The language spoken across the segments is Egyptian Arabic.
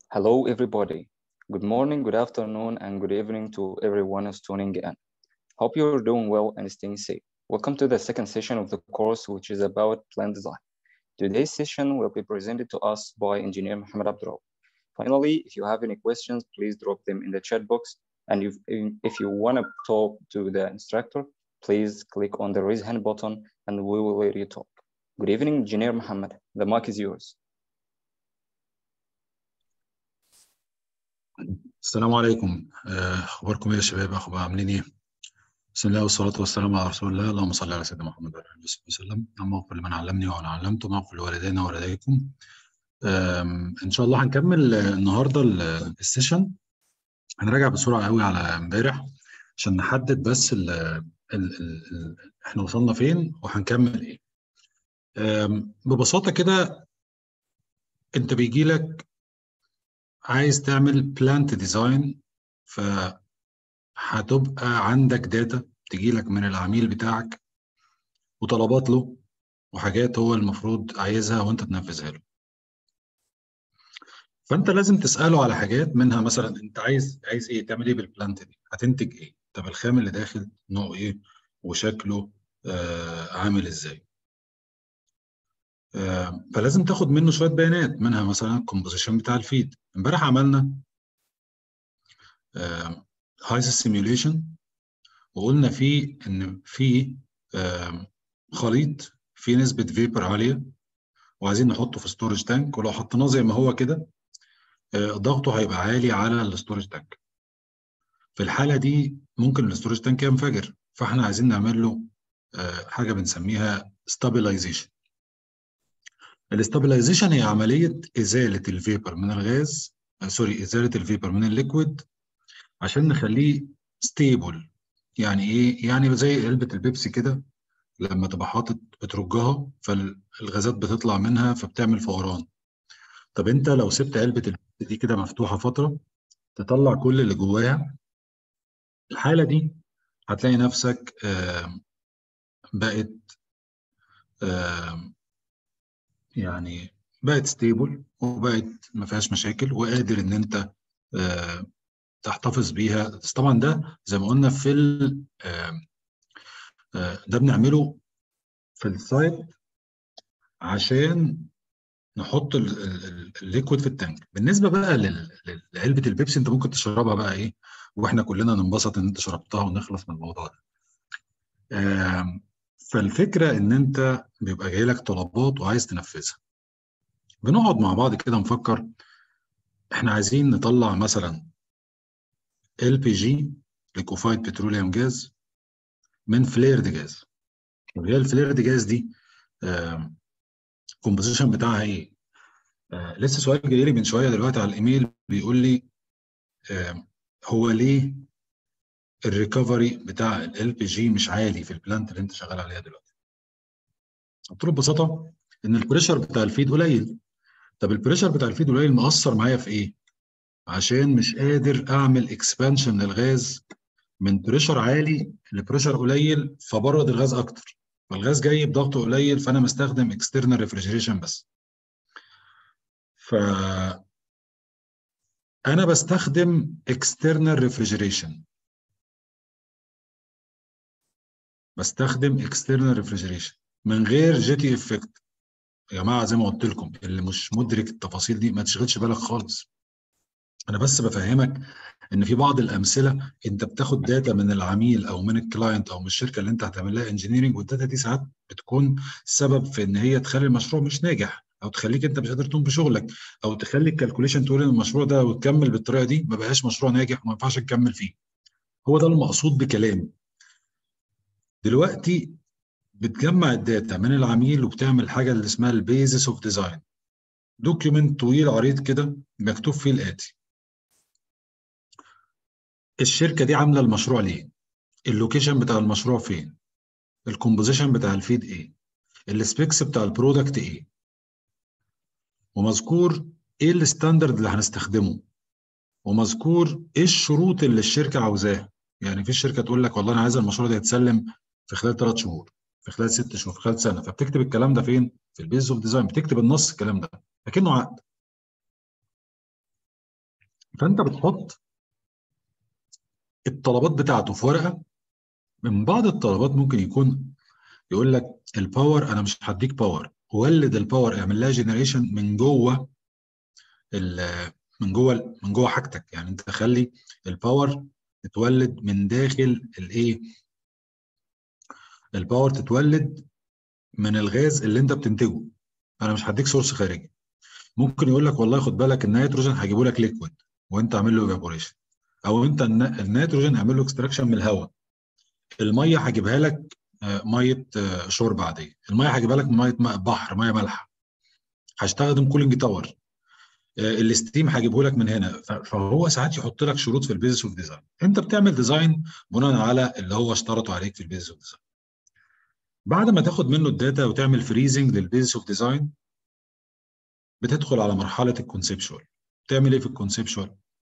Hello, everybody. Good morning, good afternoon, and good evening to everyone who's tuning in. Hope you're doing well and staying safe. Welcome to the second session of the course, which is about plan design. Today's session will be presented to us by Engineer Mohammed Abdurrahman. Finally, if you have any questions, please drop them in the chat box. And if, if you want to talk to the instructor, please click on the raise hand button and we will let you talk. Good evening, Engineer Mohammed. The mic is yours. السلام عليكم آه، اخباركم ايه يا شباب اخبار عاملين ايه بسم الله والصلاه والسلام على رسول الله اللهم صل على سيدنا محمد وعلى اله وصحبه وسلم اللهم اغفر لمن علمني وانا علمته واغفر لوالدينا ووالديكم آم، ان شاء الله هنكمل آه، النهارده ال- السيشن هنراجع بسرعه قوي على امبارح عشان نحدد بس ال ال ال ال احنا وصلنا فين وهنكمل ايه آم، ببساطه كده انت بيجي لك عايز تعمل بلانت ديزاين فهتبقى عندك داتا تجي لك من العميل بتاعك وطلبات له وحاجات هو المفروض عايزها وانت تنفذها له فانت لازم تساله على حاجات منها مثلا انت عايز عايز ايه تعمل ايه بالبلانت دي هتنتج ايه طب الخام اللي داخل نوعه ايه وشكله آه عامل ازاي آه فلازم تاخد منه شويه بيانات منها مثلا الكومبوزيشن بتاع الفيد امبارح عملنا هايس سيميوليشن وقلنا فيه ان في آم، خليط فيه نسبه فيبر عاليه وعايزين نحطه في ستورج تانك ولو حطيناه زي ما هو كده آه، ضغطه هيبقى عالي على الستورج تانك في الحاله دي ممكن الستورج تانك ينفجر فاحنا عايزين نعمل له آه، حاجه بنسميها stabilization الاستابلايزيشن هي عمليه ازاله الفيبر من الغاز آه، سوري ازاله الفيبر من الليكويد عشان نخليه ستيبل يعني ايه يعني زي علبه البيبسي كده لما تبقى حاطط بترجها فالغازات بتطلع منها فبتعمل فوران طب انت لو سبت علبه البيبسي دي كده مفتوحه فتره تطلع كل اللي جواها الحاله دي هتلاقي نفسك آم، بقت آم، يعني بقت ستيبل وبقت ما فيهاش مشاكل وقادر ان انت آم، تحتفظ بيها بس طبعا ده زي ما قلنا في ال آم، آه، ده بنعمله في السايت عشان نحط ال- ال- ال- الليكويد في التانك بالنسبه بقى لل- لل- لعلبه البيبسي انت ممكن تشربها بقى ايه واحنا كلنا ننبسط ان انت شربتها ونخلص من الموضوع ده آم، فالفكره ان انت بيبقى جاي لك طلبات وعايز تنفذها بنقعد مع بعض كده نفكر احنا عايزين نطلع مثلا ال بي جي ليكوفايد بتروليوم جاز من فليرد جاز وهي الفليرد جاز دي الكومبوزيشن بتاعها ايه آه لسه سؤال جاي لي من شويه دلوقتي على الايميل بيقول لي آه هو ليه الريكفري بتاع ال بي جي مش عالي في البلانت اللي انت شغال عليها دلوقتي قلت له ببساطه ان البريشر بتاع الفيد قليل طب البريشر بتاع الفيد قليل مأثر معايا في ايه عشان مش قادر اعمل اكسبانشن للغاز من بريشر عالي لبريشر قليل فبرد الغاز اكتر فالغاز جاي بضغط قليل فانا مستخدم اكسترنال ريفريجريشن بس ف انا بستخدم external refrigeration بستخدم external refrigeration من غير جي تي افكت يا جماعه زي ما قلت لكم اللي مش مدرك التفاصيل دي ما تشغلش بالك خالص انا بس بفهمك ان في بعض الامثله انت بتاخد داتا من العميل او من الكلاينت او من الشركه اللي انت هتعمل لها انجينيرنج والداتا دي ساعات بتكون سبب في ان هي تخلي المشروع مش ناجح او تخليك انت مش قادر تقوم بشغلك او تخلي الكالكوليشن تقول ان المشروع ده وتكمل بالطريقه دي ما بقاش مشروع ناجح وما ينفعش نكمل فيه هو ده المقصود بكلامي دلوقتي بتجمع الداتا من العميل وبتعمل حاجه اللي اسمها البيزس اوف ديزاين دوكيومنت طويل عريض كده مكتوب فيه الاتي الشركه دي عامله المشروع ليه اللوكيشن بتاع المشروع فين الكومبوزيشن بتاع الفيد ايه السبيكس بتاع البرودكت ايه ومذكور ايه الستاندرد اللي هنستخدمه ومذكور ايه الشروط اللي الشركه عاوزاها يعني في الشركه تقول لك والله انا عايز المشروع ده يتسلم في خلال ثلاث شهور في خلال ست شهور في خلال سنه فبتكتب الكلام ده فين في البيز اوف ديزاين بتكتب النص الكلام ده لكنه عقد فانت بتحط الطلبات بتاعته في ورقه من بعض الطلبات ممكن يكون يقول لك الباور انا مش هديك باور ولد الباور اعمل لها جنريشن من جوه من جوه من جوه حاجتك يعني انت خلي الباور تتولد من داخل الايه الباور تتولد من الغاز اللي انت بتنتجه انا مش هديك سورس خارجي ممكن يقول لك والله خد بالك النيتروجين هجيبه لك ليكويد وانت اعمل له ايفابوريشن او انت النيتروجين اعمل له اكستراكشن من الهواء الميه هجيبها لك ميه شرب عاديه الميه هجيبها لك من ميه بحر ميه مالحه هستخدم كولينج تاور الستيم هجيبه لك من هنا فهو ساعات يحط لك شروط في البيزنس اوف ديزاين انت بتعمل ديزاين بناء على اللي هو اشترطه عليك في البيزنس اوف ديزاين بعد ما تاخد منه الداتا وتعمل فريزنج للبيزنس اوف ديزاين بتدخل على مرحله الكونسبشوال تعمل ايه في الكونسبشوال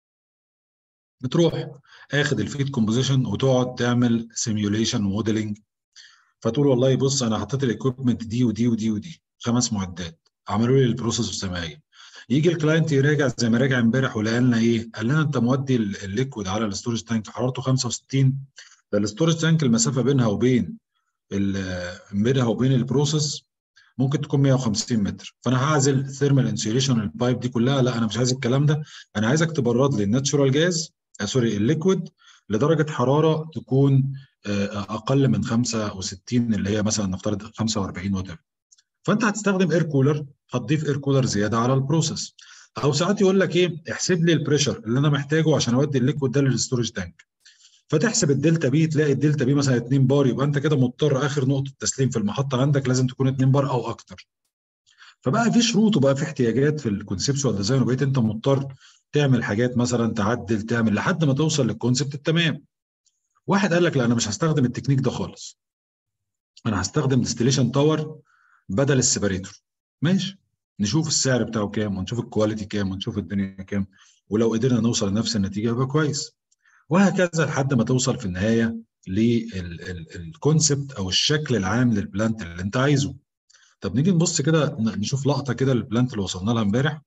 بتروح اخد الفيد كومبوزيشن وتقعد تعمل سيميوليشن وموديلنج فتقول والله بص انا حطيت الايكويبمنت دي ودي ودي ودي خمس معدات عملوا لي البروسيس السماعيه يجي الكلاينت يراجع زي ما راجع امبارح ولقى لنا ايه؟ قال لنا انت مودي الليكويد على الستورج تانك حرارته 65 ده الستورج تانك المسافه بينها وبين بينها وبين البروسيس ممكن تكون 150 متر فانا هعزل ثيرمال انسيوليشن البايب دي كلها لا انا مش عايز الكلام ده انا عايزك تبرد لي الناتشورال جاز آه سوري الليكويد لدرجه حراره تكون اقل من 65 اللي هي مثلا نفترض 45 وات فانت هتستخدم اير كولر هتضيف اير كولر زياده على البروسيس او ساعات يقول لك ايه احسب لي البريشر اللي انا محتاجه عشان اودي الليكويد ده للستورج تانك فتحسب الدلتا بي تلاقي الدلتا بي مثلا 2 بار يبقى انت كده مضطر اخر نقطه تسليم في المحطه عندك لازم تكون 2 بار او اكتر فبقى في شروط وبقى في احتياجات في الكونسبشوال ديزاين وبقيت انت مضطر تعمل حاجات مثلا تعدل تعمل لحد ما توصل للكونسبت التمام واحد قال لك لا انا مش هستخدم التكنيك ده خالص انا هستخدم ديستليشن تاور بدل السيبريتور ماشي نشوف السعر بتاعه كام ونشوف الكواليتي كام ونشوف الدنيا كام ولو قدرنا نوصل لنفس النتيجه يبقى كويس وهكذا لحد ما توصل في النهايه للكونسبت او الشكل العام للبلانت اللي انت عايزه طب نيجي نبص كده نشوف لقطه كده للبلانت اللي وصلنا لها امبارح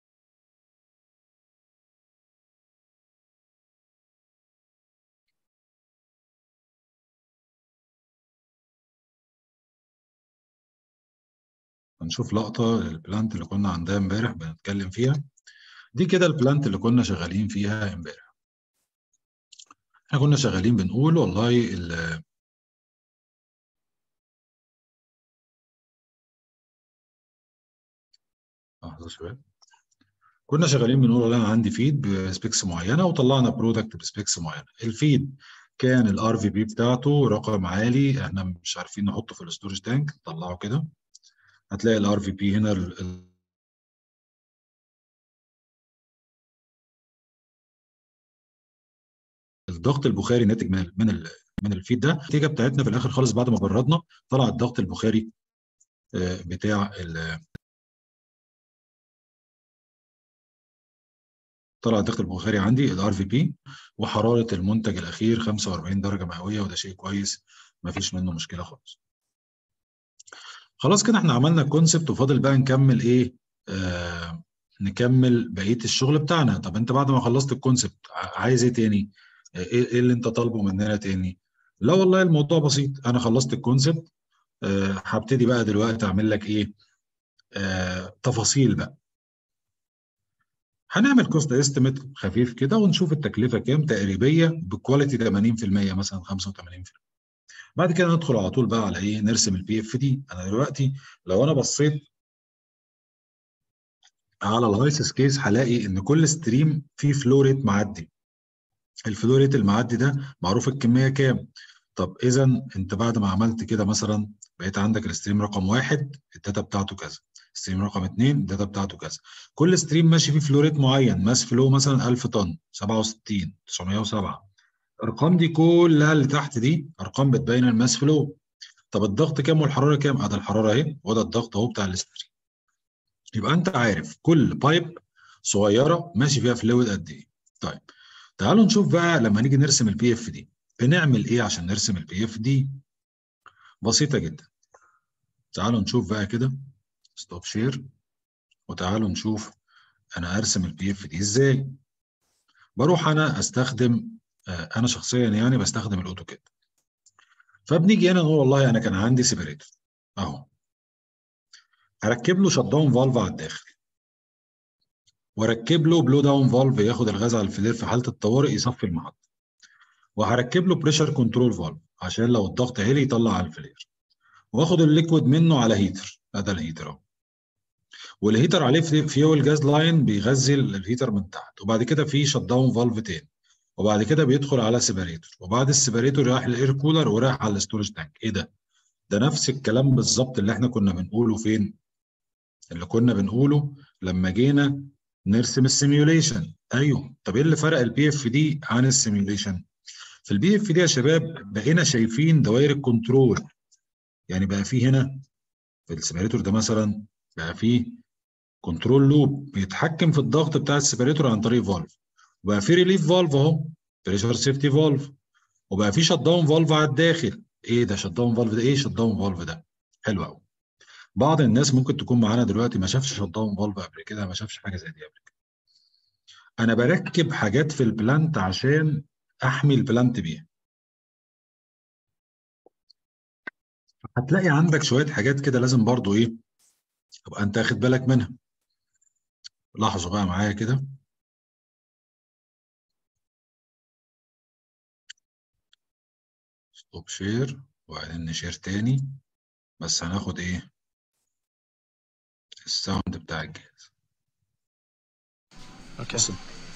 هنشوف لقطه للبلانت اللي كنا عندها امبارح بنتكلم فيها دي كده البلانت اللي كنا شغالين فيها امبارح احنا كنا شغالين بنقول والله ال لحظه يا شباب كنا شغالين بنقول والله انا عندي فيد بسبيكس معينه وطلعنا برودكت بسبيكس معينه الفيد كان الار في بي بتاعته رقم عالي احنا مش عارفين نحطه في الستورج تانك نطلعه كده هتلاقي الار في بي هنا ال الضغط البخاري ناتج من ال من ال من الفيد ده النتيجه بتاعتنا في الاخر خالص بعد ما بردنا طلع الضغط البخاري بتاع طلع الضغط البخاري عندي الار في بي وحراره المنتج الاخير 45 درجه مئويه وده شيء كويس ما فيش منه مشكله خالص خلاص كده احنا عملنا الكونسبت وفاضل بقى نكمل ايه آه نكمل بقيه الشغل بتاعنا طب انت بعد ما خلصت الكونسبت عايز ايه تاني ايه, إيه اللي انت طالبه مننا تاني لا والله الموضوع بسيط انا خلصت الكونسبت آه هبتدي بقى دلوقتي اعمل لك ايه آه تفاصيل بقى هنعمل كوست استيميت خفيف كده ونشوف التكلفه كام تقريبيه بكواليتي 80% مثلا 85% بعد كده ندخل على طول بقى على ايه نرسم البي اف دي انا دلوقتي لو انا بصيت على الهايسس كيس هلاقي ان كل ستريم فيه فلو ريت معدي الفلو ريت المعدي ده معروف الكميه كام طب اذا انت بعد ما عملت كده مثلا بقيت عندك الستريم رقم واحد الداتا بتاعته كذا ستريم رقم اثنين الداتا بتاعته كذا كل ستريم ماشي فيه فلو ريت معين ماس فلو مثلا 1000 طن 67 907 الارقام دي كلها اللي تحت دي ارقام بتبين الماس فلو طب الضغط كام والحراره كام ادي الحراره اهي وده الضغط اهو بتاع الستريم يبقى انت عارف كل بايب صغيره ماشي فيها فلويد قد ايه طيب تعالوا نشوف بقى لما نيجي نرسم البي اف دي بنعمل ايه عشان نرسم البي اف دي بسيطه جدا تعالوا نشوف بقى كده ستوب شير وتعالوا نشوف انا ارسم البي اف دي ازاي بروح انا استخدم انا شخصيا يعني بستخدم الاوتوكاد فبنيجي هنا نقول والله انا كان عندي سيبريتور اهو هركب له شت داون فالف على الداخل واركب له بلو داون فالف ياخد الغاز على الفلير في حاله الطوارئ يصفي المحطه وهركب له بريشر كنترول فالف عشان لو الضغط عالي يطلع على الفلير واخد الليكويد منه على هيتر هذا الهيتر اهو والهيتر عليه فيول جاز لاين بيغذي الهيتر من تحت وبعد كده في شت داون فالف تاني وبعد كده بيدخل على سيباريتور وبعد السيباريتور رايح للاير كولر ورايح على الستورج تانك ايه ده ده نفس الكلام بالظبط اللي احنا كنا بنقوله فين اللي كنا بنقوله لما جينا نرسم السيميوليشن ايوه طب ايه اللي فرق البي اف دي عن السيميوليشن في البي اف دي يا شباب بقينا شايفين دوائر الكنترول يعني بقى في هنا في السيباريتور ده مثلا بقى فيه كنترول لوب بيتحكم في الضغط بتاع السيباريتور عن طريق فالف وبقى في ريليف فالف اهو بريشر سيفتي فالف وبقى في شت داون فالف على الداخل ايه ده شت داون فالف ده ايه شت داون فالف ده حلو قوي بعض الناس ممكن تكون معانا دلوقتي ما شافش شت داون فالف قبل كده ما شافش حاجه زي دي قبل كده انا بركب حاجات في البلانت عشان احمي البلانت بيها هتلاقي عندك شويه حاجات كده لازم برضو ايه تبقى انت واخد بالك منها لاحظوا بقى معايا كده ستوب شير وبعدين نشير تاني بس هناخد ايه الساوند بتاع الجهاز اوكي بص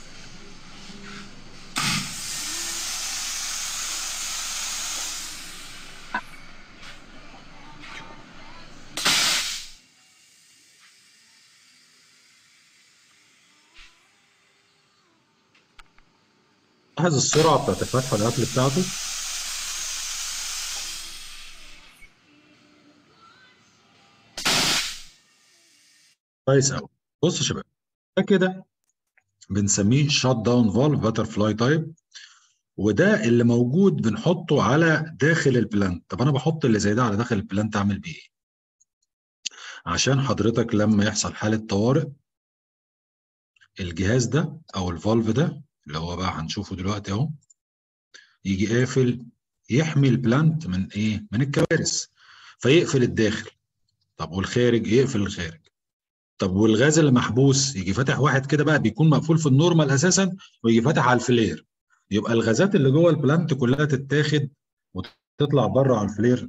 لاحظ السرعه بتاعت الفتحه والقفل بتاعته كويس قوي بص يا شباب ده كده بنسميه شات داون فالف باتر فلاي تايب وده اللي موجود بنحطه على داخل البلانت طب انا بحط اللي زي ده على داخل البلانت اعمل بيه ايه عشان حضرتك لما يحصل حاله طوارئ الجهاز ده او الفالف ده اللي هو بقى هنشوفه دلوقتي اهو يجي قافل يحمي البلانت من ايه من الكوارث فيقفل الداخل طب والخارج يقفل الخارج طب والغاز اللي محبوس يجي فاتح واحد كده بقى بيكون مقفول في النورمال اساسا ويجي فاتح على الفلير يبقى الغازات اللي جوه البلانت كلها تتاخد وتطلع بره على الفلير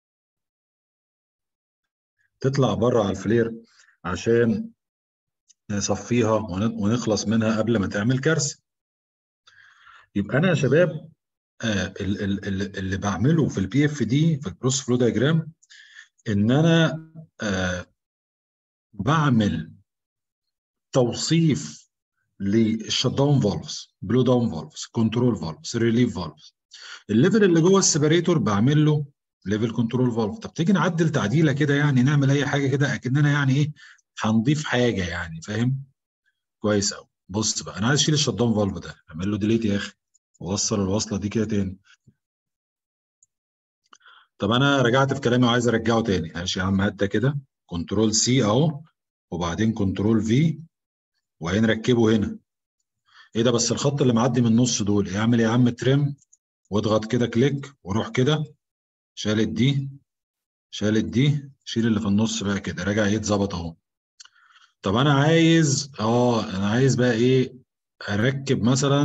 تطلع بره على الفلير عشان نصفيها ونخلص منها قبل ما تعمل كارثه يبقى انا يا شباب آه اللي بعمله في البي اف دي في البروس فلو دايجرام ان انا آه بعمل توصيف للشت داون فالفز بلو داون فالفز كنترول فالفز ريليف فالفز الليفل اللي جوه السيبريتور بعمل له ليفل كنترول فالف طب تيجي نعدل تعديله كده يعني نعمل اي حاجه كده اكننا يعني ايه هنضيف حاجه يعني فاهم كويس قوي بص بقى انا عايز اشيل الشت داون فالف ده اعمل له ديليت يا اخي ووصل الوصله دي كده تاني طب انا رجعت في كلامي وعايز ارجعه تاني ماشي يا عم هات ده كده كنترول سي اهو وبعدين كنترول في وهنركبه هنا ايه ده بس الخط اللي معدي من النص دول اعمل يا عم تريم واضغط كده كليك وروح كده شالت دي شالت دي شيل اللي في النص بقى كده راجع يتظبط اهو طب انا عايز اه انا عايز بقى ايه اركب مثلا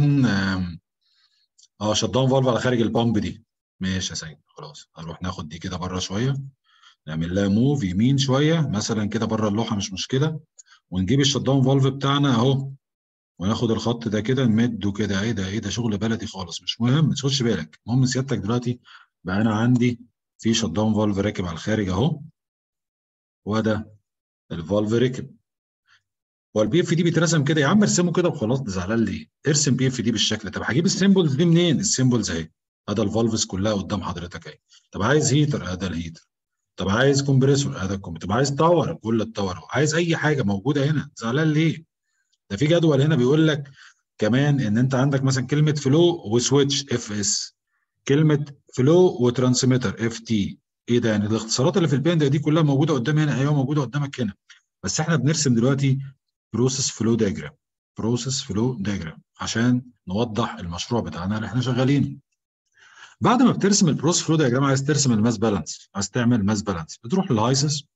اه شت داون فالف على خارج البامب دي ماشي يا سيد خلاص هنروح ناخد دي كده بره شويه نعمل لها موف يمين شويه مثلا كده بره اللوحه مش مشكله ونجيب الشت داون فالف بتاعنا اهو وناخد الخط ده كده نمده كده ايه ده ايه ده شغل بلدي خالص مش مهم ما تاخدش بالك المهم سيادتك دلوقتي بقى انا عندي في شت داون فالف راكب على الخارج اهو وده الفالف ركب هو البي اف دي بيترسم كده يا عم ارسمه كده وخلاص زعلان ليه؟ ارسم بي اف دي بالشكل طب هجيب السيمبلز دي منين؟ السيمبلز اهي هذا الفالفز كلها قدام حضرتك اهي طب عايز هيتر هذا الهيتر طب عايز كومبريسور هذا الكومبريسور طب عايز تاور كل التاور اهو عايز اي حاجه موجوده هنا زعلان ليه؟ ده في جدول هنا بيقول لك كمان ان انت عندك مثلا كلمه فلو وسويتش اف اس كلمه فلو وترانسميتر اف تي ايه ده يعني الاختصارات اللي في البين دي كلها موجوده قدام هنا ايوه موجوده قدامك هنا بس احنا بنرسم دلوقتي بروسيس فلو دايجرام بروسيس فلو دياجرام عشان نوضح المشروع بتاعنا اللي احنا شغالينه بعد ما بترسم البروسيس فلو دياجرام عايز ترسم الماس بالانس عايز تعمل ماس بالانس بتروح للهايسس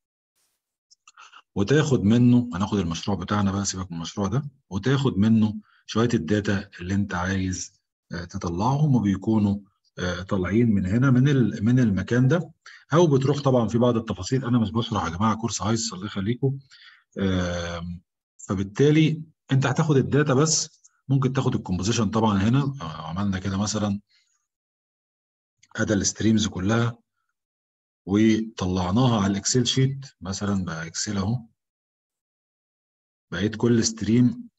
وتاخد منه هناخد المشروع بتاعنا بقى سيبك من المشروع ده وتاخد منه شويه الداتا اللي انت عايز تطلعهم وبيكونوا طالعين من هنا من من المكان ده او بتروح طبعا في بعض التفاصيل انا مش بشرح يا جماعه كورس هايس الله يخليكم فبالتالي انت هتاخد الداتا بس ممكن تاخد الكومبوزيشن طبعا هنا عملنا كده مثلا ادي الستريمز كلها وطلعناها على الاكسل شيت مثلا بقى اكسل اهو بقيت كل ستريم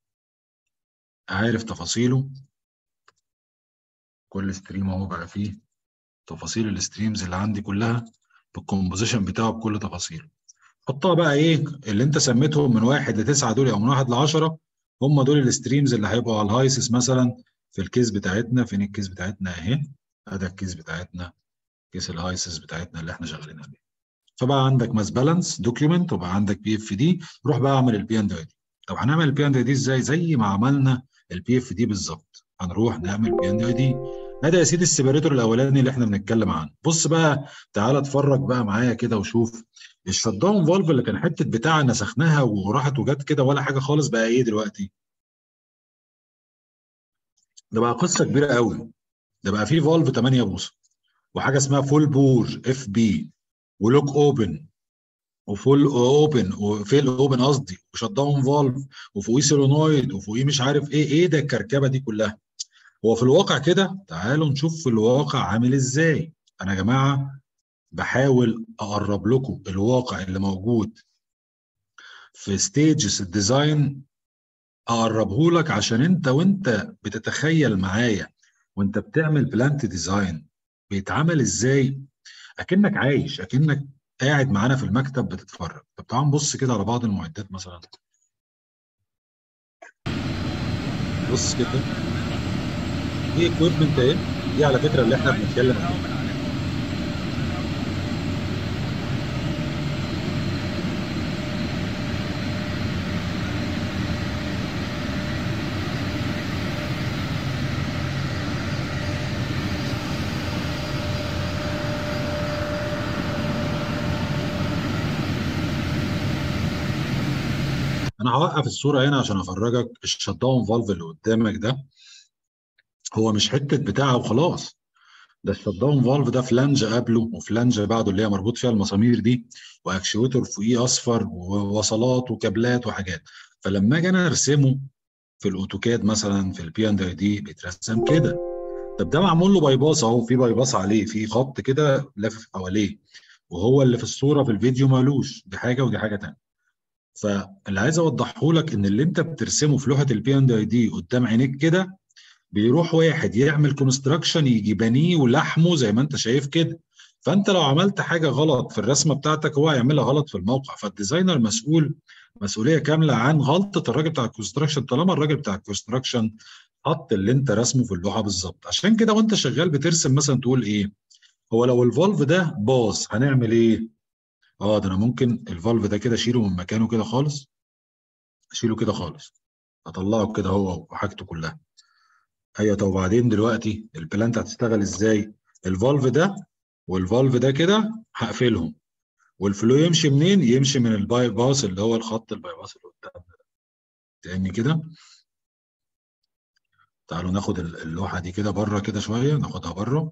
عارف تفاصيله كل ستريم اهو بقى فيه تفاصيل الستريمز اللي عندي كلها بالكومبوزيشن بتاعه بكل تفاصيله حطها بقى ايه اللي انت سميتهم من واحد لتسعه دول او من واحد لعشره هم دول الستريمز اللي هيبقوا على الهايسس مثلا في الكيس بتاعتنا فين الكيس بتاعتنا اهي ادي الكيس بتاعتنا كيس الهايسس بتاعتنا اللي احنا شغالين عليه فبقى عندك ماس بالانس دوكيومنت وبقى عندك بي اف دي روح بقى اعمل البي اند اي دي طب هنعمل البي اند اي دي ازاي زي ما عملنا البي اف دي بالظبط هنروح نعمل بي اند اي دي ادي يا سيدي السيبريتور الاولاني اللي احنا بنتكلم عنه بص بقى تعالى اتفرج بقى معايا كده وشوف الشت داون فالف اللي كان حته بتاع نسخناها وراحت وجت كده ولا حاجه خالص بقى ايه دلوقتي ده بقى قصه كبيره قوي ده بقى فيه فالف 8 بوصه وحاجه اسمها فول بور اف بي ولوك اوبن وفول اوبن وفيل اوبن قصدي وشت داون فالف وفوقيه سولونويد وفوقيه مش عارف ايه ايه ده الكركبه دي كلها هو في الواقع كده تعالوا نشوف في الواقع عامل ازاي انا يا جماعه بحاول اقرب لكم الواقع اللي موجود في ستيجز الديزاين اقربه لك عشان انت وانت بتتخيل معايا وانت بتعمل بلانت ديزاين بيتعمل ازاي اكنك عايش اكنك قاعد معانا في المكتب بتتفرج طب تعال نبص كده على بعض المعدات مثلا بص كده دي اكويبمنت اهي دي على فكره اللي احنا بنتكلم عنها انا هوقف الصوره هنا عشان افرجك الشت داون فالف اللي قدامك ده هو مش حته بتاعه وخلاص ده الشت داون فالف ده فلانج قبله وفلانج بعده اللي هي مربوط فيها المسامير دي واكشويتور فوقيه اصفر ووصلات وكابلات وحاجات فلما اجي انا ارسمه في الاوتوكاد مثلا في البي اند اي دي بيترسم كده طب ده معمول له باي باص اهو في باي باص عليه في خط كده لافف حواليه وهو اللي في الصوره في الفيديو مالوش دي حاجه ودي حاجه ثانيه فاللي عايز اوضحه لك ان اللي انت بترسمه في لوحه البي اند اي دي قدام عينيك كده بيروح واحد يعمل كونستراكشن يجي بنيه ولحمه زي ما انت شايف كده فانت لو عملت حاجه غلط في الرسمه بتاعتك هو هيعملها غلط في الموقع فالديزاينر مسؤول مسؤوليه كامله عن غلطه الراجل بتاع الكونستراكشن طالما الراجل بتاع الكونستراكشن حط اللي انت رسمه في اللوحه بالظبط عشان كده وانت شغال بترسم مثلا تقول ايه هو لو الفالف ده باظ هنعمل ايه اه ده انا ممكن الفالف ده كده اشيله من مكانه كده خالص اشيله كده خالص اطلعه كده هو وحاجته كلها ايوه طب وبعدين دلوقتي البلانت هتشتغل ازاي الفالف ده والفالف ده كده هقفلهم والفلو يمشي منين يمشي من الباي باس اللي هو الخط الباي باس اللي قدامنا ده تاني كده تعالوا ناخد اللوحه دي كده بره كده شويه ناخدها بره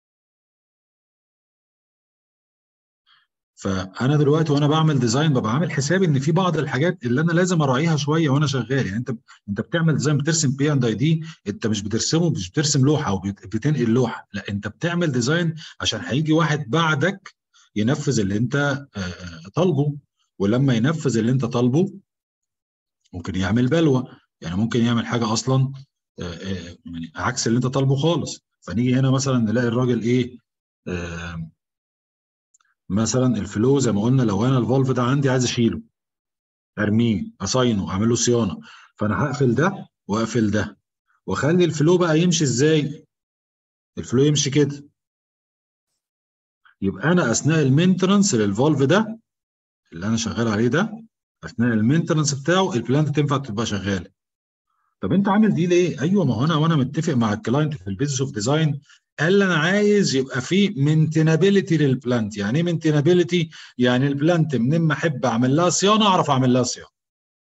فانا دلوقتي وانا بعمل ديزاين ببقى عامل حسابي ان في بعض الحاجات اللي انا لازم اراعيها شويه وانا شغال يعني انت انت بتعمل ديزاين بترسم بي اند اي دي انت مش بترسمه مش بترسم لوحه او بتنقل لوحه لا انت بتعمل ديزاين عشان هيجي واحد بعدك ينفذ اللي انت طالبه ولما ينفذ اللي انت طالبه ممكن يعمل بلوى يعني ممكن يعمل حاجه اصلا يعني عكس اللي انت طالبه خالص فنيجي هنا مثلا نلاقي الراجل ايه مثلا الفلو زي ما قلنا لو انا الفالف ده عندي عايز اشيله ارميه اصينه اعمل له صيانه فانا هقفل ده واقفل ده واخلي الفلو بقى يمشي ازاي الفلو يمشي كده يبقى انا اثناء المينتنس للفالف ده اللي انا شغال عليه ده اثناء المينتنس بتاعه البلانت تنفع تبقى شغاله طب انت عامل دي ليه؟ ايوه ما هو انا وانا متفق مع الكلاينت في البيزنس اوف ديزاين قال لي انا عايز يبقى في مينتينابيلتي للبلانت يعني ايه مينتينابيلتي؟ يعني البلانت منين ما احب اعمل لها صيانه اعرف اعمل لها صيانه.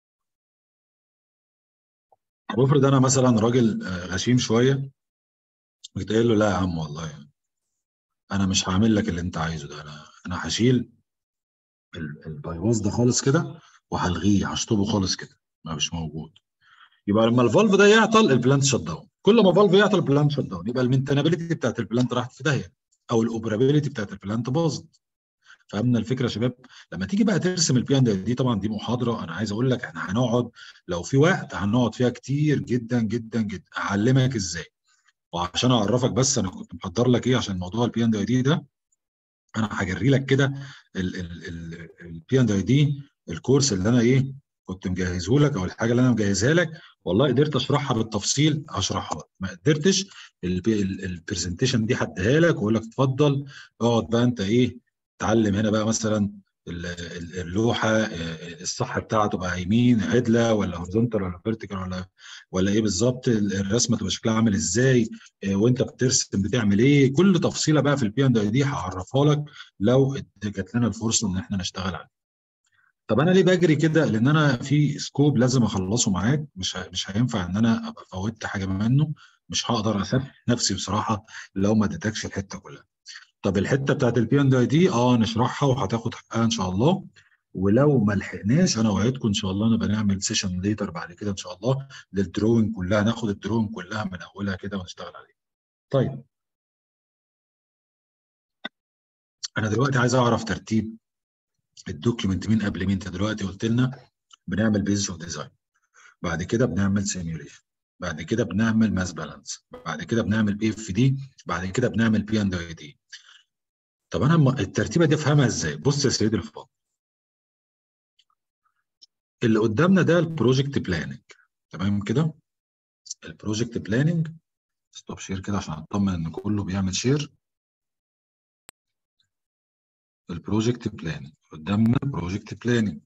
طب افرض انا مثلا راجل غشيم شويه قلت له لا يا عم والله انا مش هعمل لك اللي انت عايزه ده انا انا هشيل البايواز ده خالص كده وهلغيه هشطبه خالص كده ما مش موجود يبقى لما الفالف ده يعطل البلانت شت داون كل ما فالف يعطل البلانت شت داون يبقى المينتنابيلتي بتاعت البلانت راحت في داهيه او الاوبرابيلتي بتاعت البلانت باظت فهمنا الفكره يا شباب لما تيجي بقى ترسم البي ان دي طبعا دي محاضره انا عايز اقول لك احنا هنقعد لو في وقت هنقعد فيها كتير جدا جدا جدا اعلمك ازاي وعشان اعرفك بس انا كنت محضر لك ايه عشان موضوع البي ان دي ده انا هجري لك كده البي ان دي الكورس اللي انا ايه كنت مجهزه لك او الحاجه اللي انا مجهزها لك والله قدرت اشرحها بالتفصيل اشرحها لك ما قدرتش البرزنتيشن دي هديها لك واقول لك اتفضل اقعد بقى انت ايه اتعلم هنا بقى مثلا اللوحه الصح بتاعته بقى يمين عدله ولا هورزونتال ولا فيرتيكال ولا ولا ايه بالظبط الرسمه تبقى شكلها عامل ازاي وانت بترسم بتعمل ايه كل تفصيله بقى في البي ان دي هعرفها لك لو جات لنا الفرصه ان احنا نشتغل عليها طب انا ليه بجري كده لان انا في سكوب لازم اخلصه معاك مش مش هينفع ان انا ابقى فوتت حاجه منه مش هقدر اسامح نفسي بصراحه لو ما اديتكش الحته كلها طب الحته بتاعت البي ان دي اه نشرحها وهتاخد حقها ان شاء الله ولو ما لحقناش انا وعدكم ان شاء الله نبقى نعمل سيشن ليتر بعد كده ان شاء الله للدروينج كلها ناخد الدروينج كلها من اولها كده ونشتغل عليها. طيب انا دلوقتي عايز اعرف ترتيب الدوكيومنت مين قبل مين انت دلوقتي قلت لنا بنعمل بيزنس اوف ديزاين بعد كده بنعمل سيميوليشن بعد كده بنعمل ماس بالانس بعد كده بنعمل بي اف دي بعد كده بنعمل بي اند اي دي طب انا الترتيبه دي افهمها ازاي بص يا سيدي الفاضل اللي قدامنا ده البروجكت بلاننج تمام كده البروجكت بلاننج ستوب شير كده عشان اطمن ان كله بيعمل شير البروجكت بلاننج قدامنا بروجكت بلاننج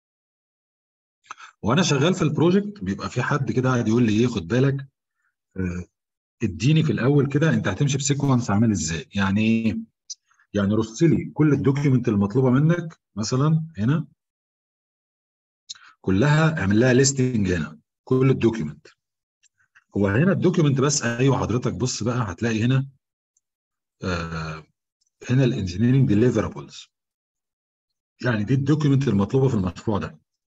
وانا شغال في البروجكت بيبقى في حد كده قاعد يقول لي ايه خد بالك اه اديني في الاول كده انت هتمشي بسيكونس عامل ازاي يعني ايه يعني رص لي كل الدوكيومنت المطلوبه منك مثلا هنا كلها اعمل لها ليستنج هنا كل الدوكيومنت هو هنا الدوكيومنت بس ايوه حضرتك بص بقى هتلاقي هنا آه هنا الانجينيرنج ديليفرابلز يعني دي الدوكيومنت المطلوبه في المشروع ده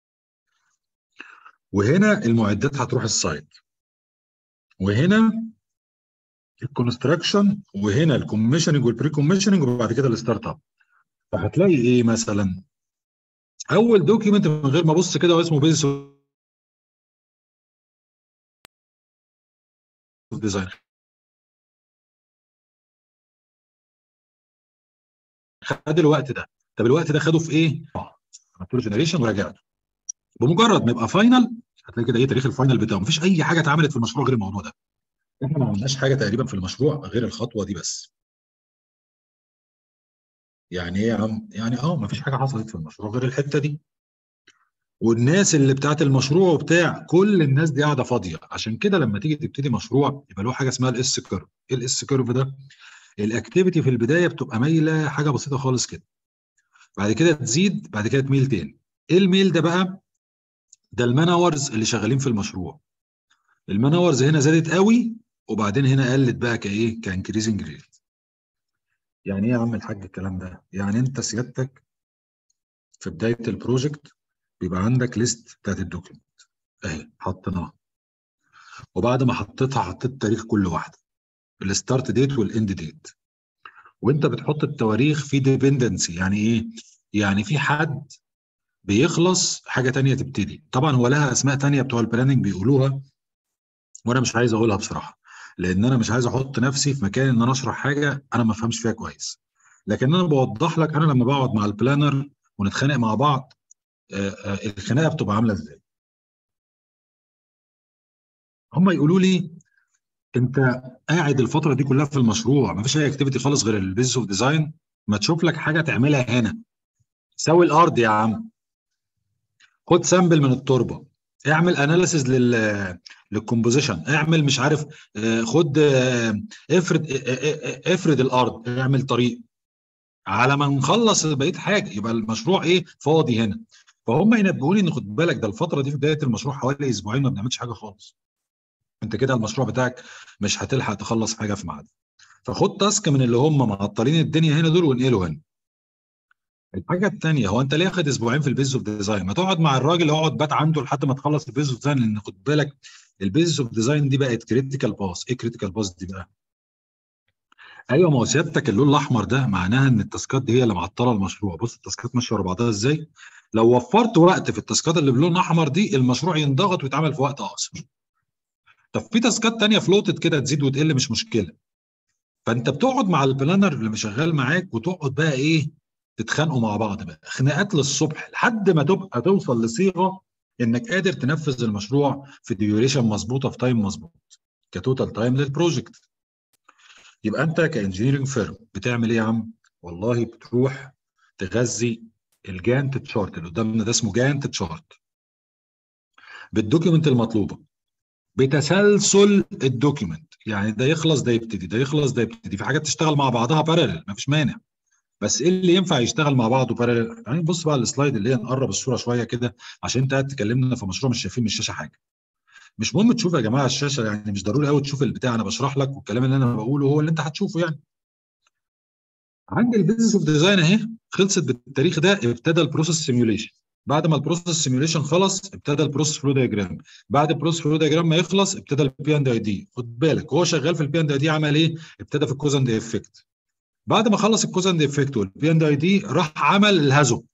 وهنا المعدات هتروح السايت وهنا الكونستراكشن وهنا الكوميشننج والبري كوميشننج وبعد كده الستارت اب فهتلاقي ايه مثلا اول دوكيومنت من غير ما ابص كده واسمه بيزنس ديزاين خد الوقت ده طب الوقت ده خده في ايه؟ عملت له جنريشن ورجعته بمجرد ما يبقى فاينل هتلاقي كده ايه تاريخ الفاينل بتاعه مفيش اي حاجه اتعملت في المشروع غير الموضوع ده احنا ما عملناش حاجه تقريبا في المشروع غير الخطوه دي بس يعني ايه يا عم يعني اه مفيش حاجه حصلت في المشروع غير الحته دي والناس اللي بتاعت المشروع وبتاع كل الناس دي قاعده فاضيه عشان كده لما تيجي تبتدي مشروع يبقى له حاجه اسمها الاس كيرف ايه الاس كيرف ده الاكتيفيتي في البدايه بتبقى مايله حاجه بسيطه خالص كده بعد كده تزيد بعد كده تميل تاني ايه الميل ده بقى ده المان اورز اللي شغالين في المشروع المان اورز هنا زادت قوي وبعدين هنا قلت بقى كايه كانكريزنج ريت يعني ايه يا عم الحاج الكلام ده يعني انت سيادتك في بدايه البروجكت بيبقى عندك ليست بتاعت الدوكيمنت اهي حطيناها وبعد ما حطيتها حطيت تاريخ كل واحده الستارت ديت والاند ديت وانت بتحط التواريخ في ديبندنسي يعني ايه يعني في حد بيخلص حاجه تانية تبتدي طبعا هو لها اسماء تانية بتوع البلاننج بيقولوها وانا مش عايز اقولها بصراحه لان انا مش عايز احط نفسي في مكان ان انا اشرح حاجه انا ما افهمش فيها كويس لكن انا بوضح لك انا لما بقعد مع البلانر ونتخانق مع بعض آآ آآ الخناقه بتبقى عامله ازاي هم يقولوا لي انت قاعد الفتره دي كلها في المشروع ما فيش اي اكتيفيتي خالص غير البيزنس اوف ديزاين ما تشوف لك حاجه تعملها هنا سوي الارض يا عم خد سامبل من التربه اعمل اناليسز لل للكومبوزيشن اعمل مش عارف خد افرد افرد الارض اعمل طريق على ما نخلص بقيه حاجه يبقى المشروع ايه فاضي هنا فهم ينبهوني ان خد بالك ده الفتره دي في بدايه المشروع حوالي اسبوعين ما بنعملش حاجه خالص انت كده المشروع بتاعك مش هتلحق تخلص حاجه في ميعادها فخد تاسك من اللي هم معطلين الدنيا هنا دول وانقله هنا الحاجه الثانيه هو انت ليه اخد اسبوعين في البيز اوف ديزاين ما تقعد مع الراجل اقعد بات عنده لحد ما تخلص البيز اوف ديزاين لان خد بالك البيز اوف ديزاين دي بقت كريتيكال باس ايه كريتيكال باس دي بقى ايوه ما هو سيادتك اللون الاحمر ده معناها ان التاسكات دي هي اللي معطله المشروع بص التاسكات ماشيه ورا بعضها ازاي لو وفرت وقت في التاسكات اللي بلون احمر دي المشروع ينضغط ويتعمل في وقت اقصر طب في تاسكات تانية فلوتد كده تزيد وتقل مش مشكله فانت بتقعد مع البلانر اللي شغال معاك وتقعد بقى ايه تتخانقوا مع بعض بقى خناقات للصبح لحد ما تبقى توصل لصيغه انك قادر تنفذ المشروع في ديوريشن مظبوطه في تايم مظبوط كتوتال تايم للبروجكت يبقى انت كانجينيرنج فيرم بتعمل ايه يا عم؟ والله بتروح تغذي الجانت تشارت اللي قدامنا ده اسمه جانت تشارت بالدوكيمنت المطلوبه بتسلسل الدوكيمنت يعني ده يخلص ده يبتدي ده يخلص ده يبتدي في حاجات تشتغل مع بعضها بارلل مفيش مانع بس ايه اللي ينفع يشتغل مع بعضه بارلل يعني بص بقى السلايد اللي هي نقرب الصوره شويه كده عشان انت قاعد تكلمنا في مشروع مش شايفين من الشاشه حاجه مش مهم تشوف يا جماعه الشاشه يعني مش ضروري قوي تشوف البتاع انا بشرح لك والكلام اللي انا بقوله هو اللي انت هتشوفه يعني عندي البيزنس اوف ديزاين اهي خلصت بالتاريخ ده ابتدى البروسيس سيميوليشن بعد ما البروسيس سيميوليشن خلص ابتدى البروسيس فلو دايجرام بعد البروسيس فلو دايجرام ما يخلص ابتدى البي اند اي دي خد بالك هو شغال في البي اند اي دي عمل ايه ابتدى في الكوز اند افكت بعد ما خلص الكوز اند افكت والبي اند اي دي راح عمل الهازو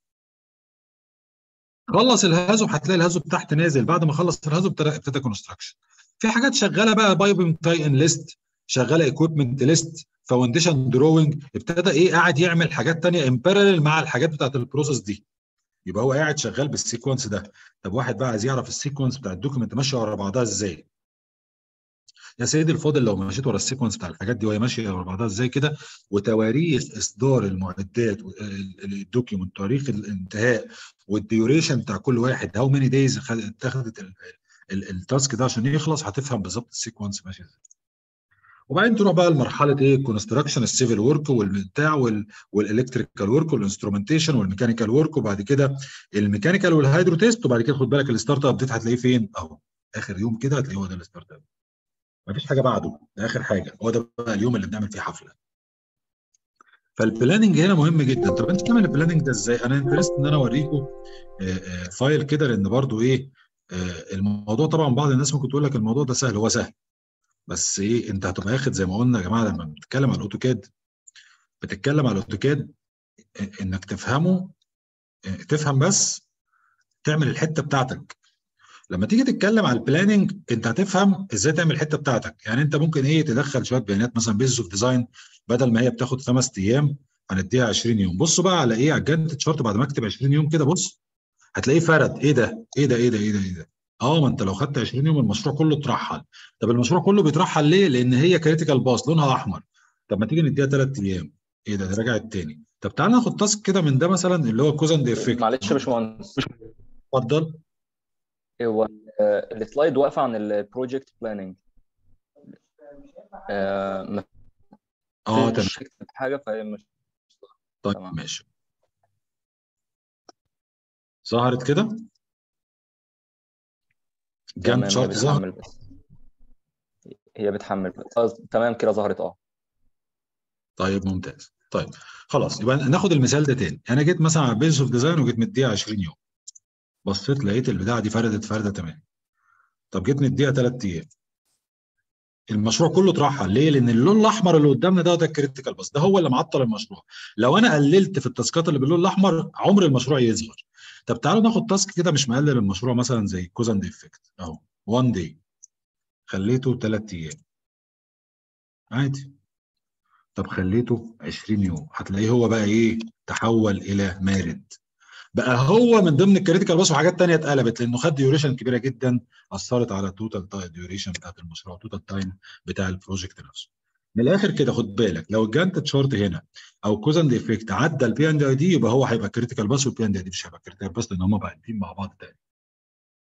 خلص الهازو هتلاقي الهازو تحت نازل بعد ما خلص الهازو ابتدى ابتدى كونستراكشن في حاجات شغاله بقى بايبنج تاين ليست شغاله ايكويبمنت ليست فاونديشن دروينج ابتدى ايه قاعد يعمل حاجات ثانيه ان بارلل مع الحاجات بتاعت البروسيس دي يبقى هو قاعد شغال بالسيكونس ده طب واحد بقى عايز يعرف السيكونس بتاع الدوكيمنت ماشيه ورا بعضها ازاي يا سيدي الفاضل لو مشيت ورا السيكونس بتاع الحاجات دي وهي ماشيه ورا بعضها ازاي كده وتواريخ اصدار المعدات الدوكيمنت تاريخ الانتهاء والديوريشن بتاع كل واحد هاو ماني دايز اتخذت التاسك ده عشان يخلص هتفهم بالظبط السيكونس ماشي ازاي وبعدين تروح بقى لمرحله ايه الكونستراكشن السيفل ورك والبتاع والالكتريكال ورك والانسترومنتيشن والميكانيكال ورك وبعد كده الميكانيكال والهيدرو تيست وبعد كده خد بالك الستارت اب ديت هتلاقيه فين اهو اخر يوم كده هتلاقيه هو ده الستارت اب مفيش حاجه بعده ده اخر حاجه هو ده بقى اليوم اللي بنعمل فيه حفله فالبلاننج هنا مهم جدا طب انت بتعمل البلاننج ده ازاي انا انترست ان انا اوريكم فايل كده لان برضو ايه الموضوع طبعا بعض الناس ممكن تقول لك الموضوع ده سهل هو سهل بس ايه انت هتبقى واخد زي ما قلنا يا جماعه لما بنتكلم على الاوتوكاد بتتكلم على الاوتوكاد انك تفهمه تفهم بس تعمل الحته بتاعتك لما تيجي تتكلم على البلاننج انت هتفهم ازاي تعمل الحته بتاعتك يعني انت ممكن ايه تدخل شويه بيانات مثلا بيزنس اوف ديزاين بدل ما هي بتاخد خمس ايام هنديها 20 يوم بصوا بقى على ايه على الجنت تشارت بعد ما اكتب 20 يوم كده بص هتلاقيه فرد ايه ده ايه ده ايه ده ايه ده ايه ده اه ما انت لو خدت 20 يوم المشروع كله اترحل طب المشروع كله بيترحل ليه لان هي كريتيكال باس لونها احمر طب ما تيجي نديها ثلاث ايام ايه ده ده رجعت تاني طب تعالى ناخد تاسك كده من ده مثلا اللي هو كوز اند افكت معلش يا باشمهندس اتفضل هو السلايد واقفه عن البروجكت بلاننج اه اه تمام تكتب حاجه فهي مش طيب تمام. ماشي ظهرت كده تمام جنب هي شارت ظهر بتحمل بس هي بتحمل بس آه، تمام كده ظهرت اه طيب ممتاز طيب خلاص يبقى ناخد المثال ده تاني انا جيت مثلا على بيز اوف ديزاين وجيت مديها 20 يوم بصيت لقيت البتاعه دي فردت فرده تمام طب جيت نديها ثلاث ايام المشروع كله اترحل ليه؟ لان اللون الاحمر اللي قدامنا ده ده الكريتيكال بس ده هو اللي معطل المشروع لو انا قللت في التاسكات اللي باللون الاحمر عمر المشروع يصغر طب تعالوا ناخد تاسك كده مش مقلل المشروع مثلا زي كوز اند افكت اهو 1 داي خليته ثلاث ايام عادي طب خليته 20 يوم هتلاقيه هو بقى ايه تحول الى مارد بقى هو من ضمن الكريتيكال بس وحاجات تانية اتقلبت لانه خد ديوريشن كبيره جدا اثرت على التوتال ديوريشن بتاعت المشروع توتال تايم بتاع البروجكت نفسه من الاخر كده خد بالك لو الجانت تشارت هنا او كوز اند افكت عدى البي اند اي دي يبقى هو هيبقى كريتيكال بس والبي اند اي دي مش هيبقى كريتيكال بس لان هم باقيين مع بعض تاني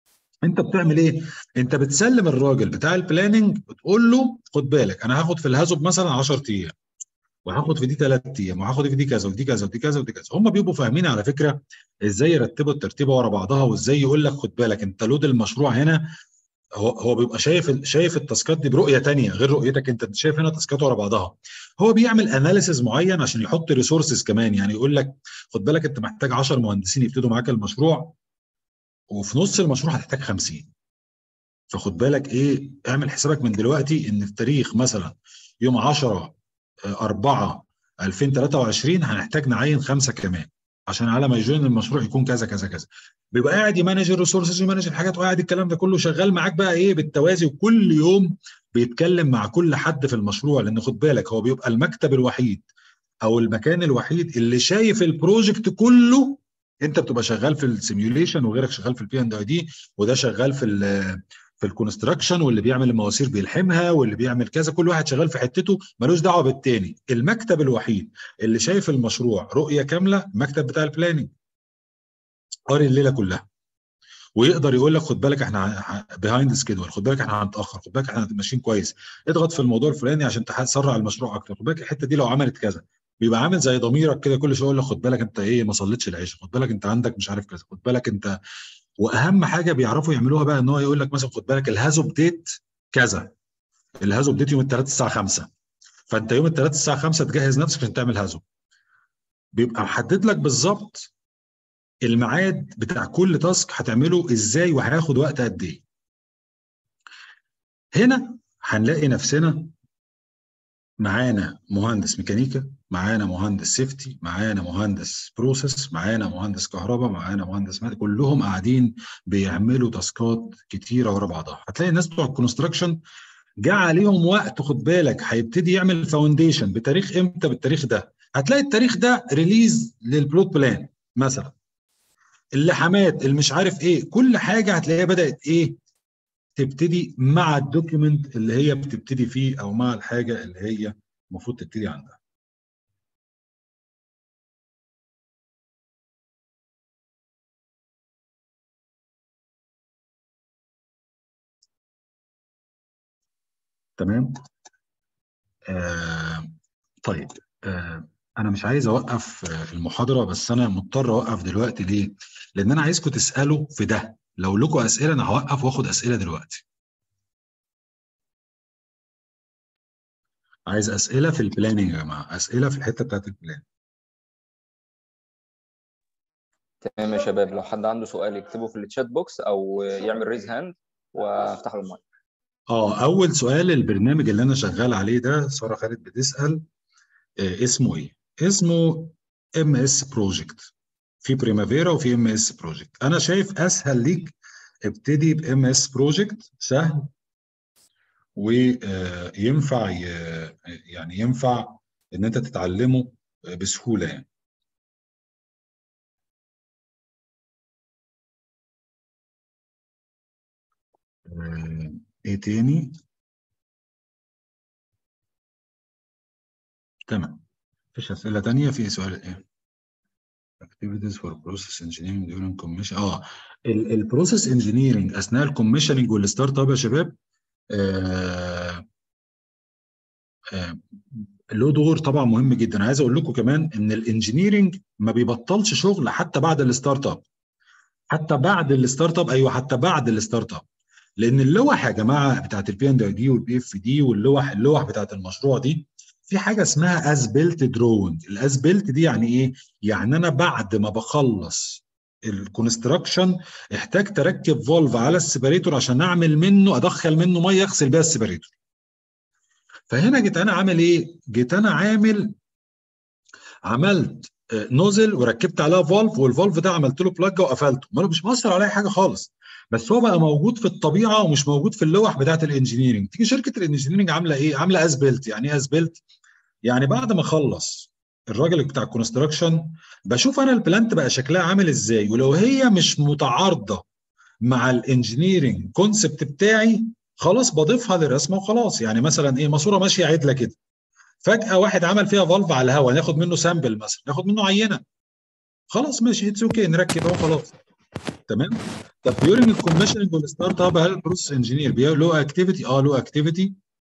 انت بتعمل ايه؟ انت بتسلم الراجل بتاع البلاننج بتقول له خد بالك انا هاخد في الهازوب مثلا 10 ايام وهاخد في دي 3 ايام وهاخد في دي كذا ودي كذا ودي كذا ودي كذا هم بيبقوا فاهمين على فكره ازاي يرتبوا الترتيبه ورا بعضها وازاي يقول لك خد بالك انت لود المشروع هنا هو هو بيبقى شايف شايف التاسكات دي برؤيه تانية غير رؤيتك انت انت شايف هنا تاسكات ورا بعضها هو بيعمل اناليسز معين عشان يحط ريسورسز كمان يعني يقول لك خد بالك انت محتاج 10 مهندسين يبتدوا معاك المشروع وفي نص المشروع هتحتاج 50 فخد بالك ايه اعمل حسابك من دلوقتي ان في تاريخ مثلا يوم 10 4 2023 هنحتاج نعين خمسه كمان عشان على ما يجوين المشروع يكون كذا كذا كذا بيبقى قاعد يمانج الريسورسز ويمانج الحاجات وقاعد الكلام ده كله شغال معاك بقى ايه بالتوازي وكل يوم بيتكلم مع كل حد في المشروع لان خد بالك هو بيبقى المكتب الوحيد او المكان الوحيد اللي شايف البروجكت كله انت بتبقى شغال في السيميوليشن وغيرك شغال في البي اند اي دي وده شغال في ال في الكونستراكشن واللي بيعمل المواسير بيلحمها واللي بيعمل كذا كل واحد شغال في حتته ملوش دعوه بالتاني المكتب الوحيد اللي شايف المشروع رؤيه كامله المكتب بتاع البلاننج قاري الليله كلها ويقدر يقول لك خد بالك احنا بيهايند سكيدول خد بالك احنا هنتاخر خد بالك احنا ماشيين كويس اضغط في الموضوع الفلاني عشان تسرع المشروع اكتر خد بالك الحته دي لو عملت كذا بيبقى عامل زي ضميرك كده كل شويه يقول لك خد بالك انت ايه ما صليتش العشاء خد بالك انت عندك مش عارف كذا خد بالك انت واهم حاجه بيعرفوا يعملوها بقى ان هو يقول لك مثلا خد بالك الهازوب ديت كذا الهازوب ديت يوم الثلاث الساعه 5 فانت يوم الثلاث الساعه 5 تجهز نفسك عشان تعمل هازوب بيبقى محدد لك بالظبط الميعاد بتاع كل تاسك هتعمله ازاي وهياخد وقت قد ايه هنا هنلاقي نفسنا معانا مهندس ميكانيكا معانا مهندس سيفتي معانا مهندس بروسيس معانا مهندس كهرباء معانا مهندس مادي كلهم قاعدين بيعملوا تاسكات كتيره ورا بعضها هتلاقي الناس بتوع الكونستراكشن جه عليهم وقت خد بالك هيبتدي يعمل فاونديشن بتاريخ امتى بالتاريخ ده هتلاقي التاريخ ده ريليز للبلوت بلان مثلا اللحامات اللي مش عارف ايه كل حاجه هتلاقيها بدات ايه تبتدي مع الدوكيمنت اللي هي بتبتدي فيه او مع الحاجه اللي هي المفروض تبتدي عندها تمام آه طيب آه انا مش عايز اوقف المحاضره بس انا مضطر اوقف دلوقتي ليه لان انا عايزكم تسالوا في ده لو لكم اسئله انا هوقف واخد اسئله دلوقتي عايز اسئله في البلاننج يا جماعه اسئله في الحته بتاعت البلان تمام يا شباب لو حد عنده سؤال يكتبه في التشات بوكس او يعمل ريز هاند وافتح له المايك اه اول سؤال البرنامج اللي انا شغال عليه ده ساره خالد بتسال آه اسمه ايه اسمه ام اس بروجكت في بريمافيرا وفي ام اس بروجكت انا شايف اسهل ليك ابتدي بام اس بروجكت سهل وينفع يعني ينفع ان انت تتعلمه بسهوله يعني ايه تاني تمام مفيش اسئله تانية في سؤال ايه activities for process engineering during commission اه البروسيس انجينيرنج اثناء الكوميشننج والستارت اب يا شباب آه آه له دور طبعا مهم جدا عايز اقول لكم كمان ان الانجينيرنج ما بيبطلش شغل حتى بعد الستارت اب حتى بعد الستارت اب ايوه حتى بعد الستارت اب لان اللوح يا جماعه بتاعت البي اند دي والبي اف دي واللوح اللوح بتاعت المشروع دي في حاجه اسمها از بيلت دروينج الاز بيلت دي يعني ايه يعني انا بعد ما بخلص الكونستراكشن احتاج تركب فولف على السيبريتور عشان اعمل منه ادخل منه ميه اغسل بيها السيبريتور فهنا جيت انا عامل ايه جيت انا عامل عملت نوزل وركبت عليها فولف والفولف ده عملت له بلاج وقفلته ما مش مؤثر عليه حاجه خالص بس هو بقى موجود في الطبيعه ومش موجود في اللوح بتاعه الانجينيرنج تيجي شركه الانجينيرنج عامله ايه عامله اسبلت يعني ايه اسبلت يعني بعد ما اخلص الراجل بتاع الكونستراكشن بشوف انا البلانت بقى شكلها عامل ازاي ولو هي مش متعارضه مع الانجينيرنج كونسبت بتاعي خلاص بضيفها للرسمه وخلاص يعني مثلا ايه ماسوره ماشيه عدله كده فجاه واحد عمل فيها فالف على الهواء ناخد منه سامبل مثلا ناخد منه عينه خلاص ماشي اتس اوكي نركب اهو خلاص تمام طب during الكوميشننج والستارت اب هل البروسيس انجينير له اكتيفيتي اه له اكتيفيتي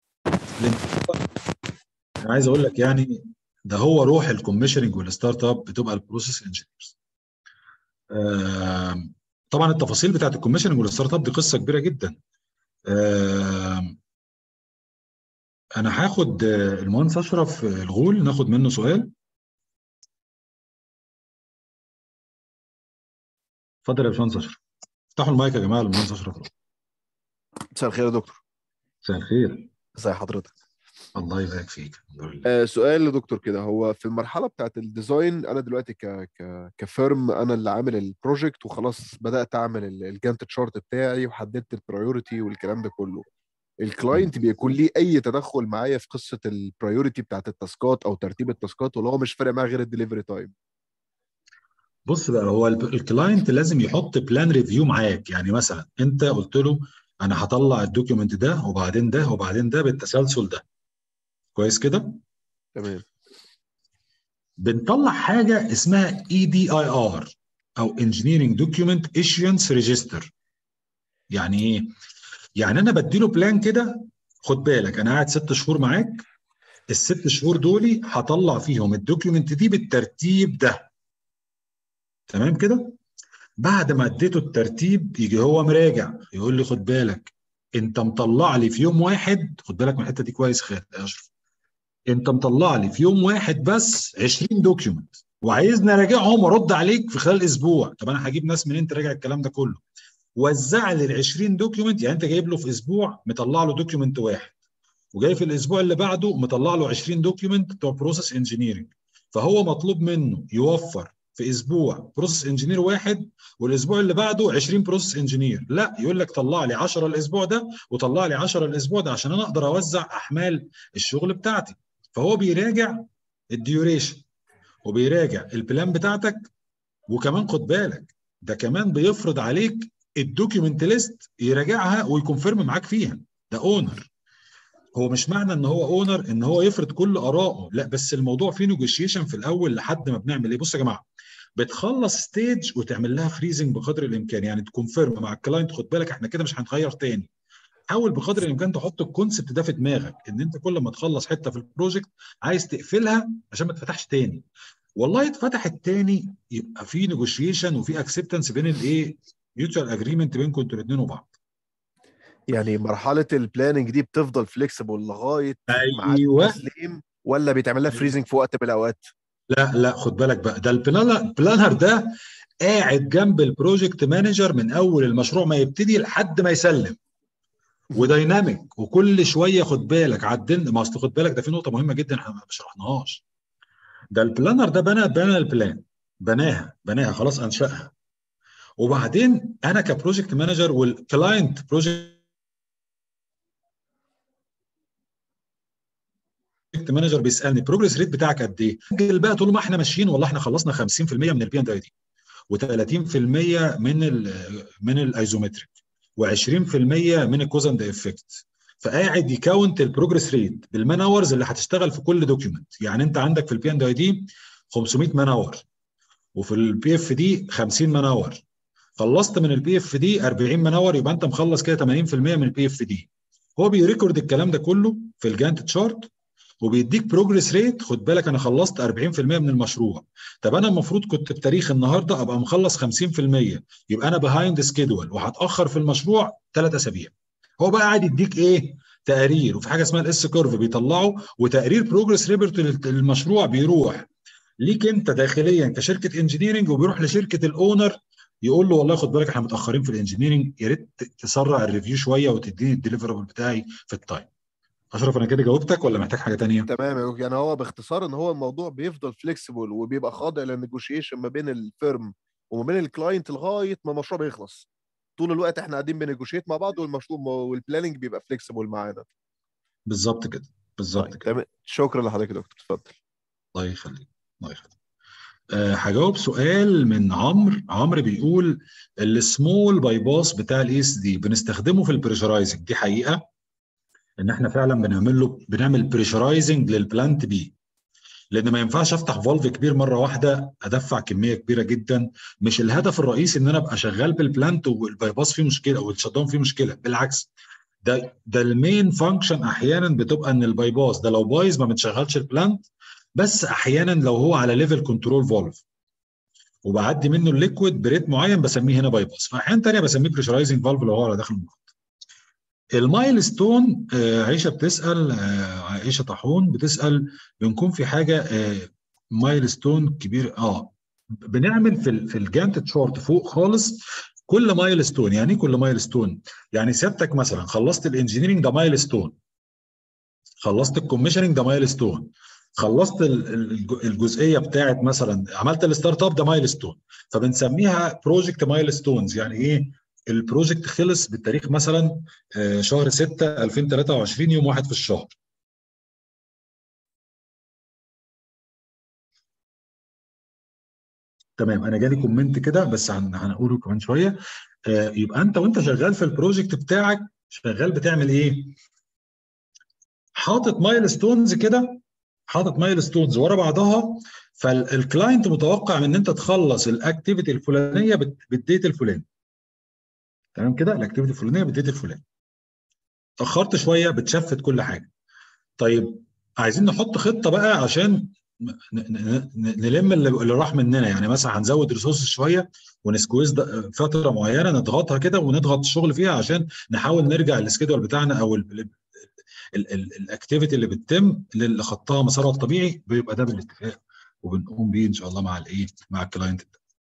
انا عايز اقول لك يعني ده هو روح الكوميشننج والستارت اب بتبقى البروسيس انجينيرز طبعا التفاصيل بتاعت الكوميشننج والستارت اب دي قصه كبيره جدا انا هاخد المهندس اشرف الغول ناخد منه سؤال اتفضل يا باشمهندس اشرف افتحوا المايك يا جماعه للمهندس اشرف مساء الخير يا دكتور مساء الخير ازي حضرتك الله يبارك فيك الحمد لله آه سؤال لدكتور كده هو في المرحله بتاعت الديزاين انا دلوقتي ك ك كفيرم انا اللي عامل البروجكت وخلاص بدات اعمل الجانت تشارت بتاعي وحددت البرايورتي والكلام ده كله الكلاينت بيكون ليه اي تدخل معايا في قصه البرايورتي بتاعت التاسكات او ترتيب التاسكات ولا هو مش فارق معاه غير الدليفري تايم بص بقى هو الكلاينت لازم يحط بلان ريفيو معاك يعني مثلا انت قلت له انا هطلع الدوكيومنت ده وبعدين ده وبعدين ده بالتسلسل ده كويس كده تمام بنطلع حاجه اسمها اي دي اي ار او انجينيرنج دوكيومنت ايشينس ريجستر يعني ايه يعني انا بديله بلان كده خد بالك انا قاعد ست شهور معاك الست شهور دول هطلع فيهم الدوكيومنت دي بالترتيب ده تمام كده بعد ما اديته الترتيب يجي هو مراجع يقول لي خد بالك انت مطلع لي في يوم واحد خد بالك من الحته دي كويس خالد يا اشرف انت مطلع لي في يوم واحد بس 20 دوكيومنت وعايزني اراجعهم وارد عليك في خلال اسبوع طب انا هجيب ناس منين تراجع الكلام ده كله وزع لي ال 20 دوكيومنت يعني انت جايب له في اسبوع مطلع له دوكيومنت واحد وجاي في الاسبوع اللي بعده مطلع له 20 دوكيومنت بتوع بروسيس انجينيرنج فهو مطلوب منه يوفر في اسبوع بروسيس انجينير واحد والاسبوع اللي بعده 20 بروسيس انجينير لا يقول لك طلع لي 10 الاسبوع ده وطلع لي 10 الاسبوع ده عشان انا اقدر اوزع احمال الشغل بتاعتي فهو بيراجع الديوريشن وبيراجع البلان بتاعتك وكمان خد بالك ده كمان بيفرض عليك الدوكيومنت ليست يراجعها ويكونفيرم معاك فيها ده اونر هو مش معنى ان هو اونر ان هو يفرض كل ارائه لا بس الموضوع فيه نيجوشيشن في الاول لحد ما بنعمل ايه بصوا يا جماعه بتخلص ستيج وتعمل لها فريزنج بقدر الامكان يعني تكونفيرم مع الكلاينت خد بالك احنا كده مش هنغير تاني حاول بقدر الامكان تحط الكونسبت ده في دماغك ان انت كل ما تخلص حته في البروجكت عايز تقفلها عشان ما تفتحش تاني والله اتفتحت تاني يبقى في نيجوشيشن وفي اكسبتنس بين الايه ميوتشوال اجريمنت بينكم انتوا الاثنين وبعض يعني مرحله البلاننج دي بتفضل فليكسيبل لغايه ايوه التسليم ولا بيتعمل لها فريزنج في وقت من الاوقات لا لا خد بالك بقى ده البلانر ده قاعد جنب البروجكت مانجر من اول المشروع ما يبتدي لحد ما يسلم ودايناميك وكل شويه خد بالك عدلنا ما اصل خد بالك ده في نقطه مهمه جدا احنا ما شرحناهاش ده البلانر ده بنى بنى البلان بناها بناها خلاص انشاها وبعدين انا كبروجكت مانجر والكلاينت بروجكت مانجر بيسالني البروجريس ريت بتاعك قد ايه؟ سجل بقى طول ما احنا ماشيين والله احنا خلصنا 50% من البي اند اي دي و30% من ال من الايزومتريك و20% من الكوزند افكت فقاعد يكاونت البروجريس ريت بالمان اورز اللي هتشتغل في كل دوكيومنت يعني انت عندك في البي اند اي دي 500 مان اور وفي البي اف دي 50 مان اور خلصت من البي اف دي 40 مان اور يبقى انت مخلص كده 80% من البي اف دي هو بيريكورد الكلام ده كله في الجانت تشارت وبيديك بروجريس ريت خد بالك انا خلصت 40% من المشروع طب انا المفروض كنت بتاريخ النهارده ابقى مخلص 50% يبقى انا بيهايند سكيدول وهتاخر في المشروع ثلاث اسابيع هو بقى قاعد يديك ايه تقارير وفي حاجه اسمها الاس كيرف بيطلعه وتقرير بروجريس ريبورت للمشروع بيروح ليك انت داخليا كشركه انجينيرنج وبيروح لشركه الاونر يقول له والله خد بالك احنا متاخرين في الانجينيرنج يا ريت تسرع الريفيو شويه وتديني الديليفربل بتاعي في التايم اشرف انا كده جاوبتك ولا محتاج حاجه تانية؟ تمام يعني هو باختصار ان هو الموضوع بيفضل فليكسيبل وبيبقى خاضع للنيجوشيشن ما بين الفيرم وما بين الكلاينت لغايه ما المشروع بيخلص طول الوقت احنا قاعدين بنيجوشيت مع بعض والمشروع والبلاننج بيبقى فليكسيبل معانا بالظبط كده بالظبط طيب كده تمام شكرا لحضرتك يا دكتور اتفضل الله يخليك الله يخليك أه هجاوب سؤال من عمرو عمرو بيقول السمول باي باس بتاع الاي اس دي بنستخدمه في البريشرايزنج دي حقيقه ان احنا فعلا بنعمل له بنعمل بريشرايزنج للبلانت بي لان ما ينفعش افتح فالف كبير مره واحده ادفع كميه كبيره جدا مش الهدف الرئيسي ان انا ابقى شغال بالبلانت والبايباس فيه مشكله او الشت فيه مشكله بالعكس ده ده المين فانكشن احيانا بتبقى ان البايباس ده لو بايظ ما بتشغلش البلانت بس احيانا لو هو على ليفل كنترول فالف وبعدي منه الليكويد بريت معين بسميه هنا بايباس فاحيانا ثانيه بسميه بريشرايزنج فالف لو هو على داخل المخ المايل ستون آه، عائشه بتسال آه، عائشه طاحون بتسال بنكون في حاجه آه، مايل ستون كبير اه بنعمل في ال في الجانت تشارت فوق خالص كل مايل ستون يعني ايه كل مايل ستون يعني سيادتك مثلا خلصت الانجينيرنج ده مايل ستون خلصت الكوميشننج ده مايل ستون خلصت الجزئيه بتاعت مثلا عملت الستارت اب ده مايل ستون فبنسميها بروجكت مايل ستونز يعني ايه البروجكت خلص بالتاريخ مثلا آه، شهر 6 2023 يوم واحد في الشهر تمام انا جالي كومنت كده بس هنقوله كمان شويه آه، يبقى انت وانت شغال في البروجكت بتاعك شغال بتعمل ايه؟ حاطط مايل ستونز كده حاطط مايل ستونز ورا بعضها فالكلاينت متوقع ان انت تخلص الاكتيفيتي الفلانيه بالديت الفلاني تمام كده الاكتيفيتي الفلانيه بالديت الفلاني اتاخرت شويه بتشفت كل حاجه طيب عايزين نحط خطه بقى عشان نلم اللي راح مننا يعني مثلا هنزود ريسورسز شويه ونسكويز فتره معينه نضغطها كده ونضغط الشغل فيها عشان نحاول نرجع السكيدول بتاعنا او الاكتيفيتي اللي بتتم اللي خطها مسارها الطبيعي بيبقى ده بالاتفاق وبنقوم بيه ان شاء الله مع الايه مع الكلاينت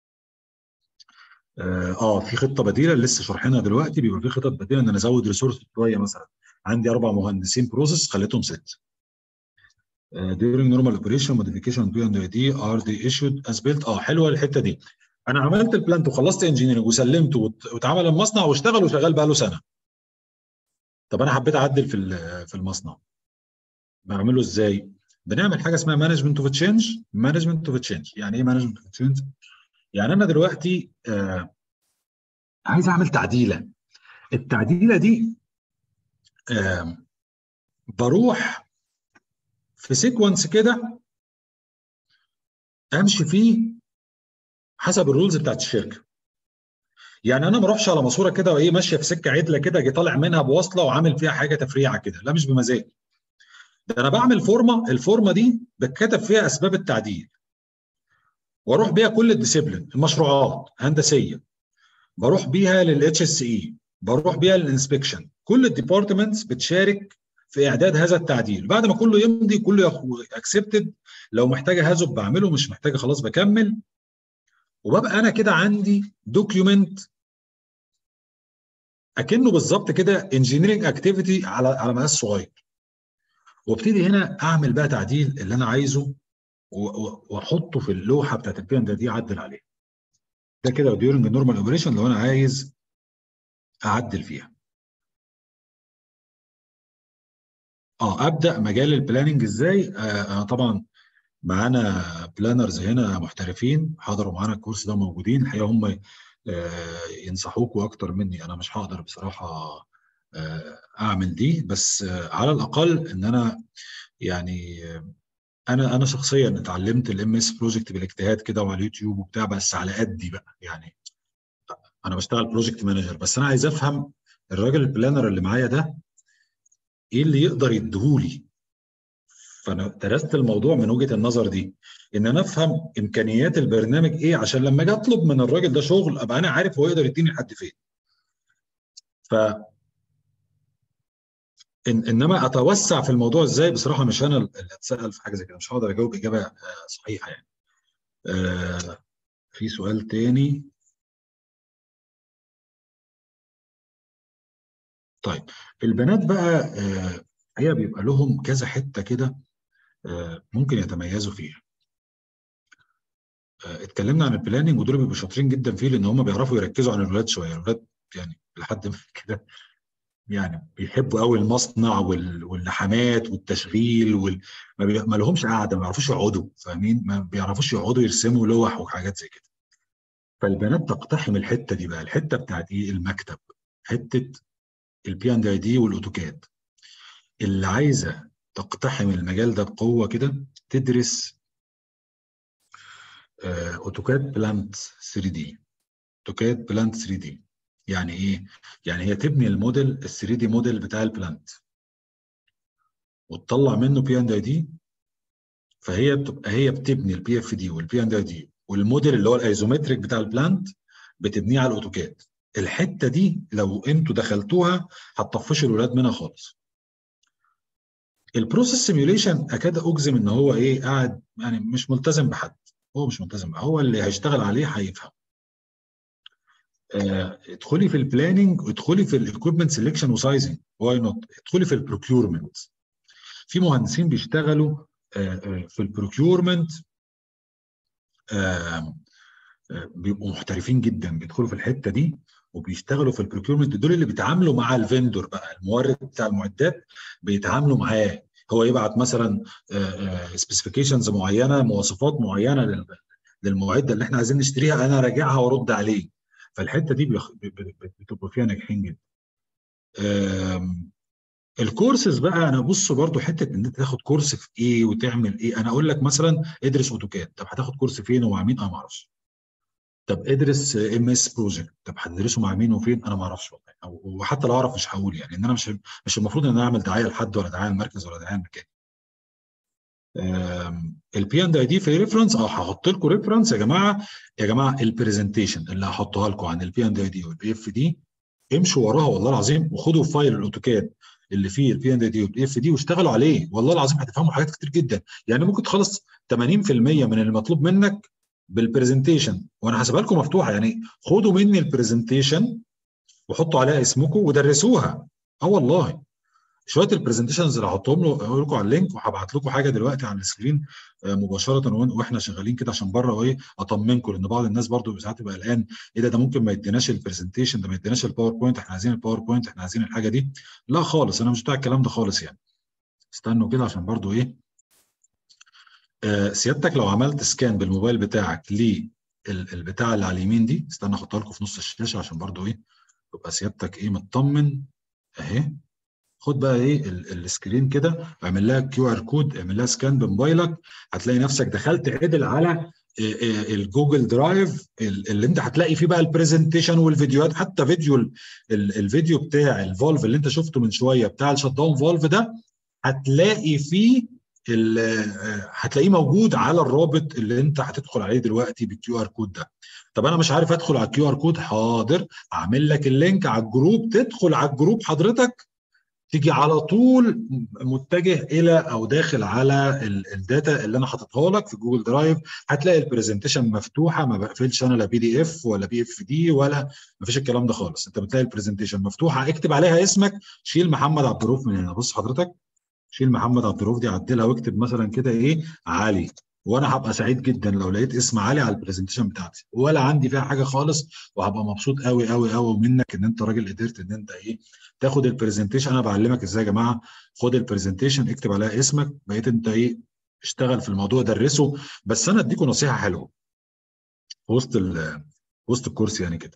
اه, آه في خطه بديله لسه شارحينها دلوقتي بيبقى في خطط بديله ان انا ازود ريسورس شويه مثلا عندي اربع مهندسين بروسيس خليتهم ست Uh, during normal operation modification P and ID are they issued as built اه حلوه الحته دي انا عملت البلانت وخلصت انجينيرنج وسلمته واتعمل المصنع واشتغل وشغال بقى له سنه طب انا حبيت اعدل في في المصنع بعمله ازاي بنعمل حاجه اسمها مانجمنت اوف تشينج مانجمنت اوف تشينج يعني ايه مانجمنت اوف تشينج يعني انا دلوقتي آه عايز اعمل تعديله التعديله دي آه بروح في سيكونس كده امشي فيه حسب الرولز بتاعت الشركه يعني انا ما اروحش على ماسوره كده وايه ماشيه في سكه عدله كده اجي طالع منها بوصله وعامل فيها حاجه تفريعه كده لا مش بمزاجي ده انا بعمل فورمه الفورمه دي بتكتب فيها اسباب التعديل واروح بيها كل الديسيبلين المشروعات هندسيه بروح بيها للاتش اس اي بروح بيها للانسبكشن كل الديبارتمنتس بتشارك في اعداد هذا التعديل بعد ما كله يمضي كله اكسبتد لو محتاجه هذا بعمله مش محتاجه خلاص بكمل وببقى انا كده عندي دوكيومنت اكنه بالظبط كده انجينيرنج اكتيفيتي على على مقاس صغير وابتدي هنا اعمل بقى تعديل اللي انا عايزه واحطه في اللوحه بتاعت البيان دي اعدل عليها ده كده ديورنج النورمال اوبريشن لو انا عايز اعدل فيها اه ابدا مجال البلاننج ازاي آه انا طبعا معانا بلانرز هنا محترفين حضروا معانا الكورس ده موجودين الحقيقه هم آه ينصحوكوا اكتر مني انا مش هقدر بصراحه آه اعمل دي بس آه على الاقل ان انا يعني انا انا شخصيا اتعلمت الام اس بروجكت بالاجتهاد كده وعلى اليوتيوب وبتاع بس على قدي بقى يعني انا بشتغل بروجكت مانجر بس انا عايز افهم الراجل البلانر اللي معايا ده ايه اللي يقدر يديهولي فانا درست الموضوع من وجهه النظر دي ان انا افهم امكانيات البرنامج ايه عشان لما اجي اطلب من الراجل ده شغل ابقى انا عارف هو يقدر يديني لحد فين ف إن انما اتوسع في الموضوع ازاي بصراحه مش انا اللي اتسال في حاجه زي كده مش هقدر اجاوب اجابه صحيحه يعني آه في سؤال تاني طيب البنات بقى آه هي بيبقى لهم كذا حته كده آه ممكن يتميزوا فيها آه اتكلمنا عن البلاننج ودول بيبقوا شاطرين جدا فيه لان هم بيعرفوا يركزوا عن الولاد شويه الولاد يعني لحد ما كده يعني بيحبوا قوي المصنع واللحامات والتشغيل وال... ما لهمش قاعده ما بيعرفوش يقعدوا فاهمين ما بيعرفوش يقعدوا يرسموا لوح وحاجات زي كده فالبنات تقتحم الحته دي بقى الحته بتاعت ايه المكتب حته البي اند اي دي والاوتوكاد اللي عايزه تقتحم المجال ده بقوه كده تدرس آه، اوتوكاد بلانت 3 دي اوتوكاد بلانت 3 دي يعني ايه يعني هي تبني الموديل ال 3 دي موديل بتاع البلانت وتطلع منه بي اند اي دي فهي بتبقى هي بتبني البي اف دي والبي اند اي دي والموديل اللي هو الايزومتريك بتاع البلانت بتبنيه على الاوتوكاد الحته دي لو انتوا دخلتوها هتطفشوا الولاد منها خالص البروسيس سيميوليشن اكاد اجزم ان هو ايه قاعد يعني مش ملتزم بحد هو مش ملتزم هو اللي هيشتغل عليه هيفهم آه، ادخلي في البلاننج ادخلي في الاكويبمنت سيلكشن وسايزنج واي نوت ادخلي في البروكيورمنت في مهندسين بيشتغلوا آه، آه، في البروكيورمنت بيبقوا محترفين جدا بيدخلوا في الحته دي وبيشتغلوا في البروكيورمنت دول اللي بيتعاملوا مع الفندور بقى المورد بتاع المعدات بيتعاملوا معاه هو يبعت مثلا سبيسيفيكيشنز معينه مواصفات معينه لل- للمعده اللي احنا عايزين نشتريها انا راجعها وارد عليه فالحته دي بيخ- ب- ب- ب- بتبقوا فيها ناجحين جدا آم، الكورسز بقى انا بص برضو حته ان انت تاخد كورس في ايه وتعمل ايه انا اقول لك مثلا ادرس اوتوكاد طب هتاخد كورس فين ومع مين انا ما اعرفش طب ادرس ام اس بروجكت طب هتدرسه مع مين وفين انا ما اعرفش والله أو- وحتى لو اعرف مش هقول يعني ان انا مش مش المفروض ان انا اعمل دعايه لحد ولا دعايه لمركز ولا دعايه لمكان البي اند اي دي في ريفرنس اه هحط لكم ريفرنس يا جماعه يا جماعه البرزنتيشن اللي هحطها لكم عن البي اند اي دي والبي اف دي امشوا وراها والله العظيم وخدوا فايل الاوتوكاد اللي فيه البي اند اي دي والبي اف دي واشتغلوا عليه والله العظيم هتفهموا حاجات كتير جدا يعني ممكن تخلص 80% من المطلوب منك بالبرزنتيشن وانا هسيبها لكم مفتوحه يعني خدوا مني البرزنتيشن وحطوا عليها اسمكم ودرسوها اه والله شويه البرزنتيشنز اللي هحطهم له اقول لكم على اللينك وهبعت لكم حاجه دلوقتي على السكرين آه، مباشره وإن- واحنا شغالين كده عشان بره وايه اطمنكم لان بعض الناس برضو ساعات يبقى قلقان ايه ده ده ممكن ما يديناش البرزنتيشن ده ما يديناش الباوربوينت احنا عايزين الباوربوينت احنا عايزين الحاجه دي لا خالص انا مش بتاع الكلام ده خالص يعني استنوا كده عشان برضو ايه آه، سيادتك لو عملت سكان بالموبايل بتاعك للبتاع اللي على اليمين دي استنى احطها لكم في نص الشاشه عشان برضو ايه تبقى سيادتك ايه مطمن اهي خد بقى ايه ال- السكرين كده اعمل لها كيو ار كود اعمل لها سكان بموبايلك هتلاقي نفسك دخلت عدل على إيه إيه الجوجل درايف ال- اللي انت هتلاقي فيه بقى البرزنتيشن والفيديوهات حتى فيديو ال- ال- الفيديو بتاع الفولف اللي انت شفته من شويه بتاع الشت داون فولف ده هتلاقي فيه ال- آه، هتلاقيه موجود على الرابط اللي انت هتدخل عليه دلوقتي بالكيو ار كود ده طب انا مش عارف ادخل على الكيو ار كود حاضر اعمل لك اللينك على الجروب تدخل على الجروب حضرتك تيجي على طول متجه الى او داخل على ال- الداتا اللي انا حاططها لك في جوجل درايف هتلاقي البرزنتيشن مفتوحه ما بقفلش انا لا بي دي اف ولا بي اف دي ولا ما فيش الكلام ده خالص انت بتلاقي البرزنتيشن مفتوحه اكتب عليها اسمك شيل محمد عبد الرؤوف من هنا بص حضرتك شيل محمد عبد الرؤوف دي عدلها واكتب مثلا كده ايه علي وانا هبقى سعيد جدا لو لقيت اسم علي على البرزنتيشن بتاعتي ولا عندي فيها حاجه خالص وهبقى مبسوط قوي قوي قوي منك ان انت راجل قدرت ان انت ايه تاخد البرزنتيشن انا بعلمك ازاي يا جماعه خد البرزنتيشن اكتب عليها اسمك بقيت انت ايه اشتغل في الموضوع درسه بس انا اديكم نصيحه حلوه في وسط ال- وسط الكورس يعني كده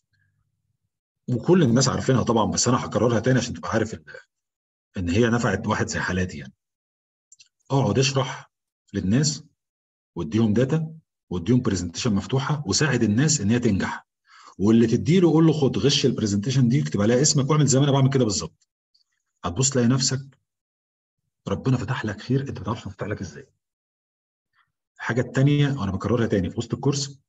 وكل الناس عارفينها طبعا بس انا هكررها تاني عشان تبقى عارف ال- ان هي نفعت واحد زي حالاتي يعني اقعد اشرح للناس واديهم داتا واديهم برزنتيشن مفتوحه وساعد الناس ان هي تنجح واللي تديله قول له خد غش البرزنتيشن دي اكتب عليها اسمك واعمل زي ما انا بعمل كده بالظبط هتبص تلاقي نفسك ربنا فتح لك خير انت ما تعرفش فتح لك ازاي الحاجه الثانيه وانا بكررها تاني في وسط الكورس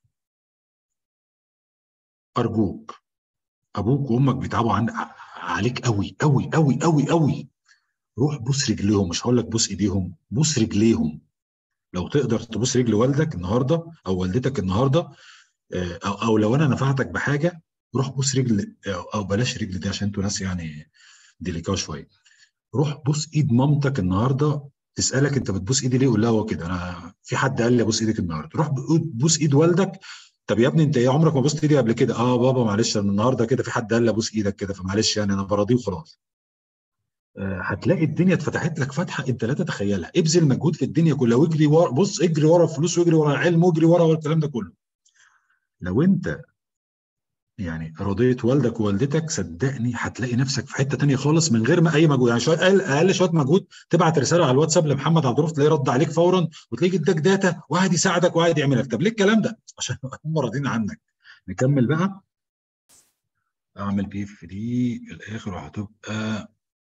ارجوك ابوك وامك بيتعبوا عن عليك قوي قوي قوي قوي قوي روح بوس رجليهم مش هقول لك بوس ايديهم بوس رجليهم لو تقدر تبوس رجل والدك النهارده او والدتك النهارده آه، او او لو انا نفعتك بحاجه روح بوس رجل او أو بلاش رجل دي عشان انتوا ناس يعني ديليكاو شويه روح بوس ايد مامتك النهارده تسالك انت بتبوس ايدي ليه قول لها هو كده انا في حد قال لي ابوس ايدك النهارده روح بوس ايد والدك طب يا ابني انت ايه عمرك ما بوست ايدي قبل كده اه بابا معلش انا النهارده كده في حد قال لي ابوس ايدك كده فمعلش يعني انا براضيه وخلاص آه، هتلاقي الدنيا اتفتحت لك فتحه انت لا تتخيلها ابذل مجهود في الدنيا كلها واجري ورا بص اجري ورا الفلوس واجري ورا العلم واجري ورا الكلام ده كله لو انت يعني رضيت والدك ووالدتك صدقني هتلاقي نفسك في حته تانية خالص من غير ما اي مجهود يعني شويه اقل اقل شويه مجهود تبعت رساله على الواتساب لمحمد عبد الرؤوف تلاقيه رد عليك فورا وتلاقيه اداك داتا وقاعد يساعدك وقاعد يعمل لك طب ليه الكلام ده؟ عشان هم راضيين عنك نكمل بقى اعمل بي اف دي الاخر وهتبقى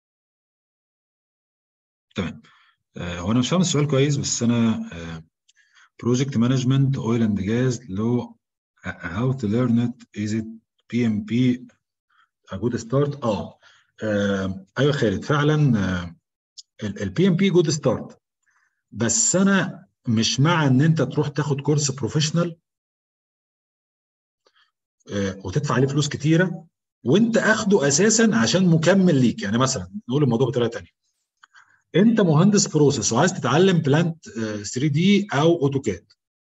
تمام آه، هو انا مش فاهم السؤال كويس بس انا بروجكت مانجمنت اويل اند جاز لو هاو تو ليرن ات از ات بي ام بي ا جود ستارت اه آه، ايوه خالد فعلا البي ام بي جود ستارت بس انا مش مع ان انت تروح تاخد كورس بروفيشنال وتدفع عليه فلوس كتيره وانت اخده اساسا عشان مكمل ليك يعني مثلا نقول الموضوع بطريقه ثانيه انت مهندس بروسيس وعايز تتعلم بلانت 3 دي او اوتوكاد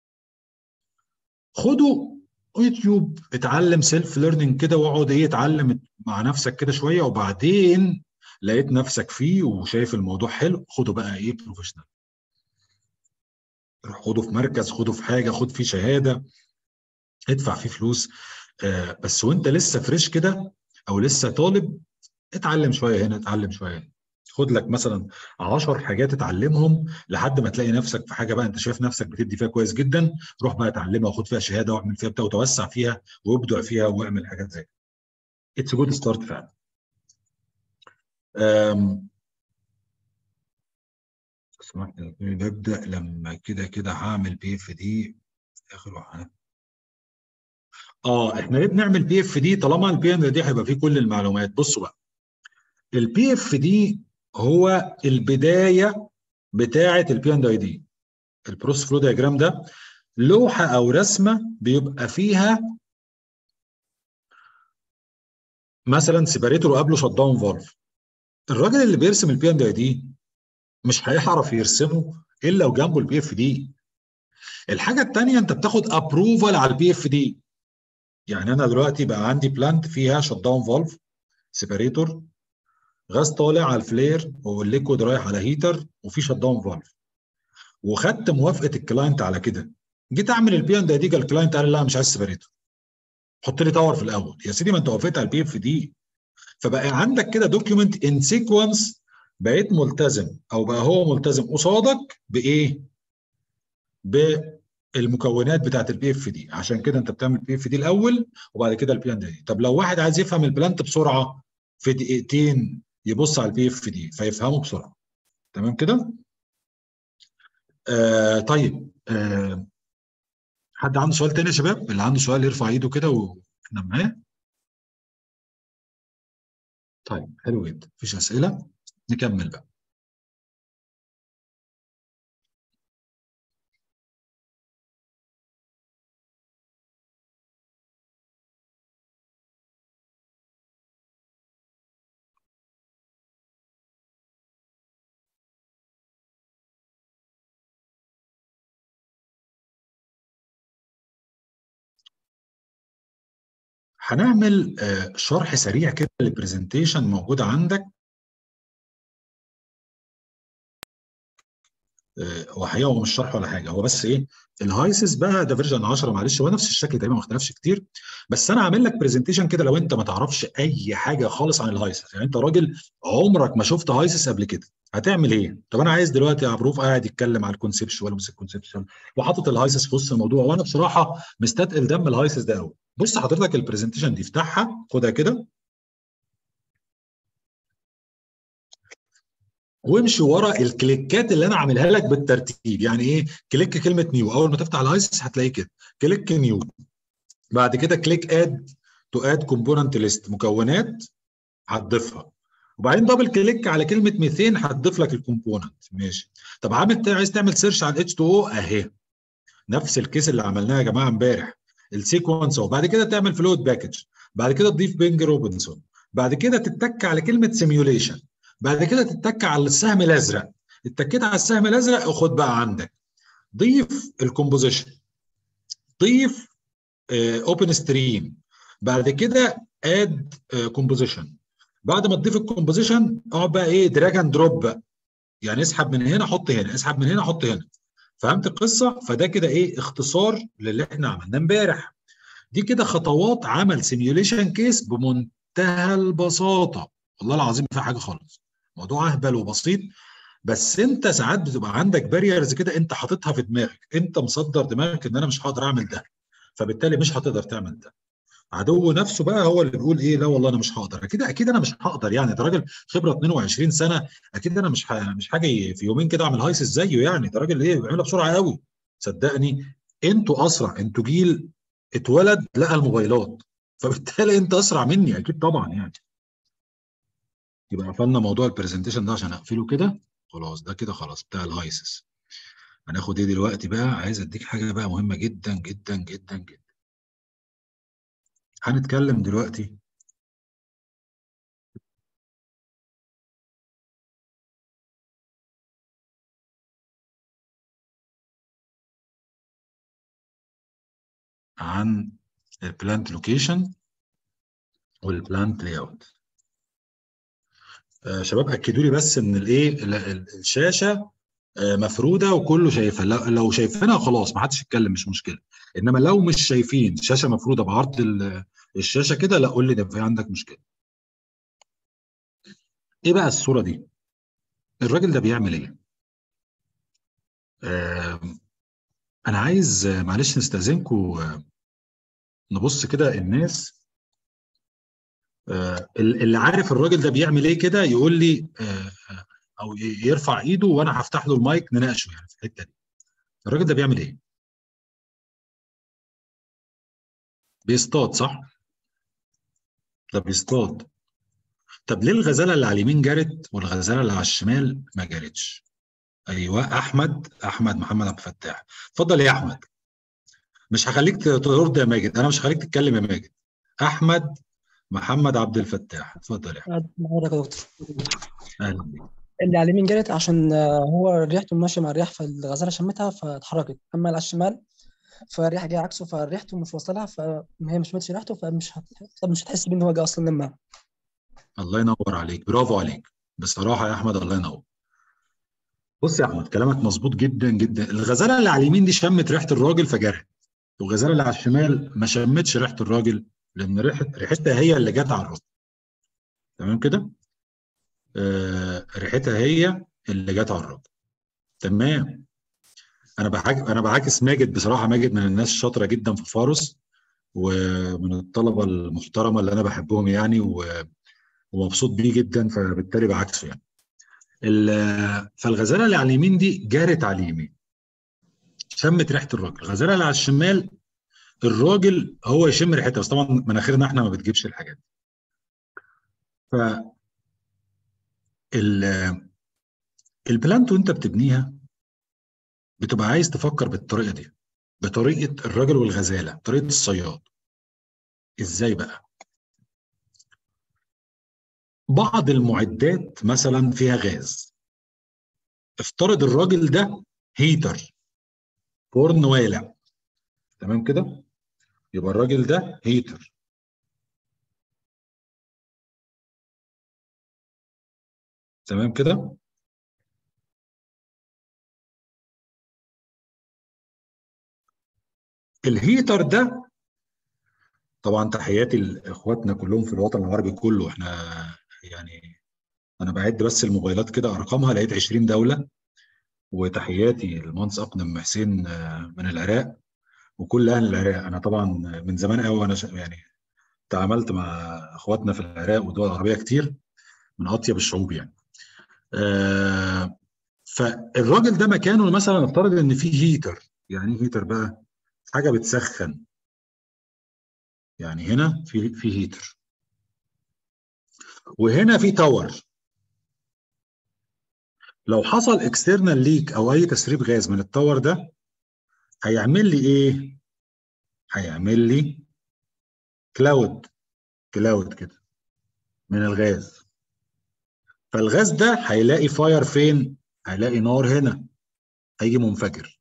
خده يوتيوب اتعلم سيلف ليرنينج كده واقعد ايه اتعلم مع نفسك كده شويه وبعدين لقيت نفسك فيه وشايف الموضوع حلو خده بقى ايه بروفيشنال روح خده في مركز خده في حاجه خد فيه شهاده ادفع فيه فلوس آه بس وانت لسه فريش كده او لسه طالب اتعلم شويه هنا اتعلم شويه هنا خد لك مثلا 10 حاجات اتعلمهم لحد ما تلاقي نفسك في حاجه بقى انت شايف نفسك بتدي فيها كويس جدا روح بقى اتعلمها وخد فيها شهاده واعمل فيها بتاع وتوسع فيها وابدع فيها واعمل حاجات زي كده. اتس جود ستارت فعلا. ببدا لما كده كده هعمل بي اف دي اخر واحد اه احنا ليه بنعمل بي اف دي طالما البي ان دي هيبقى فيه كل المعلومات بصوا بقى البي اف دي هو البدايه بتاعه البي ان اي دي البروسيس فلو دياجرام ده لوحه او رسمه بيبقى فيها مثلا سيباريتور وقبله شت داون فالف الراجل اللي بيرسم البي ان اي دي مش هيعرف يرسمه الا وجنبه البي اف دي الحاجه الثانيه انت بتاخد ابروفال على البي اف دي يعني انا دلوقتي بقى عندي بلانت فيها شت داون فالف سيباريتور غاز طالع على الفلير والليكويد رايح على هيتر وفي شت داون فالف وخدت موافقه الكلاينت على كده جيت اعمل البي ان دي الكلاينت قال لا مش عايز سيباريتور حط لي تاور في الاول يا سيدي ما انت وافقت على البي اف دي فبقى عندك كده دوكيومنت ان سيكونس بقيت ملتزم او بقى هو ملتزم قصادك بايه؟ بالمكونات بتاعت البي اف دي عشان كده انت بتعمل البي اف دي الاول وبعد كده البي ان دي طب لو واحد عايز يفهم البلانت بسرعه في دقيقتين يبص على البي اف دي فيفهمه بسرعه تمام كده؟ آه طيب آه حد عنده سؤال تاني يا شباب؟ اللي عنده سؤال يرفع ايده كده واحنا معاه طيب حلو جدا مفيش اسئله نكمل بقى هنعمل شرح سريع كده للبرزنتيشن موجوده عندك هو حقيقه هو مش شرح ولا حاجه هو بس ايه الهايسس بقى ده فيرجن 10 معلش هو نفس الشكل تقريبا ما اختلفش كتير بس انا عامل لك برزنتيشن كده لو انت ما تعرفش اي حاجه خالص عن الهايسس يعني انت راجل عمرك ما شفت هايسس قبل كده هتعمل ايه؟ طب انا عايز دلوقتي عبروف قاعد يتكلم على الكونسبشوال ومش الكونسبشوال وحاطط الهايسس في وسط الموضوع وانا بصراحه مستثقل دم الهايسس ده قوي بص حضرتك البرزنتيشن دي افتحها خدها كده وامشي ورا الكليكات اللي انا عاملها لك بالترتيب يعني ايه كليك كلمه نيو اول ما تفتح الهايسس هتلاقيه كده كليك نيو بعد كده كليك اد تو اد كومبوننت ليست مكونات هتضيفها وبعدين دبل كليك على كلمه ميثين هتضيف لك الكومبوننت ماشي طب عامل عايز تعمل سيرش على الاتش 2 او اهي نفس الكيس اللي عملناه يا جماعه امبارح السيكونس اهو بعد كده تعمل فلويد باكج بعد كده تضيف بينج روبنسون بعد كده تتك على كلمه سيميوليشن بعد كده تتك على السهم الازرق اتكيت على السهم الازرق وخد بقى عندك ضيف الكومبوزيشن ضيف اوبن ستريم بعد كده اد كومبوزيشن بعد ما تضيف الكومبوزيشن اقعد بقى ايه دراج اند دروب بقى يعني اسحب من هنا حط هنا اسحب من هنا حط هنا فهمت القصه فده كده ايه اختصار للي احنا عملناه امبارح دي كده خطوات عمل سيميوليشن كيس بمنتهى البساطه والله العظيم ما في حاجه خالص موضوع اهبل وبسيط بس انت ساعات بتبقى عندك باريرز كده انت حاططها في دماغك انت مصدر دماغك ان انا مش هقدر اعمل ده فبالتالي مش هتقدر تعمل ده عدو نفسه بقى هو اللي بيقول ايه لا والله انا مش هقدر اكيد اكيد انا مش هقدر يعني ده راجل خبره 22 سنه اكيد انا مش ح... مش حاجه في يومين كده اعمل هايسس زيه يعني ده راجل ايه بيعملها بسرعه قوي صدقني انتوا اسرع انتوا جيل اتولد لقى الموبايلات فبالتالي انت اسرع مني اكيد طبعا يعني يبقى قفلنا موضوع البرزنتيشن ده عشان اقفله كده خلاص ده كده خلاص بتاع الهايسس هناخد ايه دلوقتي بقى عايز اديك حاجه بقى مهمه جدا جدا جدا جدا هنتكلم دلوقتي عن البلانت لوكيشن والبلانت لاي اوت شباب اكدوا لي بس ان الايه الشاشه مفروده وكله شايفها لو شايفينها خلاص ما حدش يتكلم مش مشكله انما لو مش شايفين شاشه مفروده بعرض الشاشه كده لا قول لي ده في عندك مشكله ايه بقى الصوره دي الراجل ده بيعمل ايه آه انا عايز معلش نستاذنكم نبص كده الناس آه اللي عارف الراجل ده بيعمل ايه كده يقول لي آه او يرفع ايده وانا هفتح له المايك نناقشه يعني في الحته دي الراجل ده بيعمل ايه بيصطاد صح ده بيصطاد طب ليه الغزاله اللي على اليمين جرت والغزاله اللي على الشمال ما جرتش ايوه احمد احمد محمد عبد الفتاح اتفضل يا احمد مش هخليك ترد يا ماجد انا مش هخليك تتكلم يا ماجد احمد محمد عبد الفتاح اتفضل يا احمد معاك يا دكتور اهلا بيك اللي على اليمين جرت عشان هو ريحته ماشيه مع الرياح فالغزاله شمتها فاتحركت اما اللي على الشمال فالريح جايه عكسه فريحته مش واصلها فهي مش ماشيه ريحته فمش هت... مش هتحس بيه ان هو جه اصلا لما الله ينور عليك برافو عليك بصراحه يا احمد الله ينور بص يا احمد كلامك مظبوط جدا جدا الغزاله اللي على اليمين دي شمت ريحه الراجل فجرت والغزاله اللي على الشمال ما شمتش ريحه الراجل لان ريحه ريحتها هي اللي جت على الراجل تمام كده آه ريحتها هي اللي جت على الراجل تمام انا بعاك انا بعاكس ماجد بصراحه ماجد من الناس الشاطره جدا في فارس ومن الطلبه المحترمه اللي انا بحبهم يعني ومبسوط بيه جدا فبالتالي بعكسه يعني فالغزاله اللي على اليمين دي جارت على اليمين شمت ريحه الراجل الغزاله اللي على الشمال الراجل هو يشم ريحتها بس طبعا مناخيرنا احنا ما بتجيبش الحاجات دي ف البلانت وانت بتبنيها بتبقى عايز تفكر بالطريقه دي بطريقه الراجل والغزاله طريقه الصياد ازاي بقى بعض المعدات مثلا فيها غاز افترض الراجل ده هيتر فرن والع تمام كده يبقى الراجل ده هيتر تمام كده الهيتر ده طبعا تحياتي لاخواتنا كلهم في الوطن العربي كله احنا يعني انا بعد بس الموبايلات كده ارقامها لقيت 20 دوله وتحياتي للمهندس اقدم حسين من العراق وكل اهل العراق انا طبعا من زمان قوي وانا يعني تعاملت مع اخواتنا في العراق والدول العربيه كتير من اطيب الشعوب يعني آه فالراجل ده مكانه مثلا نفترض ان في هيتر يعني ايه هيتر بقى حاجه بتسخن يعني هنا في في هيتر وهنا في تاور لو حصل اكسترنال ليك او اي تسريب غاز من التاور ده هيعمل لي ايه هيعمل لي كلاود كلاود كده من الغاز فالغاز ده هيلاقي فاير فين هيلاقي نار هنا هيجي منفجر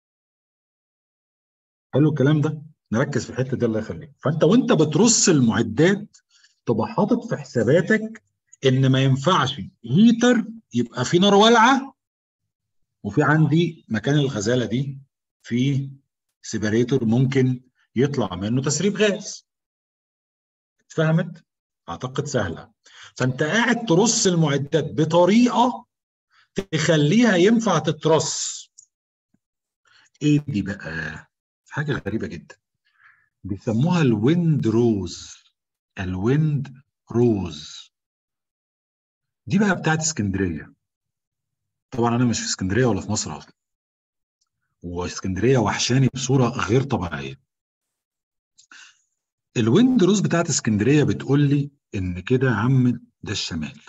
حلو الكلام ده نركز في الحته دي الله يخليك فانت وانت بترص المعدات تبقى حاطط في حساباتك ان ما ينفعش هيتر يبقى في نار والعه وفي عندي مكان الغزاله دي في سيبريتور ممكن يطلع منه تسريب غاز اتفهمت اعتقد سهله فانت قاعد ترص المعدات بطريقه تخليها ينفع تترص ايه دي بقى حاجه غريبه جدا بيسموها الويند روز الويند روز دي بقى بتاعت اسكندريه طبعا انا مش في اسكندريه ولا في مصر اصلا واسكندريه وحشاني بصوره غير طبيعيه الويند روز بتاعت اسكندريه بتقول لي ان كده يا عم ده الشمال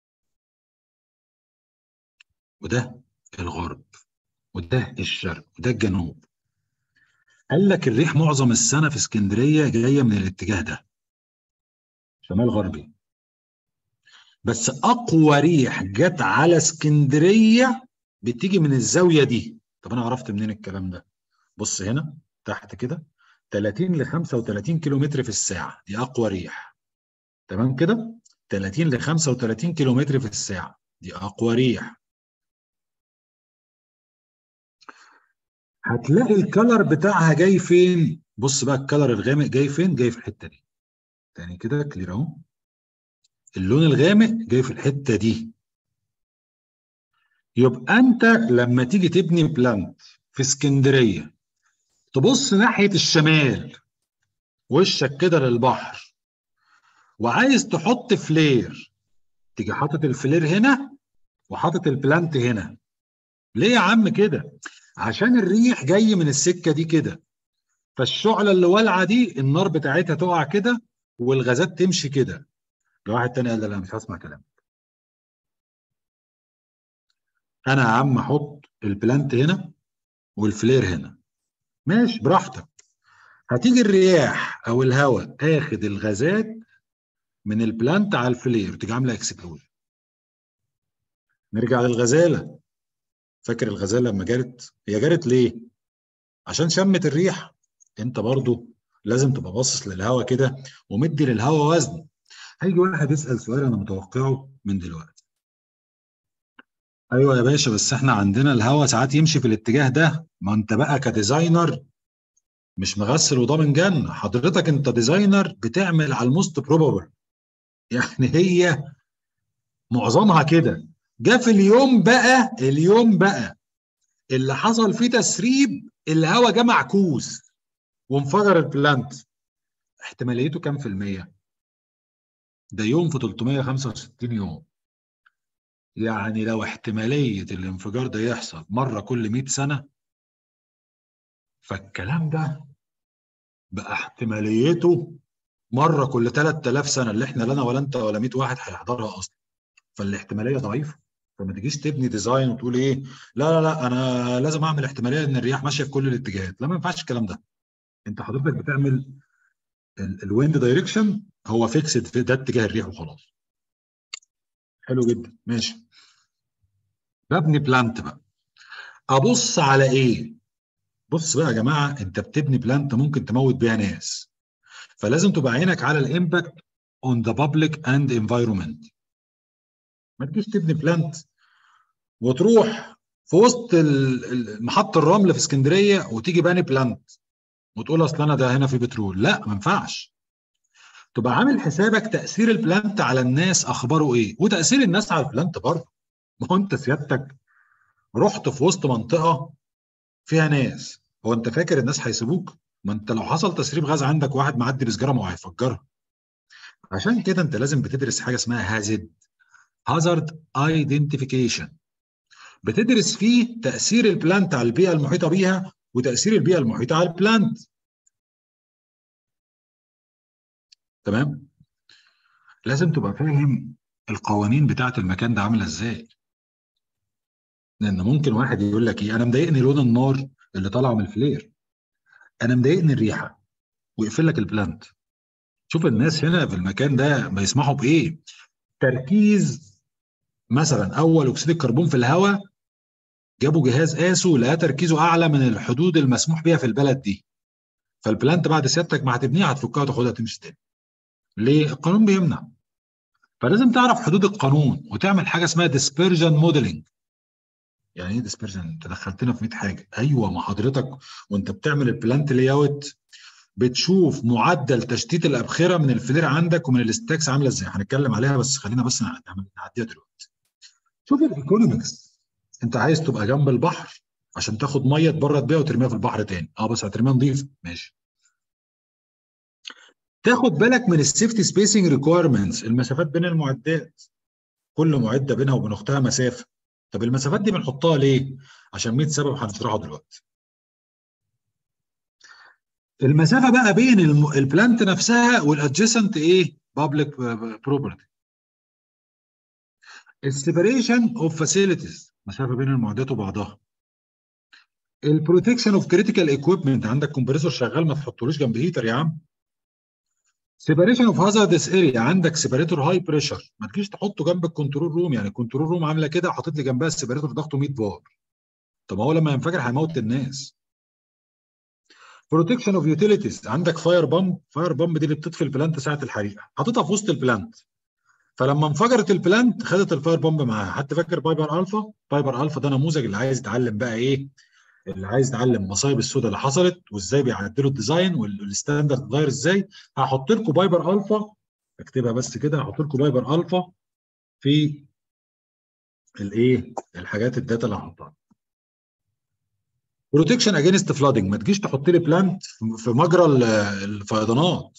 وده الغرب وده الشرق وده الجنوب قال لك الريح معظم السنه في اسكندريه جايه من الاتجاه ده شمال غربي بس اقوى ريح جت على اسكندريه بتيجي من الزاويه دي طب انا عرفت منين الكلام ده بص هنا تحت كده 30 ل 35 كيلو متر في الساعه دي اقوى ريح تمام كده 30 ل 35 كيلو متر في الساعه دي اقوى ريح هتلاقي الكلر بتاعها جاي فين بص بقى الكلر الغامق جاي فين جاي في الحته دي تاني كده كلير اهو اللون الغامق جاي في الحته دي يبقى انت لما تيجي تبني بلانت في اسكندريه تبص ناحيه الشمال وشك كده للبحر وعايز تحط فلير تيجي حاطط الفلير هنا وحاطط البلانت هنا ليه يا عم كده عشان الريح جاي من السكه دي كده فالشعله اللي والعه دي النار بتاعتها تقع كده والغازات تمشي كده لو واحد تاني قال لا مش هسمع كلامك انا يا عم احط البلانت هنا والفلير هنا ماشي براحتك هتيجي الرياح او الهواء اخد الغازات من البلانت على الفلير تيجي عامله اكسبلوجن نرجع للغزاله فاكر الغزاله لما جرت هي جرت ليه عشان شمت الريح انت برضو لازم تبقى باصص للهواء كده ومدي للهواء وزن هيجي واحد يسال سؤال انا متوقعه من دلوقتي ايوه يا باشا بس احنا عندنا الهواء ساعات يمشي في الاتجاه ده ما انت بقى كديزاينر مش مغسل وضامن جنه حضرتك انت ديزاينر بتعمل على الموست بروبابل يعني هي معظمها كده جه في اليوم بقى اليوم بقى اللي حصل فيه تسريب الهواء جه معكوس وانفجر البلانت احتماليته كام في المية؟ ده يوم في 365 يوم يعني لو احتمالية الانفجار ده يحصل مرة كل 100 سنة فالكلام ده بقى احتماليته مرة كل 3000 سنة اللي احنا لنا ولا انت ولا 100 واحد هيحضرها اصلا فالاحتمالية ضعيفة فما تجيش تبني ديزاين وتقول ايه لا لا لا انا لازم اعمل احتمالية ان الرياح ماشية في كل الاتجاهات لا ما ينفعش الكلام ده انت حضرتك بتعمل الويند دايركشن هو فيكسد في ده اتجاه الريح وخلاص حلو جدا ماشي ببني بلانت بقى ابص على ايه بص بقى يا جماعه انت بتبني بلانت ممكن تموت بيها ناس فلازم تبقى عينك على الامباكت اون ذا بابليك اند انفايرمنت ما تجيش تبني بلانت وتروح في وسط محطه الرمل في اسكندريه وتيجي باني بلانت وتقول اصل انا ده هنا في بترول لا ما ينفعش تبقى عامل حسابك تاثير البلانت على الناس اخباره ايه وتاثير الناس على البلانت برضه ما هو انت سيادتك رحت في وسط منطقه فيها ناس هو انت فاكر الناس هيسيبوك ما انت لو حصل تسريب غاز عندك واحد معدي بسجاره ما هو هيفجرها عشان كده انت لازم بتدرس حاجه اسمها هازد هازارد ايدنتيفيكيشن بتدرس فيه تاثير البلانت على البيئه المحيطه بيها وتاثير البيئه المحيطه على البلانت تمام لازم تبقى فاهم القوانين بتاعه المكان ده عامله ازاي لان ممكن واحد يقول لك ايه انا مضايقني لون النار اللي طالعه من الفلير انا مضايقني الريحه ويقفل لك البلانت شوف الناس هنا في المكان ده بيسمحوا بايه تركيز مثلا اول اكسيد الكربون في الهواء جابوا جهاز قاسه لقى تركيزه اعلى من الحدود المسموح بيها في البلد دي فالبلانت بعد سيادتك ما هتبنيها هتفكها وتاخدها تمشي تاني ليه القانون بيمنع فلازم تعرف حدود القانون وتعمل حاجه اسمها ديسبيرجن موديلنج يعني ايه ديسبيرجن انت دخلتنا في 100 حاجه ايوه ما حضرتك وانت بتعمل البلانت لي اوت بتشوف معدل تشتيت الابخره من الفلير عندك ومن الستاكس عامله ازاي هنتكلم عليها بس خلينا بس نعديها دلوقتي شوف الايكونومكس انت عايز تبقى جنب البحر عشان تاخد ميه تبرد بيها وترميها في البحر تاني اه بس هترميها نظيف ماشي تاخد بالك من السيفتي سبيسنج ريكويرمنتس المسافات بين المعدات كل معده بينها وبين اختها مسافه طب المسافات دي بنحطها ليه عشان 100 سبب هنشرحه دلوقتي المسافه بقى بين البلانت نفسها والادجيسنت ايه بابليك بروبرتي السيبريشن اوف فاسيلتيز مسافه بين المعدات وبعضها البروتكشن اوف كريتيكال ايكويبمنت عندك كومبريسور شغال ما تحطولوش جنب هيتر يا عم سيبريشن اوف هازاردس اريا عندك سيبريتور هاي بريشر ما تجيش تحطه جنب الكنترول روم يعني الكنترول روم عامله كده حاطط لي جنبها السيبريتور ضغطه 100 بار طب ما هو لما ينفجر هيموت الناس بروتكشن اوف يوتيليتيز عندك فاير بامب فاير بامب دي اللي بتطفي البلانت ساعه الحريقه حاططها في وسط البلانت فلما انفجرت البلانت خدت الفاير بامب معاها حد فاكر بايبر الفا بايبر الفا ده نموذج اللي عايز يتعلم بقى ايه اللي عايز يتعلم مصايب السوداء اللي حصلت وازاي بيعدلوا الديزاين والستاندرد اتغير ازاي هحط لكم بايبر الفا اكتبها بس كده هحط لكم بايبر الفا في الايه الحاجات الداتا اللي هحطها بروتكشن اجينست فلادنج ما تجيش تحط لي بلانت في مجرى الفيضانات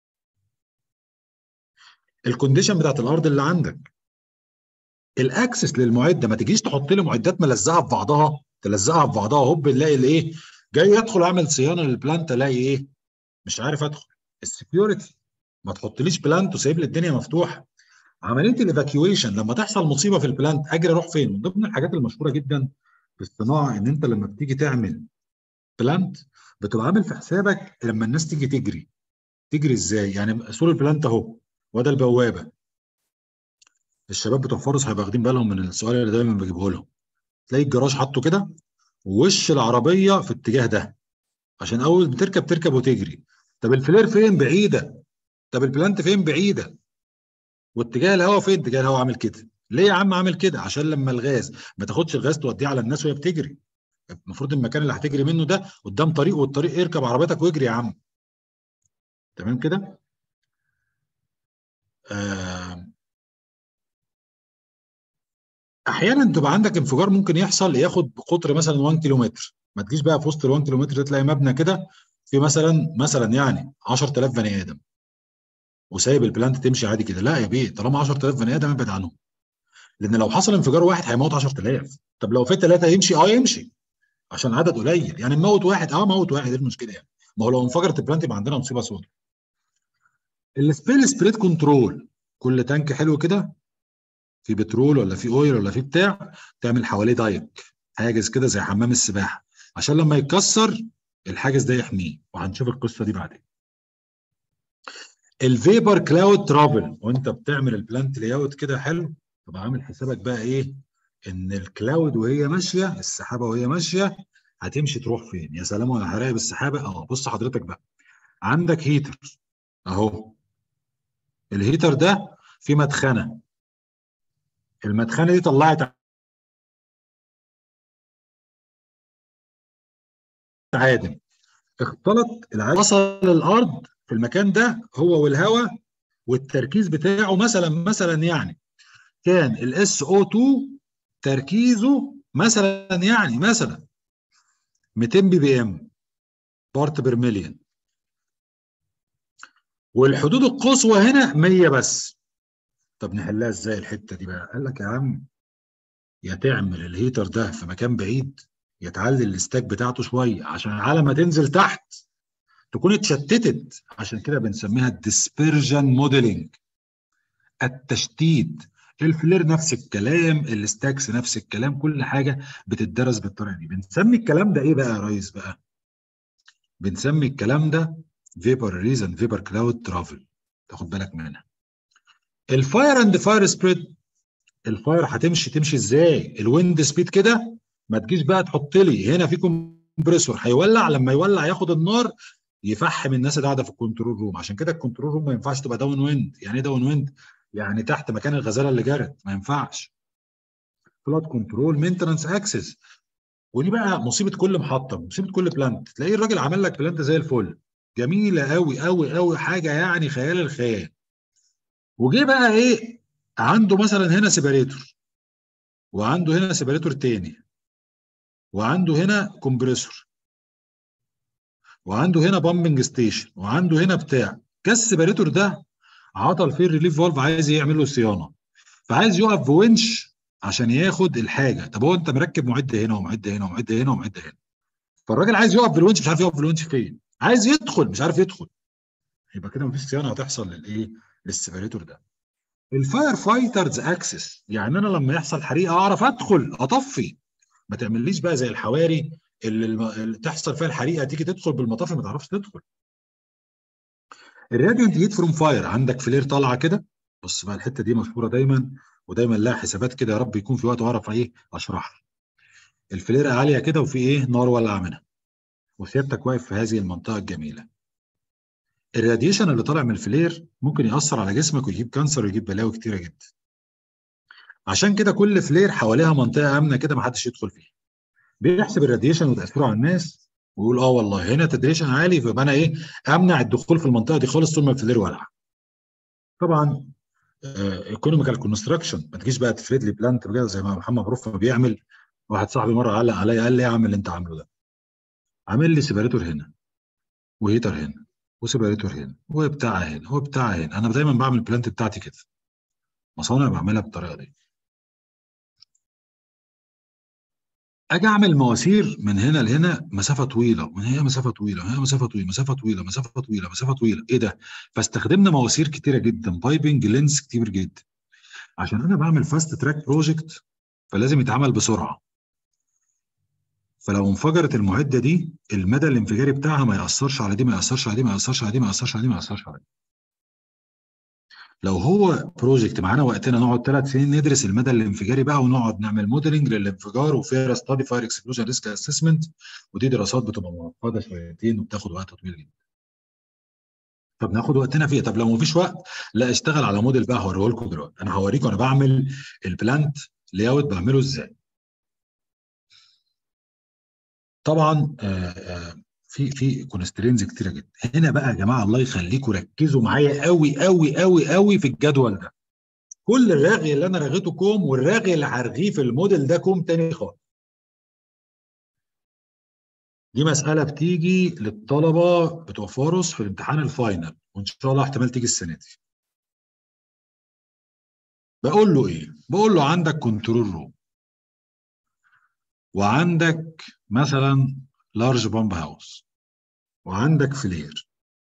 الكونديشن بتاعت الارض اللي عندك الاكسس للمعده ما تجيش تحط لي معدات ملزقه في بعضها تلزقها في بعضها هوب نلاقي الايه جاي ادخل اعمل صيانه للبلانت الاقي ايه مش عارف ادخل السكيورتي ما تحطليش بلانت وسايب لي الدنيا مفتوحه عمليه الايفاكيويشن لما تحصل مصيبه في البلانت اجري اروح فين من ضمن الحاجات المشهوره جدا في الصناعه ان انت لما بتيجي تعمل بلانت بتبقى عامل في حسابك لما الناس تيجي تجري تجري ازاي يعني سور البلانت اهو وده البوابه الشباب بتوع فارس هيبقوا واخدين بالهم من السؤال اللي دايما بجيبه لهم تلاقي الجراج حاطه كده ووش العربيه في الاتجاه ده عشان اول بتركب تركب وتجري طب الفلير فين بعيده طب البلانت فين بعيده واتجاه الهواء فين اتجاه الهواء عامل كده ليه يا عم عامل كده عشان لما الغاز ما تاخدش الغاز توديه على الناس وهي بتجري المفروض المكان اللي هتجري منه ده قدام طريق والطريق اركب عربيتك واجري يا عم تمام كده آه احيانا تبقى عندك انفجار ممكن يحصل ياخد قطر مثلا 1 كيلومتر ما تجيش بقى في وسط ال 1 كيلومتر تلاقي مبنى كده في مثلا مثلا يعني 10000 بني ادم وسايب البلانت تمشي عادي كده لا يا بيه طالما 10000 بني ادم ابعد عنهم لان لو حصل انفجار واحد هيموت 10000 طب لو في ثلاثه يمشي اه يمشي عشان عدد قليل يعني نموت واحد اه موت واحد ايه المشكله يعني ما هو لو انفجرت البلانت يبقى عندنا مصيبه سوداء السبيل سبريد كنترول كل تانك حلو كده في بترول ولا في اويل ولا في بتاع تعمل حواليه دايك حاجز كده زي حمام السباحه عشان لما يتكسر الحاجز ده يحميه وهنشوف القصه دي بعدين الفيبر كلاود ترافل وانت بتعمل البلانت لاي اوت كده حلو تبقى عامل حسابك بقى ايه ان الكلاود وهي ماشيه السحابه وهي ماشيه هتمشي تروح فين يا سلام وانا هراقب السحابه اه بص حضرتك بقى عندك هيتر اهو الهيتر ده في مدخنه المدخنه دي طلعت عادم اختلط العادم وصل الارض في المكان ده هو والهواء والتركيز بتاعه مثلا مثلا يعني كان الاس او 2 تركيزه مثلا يعني مثلا 200 بي بي ام بارت بير مليون والحدود القصوى هنا 100 بس طب نحلها ازاي الحته دي بقى قال لك يا عم يا تعمل الهيتر ده في مكان بعيد يا تعلي الستاك بتاعته شويه عشان على ما تنزل تحت تكون اتشتتت عشان كده بنسميها الديسبرجن موديلنج التشتيت الفلير نفس الكلام الستاكس نفس الكلام كل حاجه بتدرس بالطريقه دي بنسمي الكلام ده ايه بقى يا ريس بقى بنسمي الكلام ده فيبر ريزن فيبر كلاود ترافل تاخد بالك منها الفاير اند فاير سبريد الفاير هتمشي تمشي ازاي الويند سبيد كده ما تجيش بقى تحط لي هنا في كومبريسور هيولع لما يولع ياخد النار يفحم الناس اللي قاعده في الكنترول روم عشان كده الكنترول روم ما ينفعش تبقى داون ويند يعني ايه داون ويند يعني تحت مكان الغزاله اللي جرت ما ينفعش فلات كنترول مينتنانس اكسس ودي بقى مصيبه كل محطه مصيبه كل بلانت تلاقي الراجل عمل لك بلانت زي الفل جميله قوي قوي قوي حاجه يعني خيال الخيال وجه بقى ايه عنده مثلا هنا سيبريتور وعنده هنا سيبريتور تاني وعنده هنا كومبريسور وعنده هنا بامبنج ستيشن وعنده هنا بتاع جه السيبريتور ده عطل فيه الريليف فالف عايز يعمل له صيانه فعايز يقف بونش عشان ياخد الحاجه طب هو انت مركب معد هنا ومعد هنا ومعد هنا ومعد هنا فالراجل عايز يقف بالونش مش عارف يقف بالونش فين عايز يدخل مش عارف يدخل يبقى كده مفيش صيانه هتحصل للايه للسيبريتور ده الفاير فايترز اكسس يعني انا لما يحصل حريقه اعرف ادخل اطفي ما تعمليش بقى زي الحواري اللي, الم... اللي تحصل فيها الحريقه تيجي تدخل بالمطافي ما تعرفش تدخل الراديانت هيت فروم فاير عندك فلير طالعه كده بص بقى الحته دي مشهوره دايما ودايما لها حسابات كده يا رب يكون في وقت واعرف ايه اشرحها الفلير عاليه كده وفي ايه نار ولع منها وسيادتك واقف في هذه المنطقه الجميله الراديشن اللي طالع من الفلير ممكن ياثر على جسمك ويجيب كانسر ويجيب بلاوي كتيره جدا عشان كده كل فلير حواليها منطقه امنه كده ما حدش يدخل فيها بيحسب الراديشن وتاثيره على الناس ويقول اه والله هنا تدريشن عالي فيبقى انا ايه امنع الدخول في المنطقه دي خالص طول ما الفلير ولع طبعا ايكونوميكال كونستراكشن ما تجيش بقى تفرد لي بلانت بجد زي ما محمد معروف ما بيعمل واحد صاحبي مره علق عليا قال لي ايه يا عم اللي انت عامله ده عامل لي سيبريتور هنا وهيتر هنا وسيبريتور هنا وبتاع هنا وبتاع هنا انا دايما بعمل البلانت بتاعتي كده مصانع بعملها بالطريقه دي اجي اعمل مواسير من هنا لهنا مسافه طويله ومن هنا مسافه طويله ومن هنا مسافه طويله مسافه طويله مسافه طويله مسافه طويله ايه ده فاستخدمنا مواسير كتيره جدا بايبنج لينس كتير جدا عشان انا بعمل فاست تراك بروجكت فلازم يتعمل بسرعه فلو انفجرت المعده دي المدى الانفجاري بتاعها ما ياثرش على دي ما ياثرش على دي ما ياثرش على دي ما ياثرش على دي ما ياثرش على دي لو هو بروجكت معانا وقتنا نقعد ثلاث سنين ندرس المدى الانفجاري بقى ونقعد نعمل موديلنج للانفجار وفيها ستادي فاير اكسبلوجن ريسك اسسمنت ودي دراسات بتبقى معقده شويتين وبتاخد وقت طويل جدا. طب ناخد وقتنا فيها طب لو مفيش وقت لا اشتغل على موديل بقى هوريه لكم دلوقتي انا هوريكم انا بعمل البلانت لاي اوت بعمله ازاي. طبعا آآ آآ في في كونسترينز كتيره جدا هنا بقى يا جماعه الله يخليكم ركزوا معايا قوي قوي قوي قوي في الجدول ده كل الرغي اللي انا رغيته كوم والرغي اللي هرغيه في الموديل ده كوم تاني خالص دي مساله بتيجي للطلبه بتوع فارس في الامتحان الفاينل وان شاء الله احتمال تيجي السنه دي بقول له ايه بقول له عندك كنترول روم وعندك مثلا لارج بامب هاوس وعندك فلير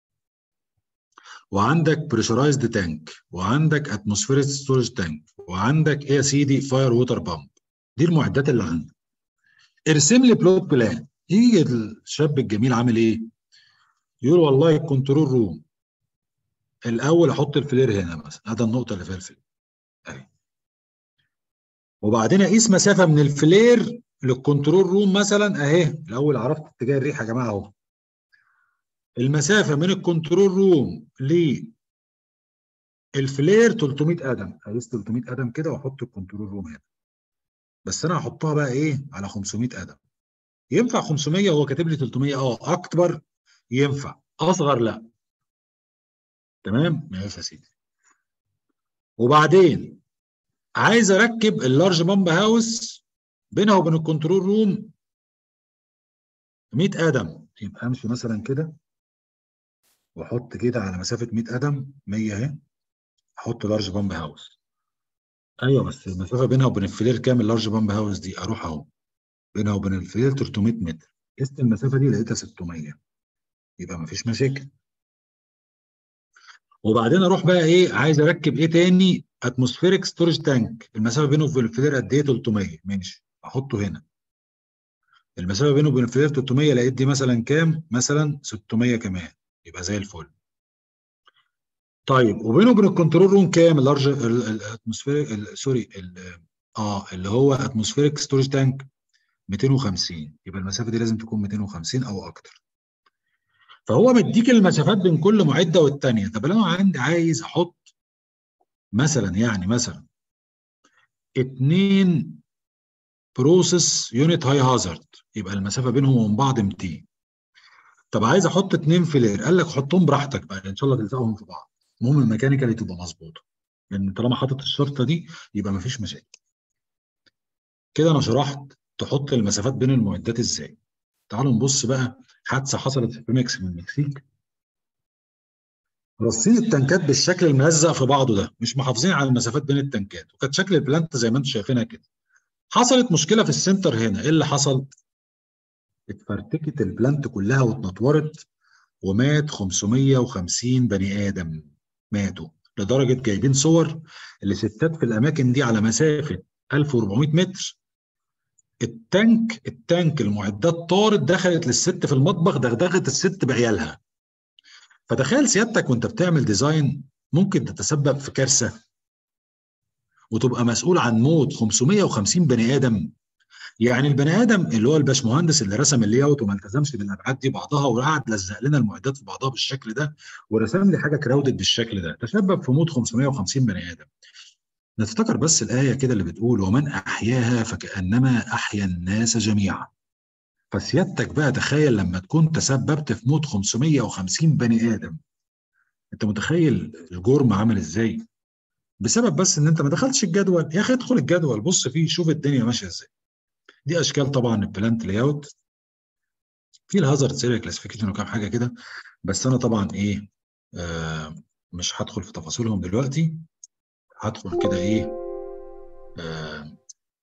وعندك بريشرايزد تانك وعندك اتموسفيريك ستورج تانك وعندك ايه يا سيدي فاير ووتر بامب دي المعدات اللي عندك ارسم لي بلوت بلان يجي الشاب الجميل عامل ايه يقول والله الكنترول روم الاول احط الفلير هنا مثلا هذا النقطه اللي فيها الفلير اهي وبعدين اقيس مسافه من الفلير للكنترول روم مثلا اهي الاول عرفت اتجاه الريح يا جماعه اهو المسافه من الكنترول روم للفلير 300 قدم اقيس 300 قدم كده واحط الكنترول روم هنا بس انا هحطها بقى ايه على 500 قدم ينفع 500 هو كاتب لي 300 اه اكبر ينفع اصغر لا تمام ماشي يا سيدي وبعدين عايز اركب اللارج بامب هاوس بينها وبين الكنترول روم 100 قدم يبقى امشي مثلا كده واحط كده على مسافه 100 قدم 100 اهي احط لارج بامب هاوس ايوه بس المسافه بينها وبين الفلير كام اللارج بامب هاوس دي اروح اهو بينها وبين الفلير 300 متر قست المسافه دي لقيتها 600 يبقى مفيش مشاكل وبعدين اروح بقى ايه عايز اركب ايه تاني اتموسفيريك ستورج تانك المسافه بينه وبين الفلير قد ايه 300 ماشي احطه هنا المسافه بينه وبين الفلير 300 لقيت دي مثلا كام مثلا 600 كمان يبقى زي الفل طيب وبينه وبين الكنترول روم كام اللارج الاتموسفيريك سوري اه اللي هو اتموسفيريك ستورج تانك 250 يبقى المسافه دي لازم تكون 250 او اكتر فهو مديك المسافات بين كل معده والثانيه طب لو انا عندي عايز احط مثلا يعني مثلا اتنين بروسيس يونت هاي هازارد يبقى المسافه بينهم وبين بعض 200 طب عايز احط اتنين فلير قال لك حطهم براحتك بقى ان شاء الله تلزقهم في بعض المهم الميكانيكالي تبقى مظبوطه لان طالما حاطط الشرطه دي يبقى مفيش مشاكل كده انا شرحت تحط المسافات بين المعدات ازاي تعالوا نبص بقى حادثه حصلت في ميكس من المكسيك رصين التنكات بالشكل الملزق في بعضه ده مش محافظين على المسافات بين التنكات وكانت شكل البلانت زي ما انتم شايفينها كده حصلت مشكله في السنتر هنا ايه اللي حصل اتفرتكت البلانت كلها واتنطورت ومات 550 بني ادم ماتوا لدرجه جايبين صور لستات في الاماكن دي على مسافه 1400 متر التانك التانك المعدات طارت دخلت للست في المطبخ دغدغت الست بعيالها فتخيل سيادتك وانت بتعمل ديزاين ممكن تتسبب في كارثه وتبقى مسؤول عن موت 550 بني ادم يعني البني ادم اللي هو الباشمهندس اللي رسم اللي اوت وما التزمش بالابعاد دي بعضها وقعد لزق لنا المعدات في بعضها بالشكل ده ورسم لي حاجه كراودد بالشكل ده تسبب في موت 550 بني ادم نفتكر بس الايه كده اللي بتقول ومن احياها فكانما احيا الناس جميعا فسيادتك بقى تخيل لما تكون تسببت في موت 550 بني ادم انت متخيل الجرم عامل ازاي بسبب بس ان انت ما دخلتش الجدول يا اخي ادخل الجدول بص فيه شوف الدنيا ماشيه ازاي دي اشكال طبعا البلانت لاي اوت في الهازارد سيريال كلاسيفيكيشن وكام حاجه كده بس انا طبعا ايه آه مش هدخل في تفاصيلهم دلوقتي هدخل كده ايه آه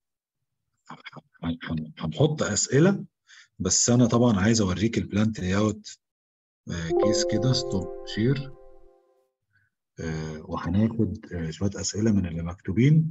هنحط اسئله بس انا طبعا عايز اوريك البلانت لاي اوت آه كيس كده ستوب شير آه وهناخد آه شويه اسئله من اللي مكتوبين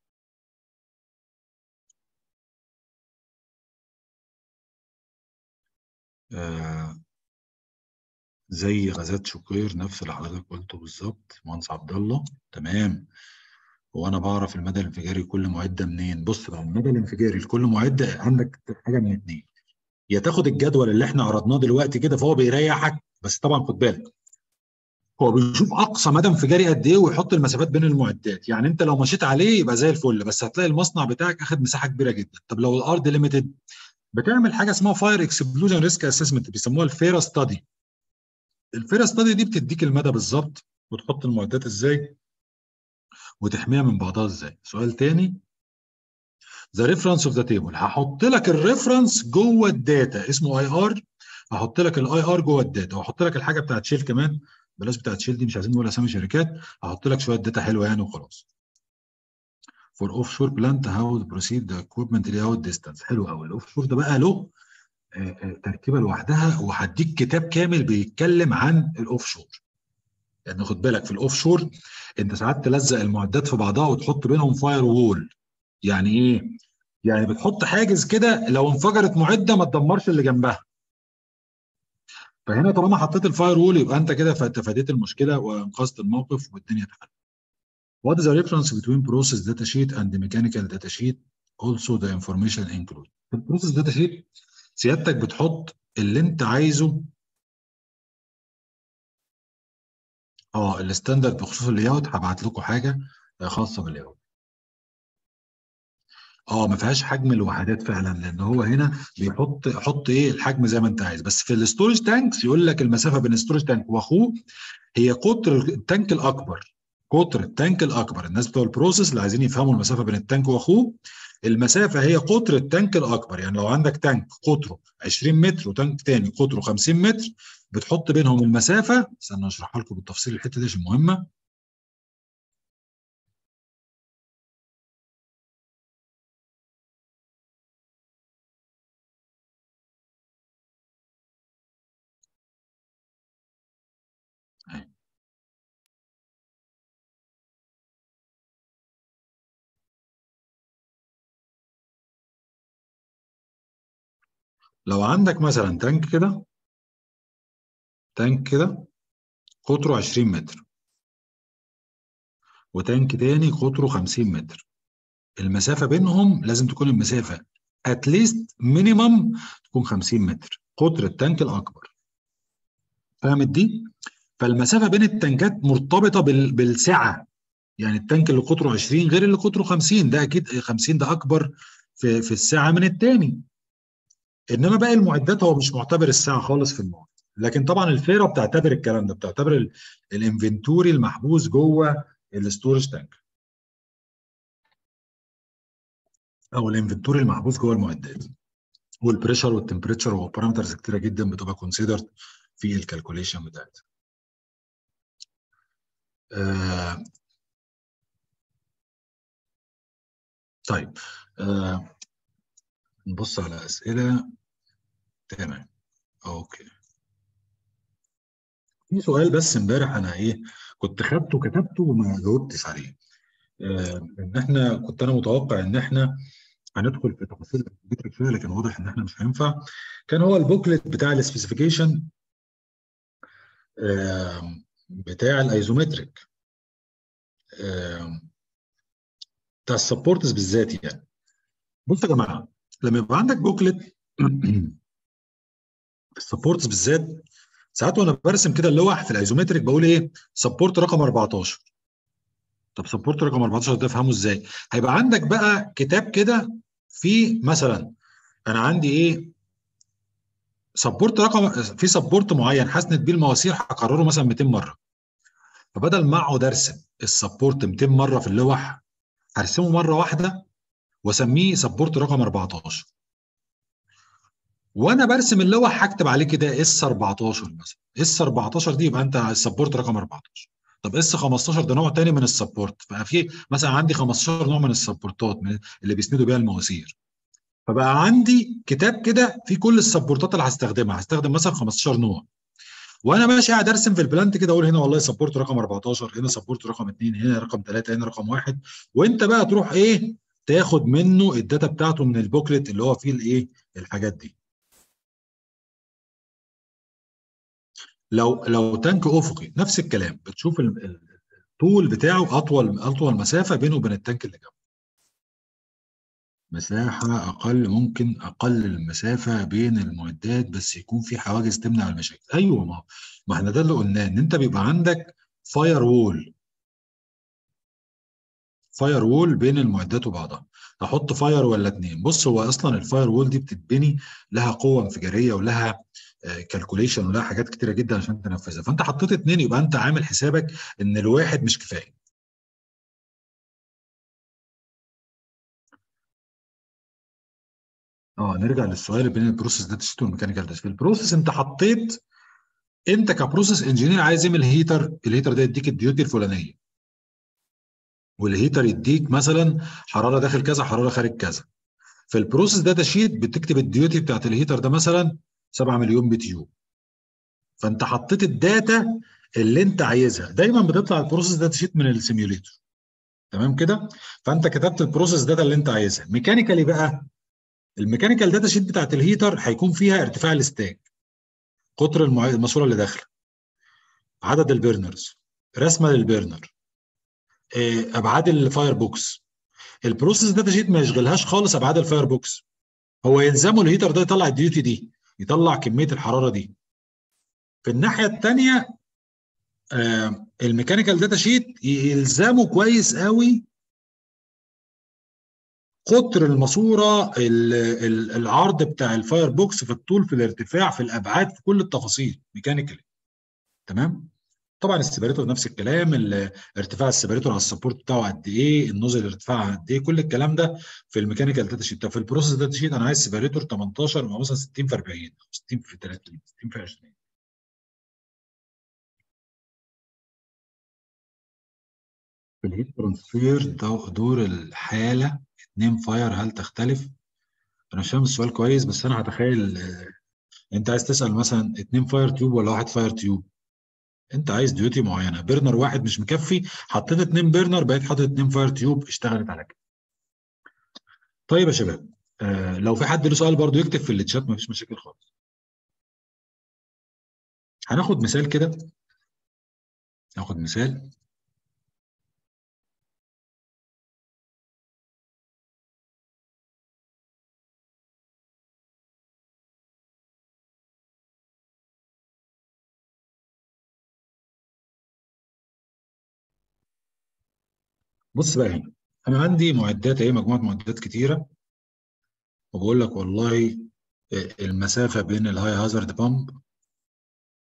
آه زي غازات شقير نفس اللي حضرتك قلته بالظبط مهندس عبد الله تمام هو انا بعرف المدى الانفجاري لكل معده منين بص بقى المدى الانفجاري لكل معده عندك حاجه من اتنين يا تاخد الجدول اللي احنا عرضناه دلوقتي كده فهو بيريحك بس طبعا خد بالك هو بيشوف اقصى مدى انفجاري قد ايه ويحط المسافات بين المعدات يعني انت لو مشيت عليه يبقى زي الفل بس هتلاقي المصنع بتاعك اخد مساحه كبيره جدا طب لو الارض ليميتد بتعمل حاجه اسمها فاير اكسبلوجن ريسك اسسمنت بيسموها الفيرا ستادي الفيرا ستادي دي بتديك المدى بالظبط وتحط المعدات ازاي وتحميها من بعضها ازاي سؤال تاني ذا ريفرنس اوف ذا تيبل هحط لك الريفرنس جوه الداتا اسمه اي ار هحط لك الاي ار جوه الداتا واحط لك الحاجه بتاعت شيل كمان بلاش بتاعت شيل دي مش عايزين نقول اسامي شركات هحط لك شويه داتا حلوه يعني وخلاص فور اوف شور بلانت هاو بروسيد ذا اكويبمنت لاوت ديستانس حلو قوي الاوف شور ده بقى له تركيبه لوحدها وهديك كتاب كامل بيتكلم عن الاوف شور يعني خد بالك في الاوف شور انت ساعات تلزق المعدات في بعضها وتحط بينهم فاير وول يعني ايه يعني بتحط حاجز كده لو انفجرت معده ما تدمرش اللي جنبها فهنا طالما حطيت الفاير وول يبقى انت كده تفاديت المشكله وانقذت الموقف والدنيا اتحلت What is the difference between process data sheet and the mechanical data sheet? Also the information included. في البروسيس داتا شيت سيادتك بتحط اللي انت عايزه اه الستاندرد بخصوص اللاي اوت هبعت لكم حاجه خاصه باللاي اوت. اه ما فيهاش حجم الوحدات فعلا لان هو هنا بيحط حط ايه الحجم زي ما انت عايز بس في الستورج تانكس يقول لك المسافه بين الستورج تانك واخوه هي قطر التانك الاكبر قطر التانك الاكبر الناس بتوع البروسيس اللي عايزين يفهموا المسافه بين التانك واخوه المسافه هي قطر التانك الاكبر يعني لو عندك تانك قطره 20 متر وتانك تاني قطره 50 متر بتحط بينهم المسافه استنى اشرحها لكم بالتفصيل الحته دي عشان مهمه لو عندك مثلا تانك كده تانك كده قطره 20 متر وتانك تاني قطره 50 متر المسافة بينهم لازم تكون المسافة اتليست مينيمم تكون 50 متر قطر التانك الأكبر فهمت دي؟ فالمسافة بين التانكات مرتبطة بال... بالسعة يعني التانك اللي قطره 20 غير اللي قطره 50 ده أكيد 50 ده أكبر في في السعة من التاني انما باقي المعدات هو مش معتبر الساعه خالص في المواد لكن طبعا الفيرا بتعتبر الكلام ده بتعتبر الانفنتوري المحبوس جوه الستورج تانك او الانفنتوري المحبوس جوه المعدات والبريشر والتمبريتشر وبارامترز كتيره جدا بتبقى كونسيدرد في الكالكوليشن بتاعتها آه طيب آه نبص على اسئله تمام اوكي في سؤال بس امبارح انا ايه كنت خدته كتبته وما جاوبتش عليه آه ان احنا كنت انا متوقع ان احنا هندخل في تفاصيل الكمبيوتر شويه لكن واضح ان احنا مش هينفع كان هو البوكلت بتاع السبيسيفيكيشن آه بتاع الايزومتريك آه بتاع السبورتس بالذات يعني بصوا يا جماعه لما يبقى عندك بوكلت السبورتس بالذات ساعات وانا برسم كده اللوح في الايزومتريك بقول ايه سبورت رقم 14 طب سبورت رقم 14 ده افهمه ازاي هيبقى عندك بقى كتاب كده في مثلا انا عندي ايه سبورت رقم في سبورت معين حسند بيه المواسير هكرره مثلا 200 مره فبدل ما اقعد ارسم السبورت 200 مره في اللوح هرسمه مره واحده واسميه سبورت رقم 14 وانا برسم اللوح هكتب عليه كده اس 14 مثلا اس 14 دي يبقى انت السبورت رقم 14 طب اس 15 ده نوع تاني من السبورت ففي مثلا عندي 15 نوع من السبورتات من اللي بيسندوا بيها المواسير فبقى عندي كتاب كده فيه كل السبورتات اللي هستخدمها هستخدم مثلا 15 نوع وانا ماشي قاعد ارسم في البلانت كده اقول هنا والله سبورت رقم 14 هنا سبورت رقم 2 هنا رقم 3 هنا رقم 1 وانت بقى تروح ايه تاخد منه الداتا بتاعته من البوكلت اللي هو فيه الايه الحاجات دي لو لو تانك افقي نفس الكلام بتشوف الطول بتاعه اطول اطول مسافه بينه وبين التانك اللي جنبه مساحه اقل ممكن اقل المسافه بين المعدات بس يكون في حواجز تمنع المشاكل ايوه ما ما احنا ده اللي قلناه ان انت بيبقى عندك فاير وول فاير وول بين المعدات وبعضها احط فاير ولا اتنين بص هو اصلا الفاير وول دي بتتبني لها قوه انفجاريه ولها كالكوليشن ولها حاجات كتيره جدا عشان تنفذها فانت حطيت اتنين يبقى انت عامل حسابك ان الواحد مش كفايه اه نرجع للسؤال بين البروسيس داتا شيت والميكانيكال داتا شيت البروسيس انت حطيت انت كبروسيس انجينير عايز يعمل هيتر الهيتر ده يديك الديوتي الفلانيه والهيتر يديك مثلا حراره داخل كذا حراره خارج كذا في البروسيس داتا شيت بتكتب الديوتي بتاعت الهيتر ده مثلا 7 مليون بي تي يو فانت حطيت الداتا اللي انت عايزها دايما بتطلع البروسيس داتا شيت من السيميوليتور تمام كده فانت كتبت البروسيس داتا اللي انت عايزها ميكانيكالي بقى الميكانيكال داتا شيت بتاعت الهيتر هيكون فيها ارتفاع الستاك قطر الماسوره اللي داخله عدد البرنرز رسمه للبرنر ابعاد الفاير بوكس البروسيس داتا شيت ما يشغلهاش خالص ابعاد الفاير بوكس هو يلزمه الهيتر ده يطلع الديوتي دي يطلع كميه الحراره دي في الناحيه الثانيه آه الميكانيكال داتا شيت يلزمه كويس قوي قطر الماسوره العرض بتاع الفاير بوكس في الطول في الارتفاع في الابعاد في كل التفاصيل ميكانيكالي تمام طبعا السيبريتور نفس الكلام ارتفاع السيبريتور على السبورت بتاعه قد ايه النوزل ارتفاعها قد ايه كل الكلام ده في الميكانيكال داتا شيت في البروسيس داتا شيت انا عايز سيبريتور 18 او مثلا 60 في 40 60 في 30 60 في 20 في الهيت ترانسفير دور الحاله اتنين فاير هل تختلف؟ انا مش فاهم السؤال كويس بس انا هتخيل انت عايز تسال مثلا اتنين فاير تيوب ولا واحد فاير تيوب انت عايز ديوتي معينه بيرنر واحد مش مكفي حطيت اتنين بيرنر بقيت حاطط اتنين فاير تيوب اشتغلت على كده طيب يا شباب آه لو في حد له سؤال برضو يكتب في التشات مفيش مشاكل خالص هناخد مثال كده ناخد مثال بص بقى هنا انا عندي معدات اهي مجموعه معدات كتيره وبقول لك والله المسافه بين الهاي هازارد بامب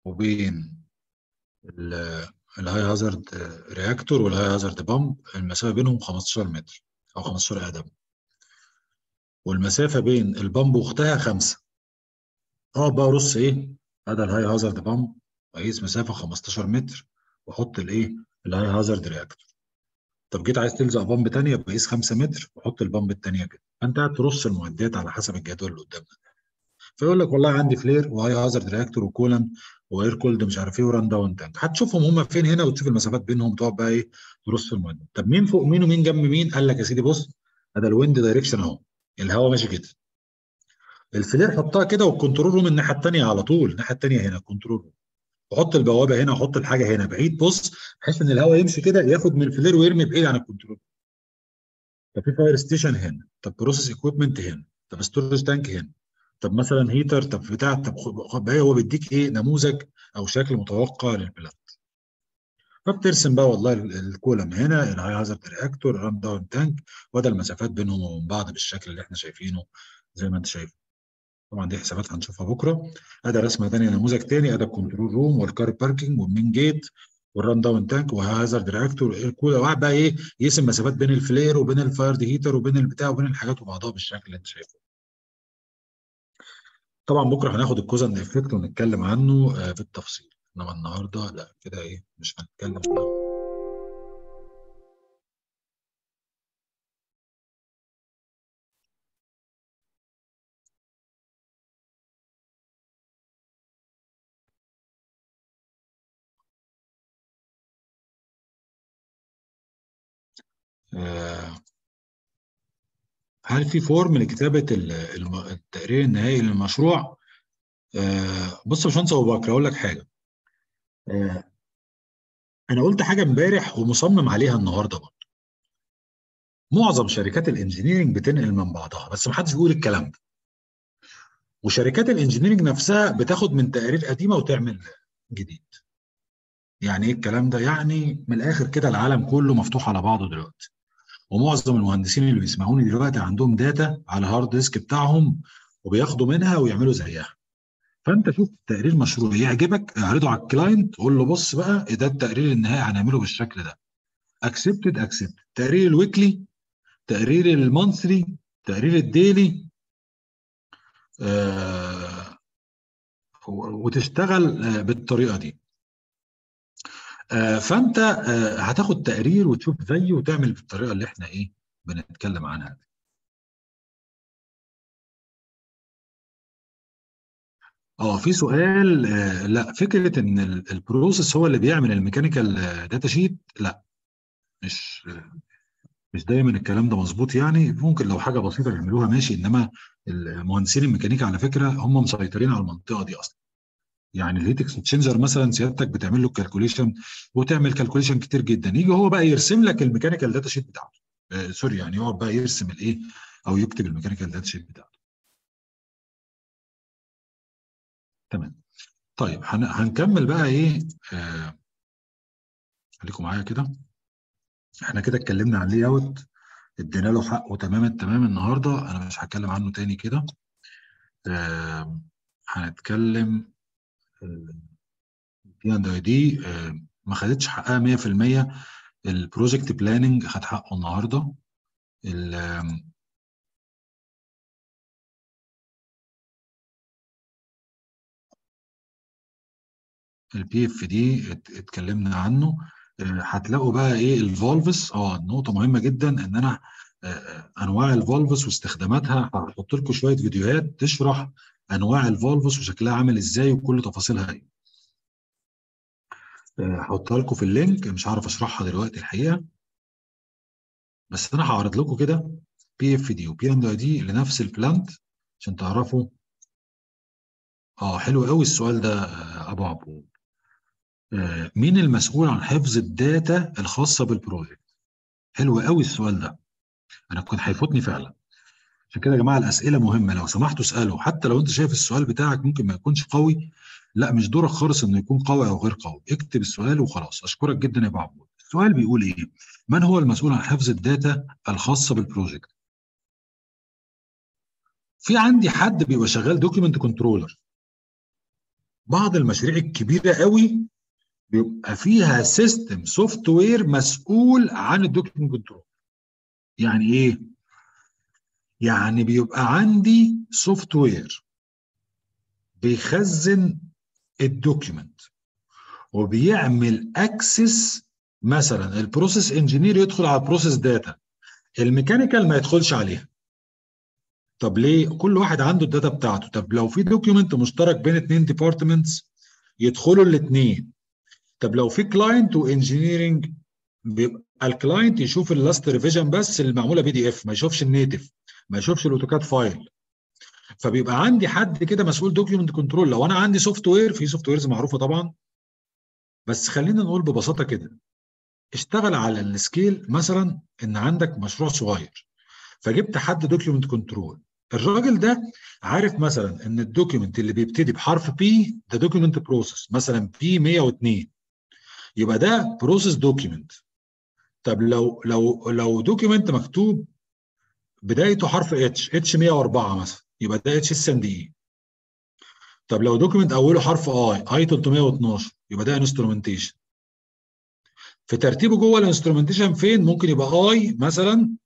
وبين الهاي هازارد رياكتور والهاي هازارد بامب المسافه بينهم 15 متر او 15 قدم والمسافه بين البامب واختها 5 اقعد بقى ارص ايه هذا الهاي هازارد بامب اقيس مسافه 15 متر واحط الايه الهاي هازارد رياكتور طب جيت عايز تلزق بامب ثانيه بقيس 5 متر واحط البامب الثانيه كده فانت قاعد ترص المعدات على حسب الجدول اللي قدامنا فيقول لك والله عندي فلير وهاي هازارد رياكتور وكولن واير كولد مش عارف ايه وران داون تانك هتشوفهم هم فين هنا وتشوف المسافات بينهم تقعد بقى ايه ترص المعدات طب مين فوق مين ومين جنب مين قال لك يا سيدي بص هذا الويند دايركشن اهو الهواء ماشي كده الفلير حطها كده والكنترول روم الناحيه الثانيه على طول الناحيه الثانيه هنا كنترول روم وحط البوابه هنا وحط الحاجه هنا بعيد بص بحيث ان الهواء يمشي كده ياخد من الفلير ويرمي بعيد عن الكنترول طب في فاير ستيشن هنا طب بروسيس اكويبمنت هنا طب ستورج تانك هنا طب مثلا هيتر طب بتاع طب خد هو بيديك ايه نموذج او شكل متوقع للبلانت فبترسم بقى والله الكولم هنا الهاي هازارد رياكتور ران داون تانك وده المسافات بينهم وبين بعض بالشكل اللي احنا شايفينه زي ما انت شايف طبعا دي حسابات هنشوفها بكره ادي رسمه ثانيه نموذج ثاني ادي الكنترول روم والكار باركينج والمين جيت والران داون تانك وهازارد رياكتور الكولا واحد بقى ايه يقسم مسافات بين الفلير وبين الفاير هيتر وبين البتاع وبين الحاجات وبعضها بالشكل اللي انت شايفه طبعا بكره هناخد الكوزن افكت ونتكلم عنه بالتفصيل انما النهارده لا كده ايه مش هنتكلم فيه هل في فورم لكتابه التقرير النهائي للمشروع؟ بص يا باشمهندس ابو بكر اقول لك حاجه. انا قلت حاجه امبارح ومصمم عليها النهارده برضه. معظم شركات الانجينيرنج بتنقل من بعضها بس محدش بيقول الكلام ده. وشركات الانجينيرنج نفسها بتاخد من تقارير قديمه وتعمل جديد. يعني ايه الكلام ده؟ يعني من الاخر كده العالم كله مفتوح على بعضه دلوقتي. ومعظم المهندسين اللي بيسمعوني دلوقتي عندهم داتا على الهارد ديسك بتاعهم وبياخدوا منها ويعملوا زيها. فانت شوف تقرير مشروع يعجبك اعرضه على الكلاينت قول له بص بقى ده التقرير النهائي هنعمله بالشكل ده. اكسبتد اكسبت تقرير الويكلي تقرير المانثلي تقرير الديلي آه وتشتغل آه بالطريقه دي. آه فانت آه هتاخد تقرير وتشوف زيه وتعمل بالطريقه اللي احنا ايه بنتكلم عنها دي. اه في سؤال آه لا فكره ان البروسيس هو اللي بيعمل الميكانيكال داتا شيت لا مش مش دايما الكلام ده مظبوط يعني ممكن لو حاجه بسيطه يعملوها ماشي انما المهندسين الميكانيكا على فكره هم مسيطرين على المنطقه دي اصلا يعني الهيت اكسشينجر مثلا سيادتك بتعمل له كالكوليشن وتعمل كالكوليشن كتير جدا يجي هو بقى يرسم لك الميكانيكال داتا شيت بتاعته آه سوري يعني يقعد بقى يرسم الايه او يكتب الميكانيكال داتا شيت بتاعته تمام طيب هن... هنكمل بقى ايه آه... خليكم معايا كده احنا كده اتكلمنا عن لي اوت ادينا له حقه تمام التمام النهارده انا مش هتكلم عنه تاني كده آه... هنتكلم بي اند اي دي ما خدتش حقها 100% البروجكت بلاننج خد حقه النهارده البي اف دي اتكلمنا عنه هتلاقوا بقى ايه الفولفز اه نقطه مهمه جدا ان انا انواع الفولفز واستخداماتها هحط لكم شويه فيديوهات تشرح انواع الفولفز وشكلها عامل ازاي وكل تفاصيلها ايه هحطها لكم في اللينك مش هعرف اشرحها دلوقتي الحقيقه بس انا هعرض لكم كده بي اف دي وبي ام دي لنفس البلانت عشان تعرفوا اه حلو قوي السؤال ده ابو عبود آه مين المسؤول عن حفظ الداتا الخاصه بالبروجكت حلو قوي السؤال ده انا كنت هيفوتني فعلا عشان كده يا جماعه الاسئله مهمه لو سمحتوا اسالوا حتى لو انت شايف السؤال بتاعك ممكن ما يكونش قوي لا مش دورك خالص انه يكون قوي او غير قوي اكتب السؤال وخلاص اشكرك جدا يا ابو عبود السؤال بيقول ايه من هو المسؤول عن حفظ الداتا الخاصه بالبروجكت في عندي حد بيبقى شغال دوكيمنت كنترولر بعض المشاريع الكبيره قوي بيبقى فيها سيستم سوفت وير مسؤول عن الدوكيومنت كنترول يعني ايه يعني بيبقى عندي سوفت وير بيخزن الدوكيومنت وبيعمل اكسس مثلا البروسيس انجينير يدخل على البروسيس داتا الميكانيكال ما يدخلش عليها طب ليه كل واحد عنده الداتا بتاعته طب لو في دوكيومنت مشترك بين اتنين ديبارتمنتس يدخلوا الاثنين طب لو في كلاينت وانجينيرنج بيبقى الكلاينت يشوف اللاست ريفيجن بس اللي معموله بي دي اف ما يشوفش النيتف ما يشوفش الاوتوكاد فايل فبيبقى عندي حد كده مسؤول دوكيومنت كنترول لو انا عندي سوفت وير في سوفت ويرز معروفه طبعا بس خلينا نقول ببساطه كده اشتغل على السكيل مثلا ان عندك مشروع صغير فجبت حد دوكيومنت كنترول الراجل ده عارف مثلا ان الدوكيومنت اللي بيبتدي بحرف بي ده دوكيومنت بروسيس مثلا بي 102 يبقى ده بروسيس دوكيومنت طب لو لو لو دوكيومنت مكتوب بدايته حرف اتش اتش 104 مثلا يبقى ده اتش اس ان دي طب لو دوكيومنت اوله حرف اي اي 312 يبقى ده انسترومنتيشن في ترتيبه جوه الانسترومنتيشن فين ممكن يبقى اي مثلا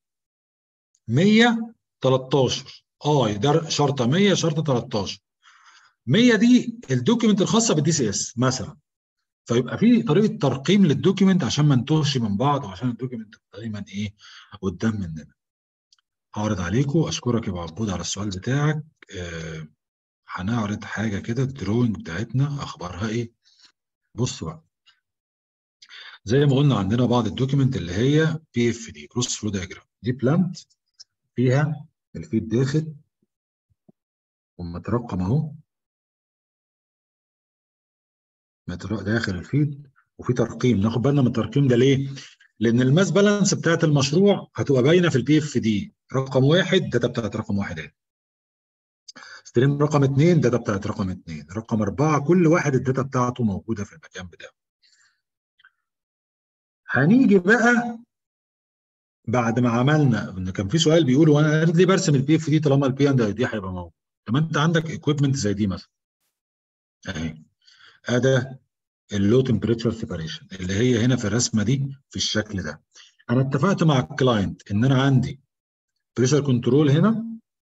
113 اي ده شرطه 100 شرطه 13 100 دي الدوكيومنت الخاصه بالدي سي اس مثلا فيبقى في طريقه ترقيم للدوكيومنت عشان ما نتوهش من بعض وعشان الدوكيومنت دايما ايه قدام مننا هعرض عليكم اشكرك يا ابو عبود على السؤال بتاعك آه هنعرض حاجه كده الدروينج بتاعتنا اخبارها ايه بص بقى زي ما قلنا عندنا بعض الدوكيومنت اللي هي بي اف دي بروسس فلو دايجرام دي بلانت فيها الفيد داخل ومترقم اهو داخل الفيد وفي ترقيم ناخد بالنا من الترقيم ده ليه؟ لان الماس بالانس بتاعت المشروع هتبقى باينه في البي اف دي رقم واحد داتا بتاعت رقم واحد اهي ستريم رقم اثنين داتا بتاعت رقم اثنين رقم اربعه كل واحد الداتا بتاعته موجوده في المكان بتاعه هنيجي بقى بعد ما عملنا ان كان في سؤال بيقول وانا ليه برسم البي اف دي طالما البي اند دي هيبقى موجود طب انت عندك اكويبمنت زي دي مثلا اهي ادي اللو تمبريتشر سيبريشن اللي هي هنا في الرسمه دي في الشكل ده انا اتفقت مع الكلاينت ان انا عندي بريشر كنترول هنا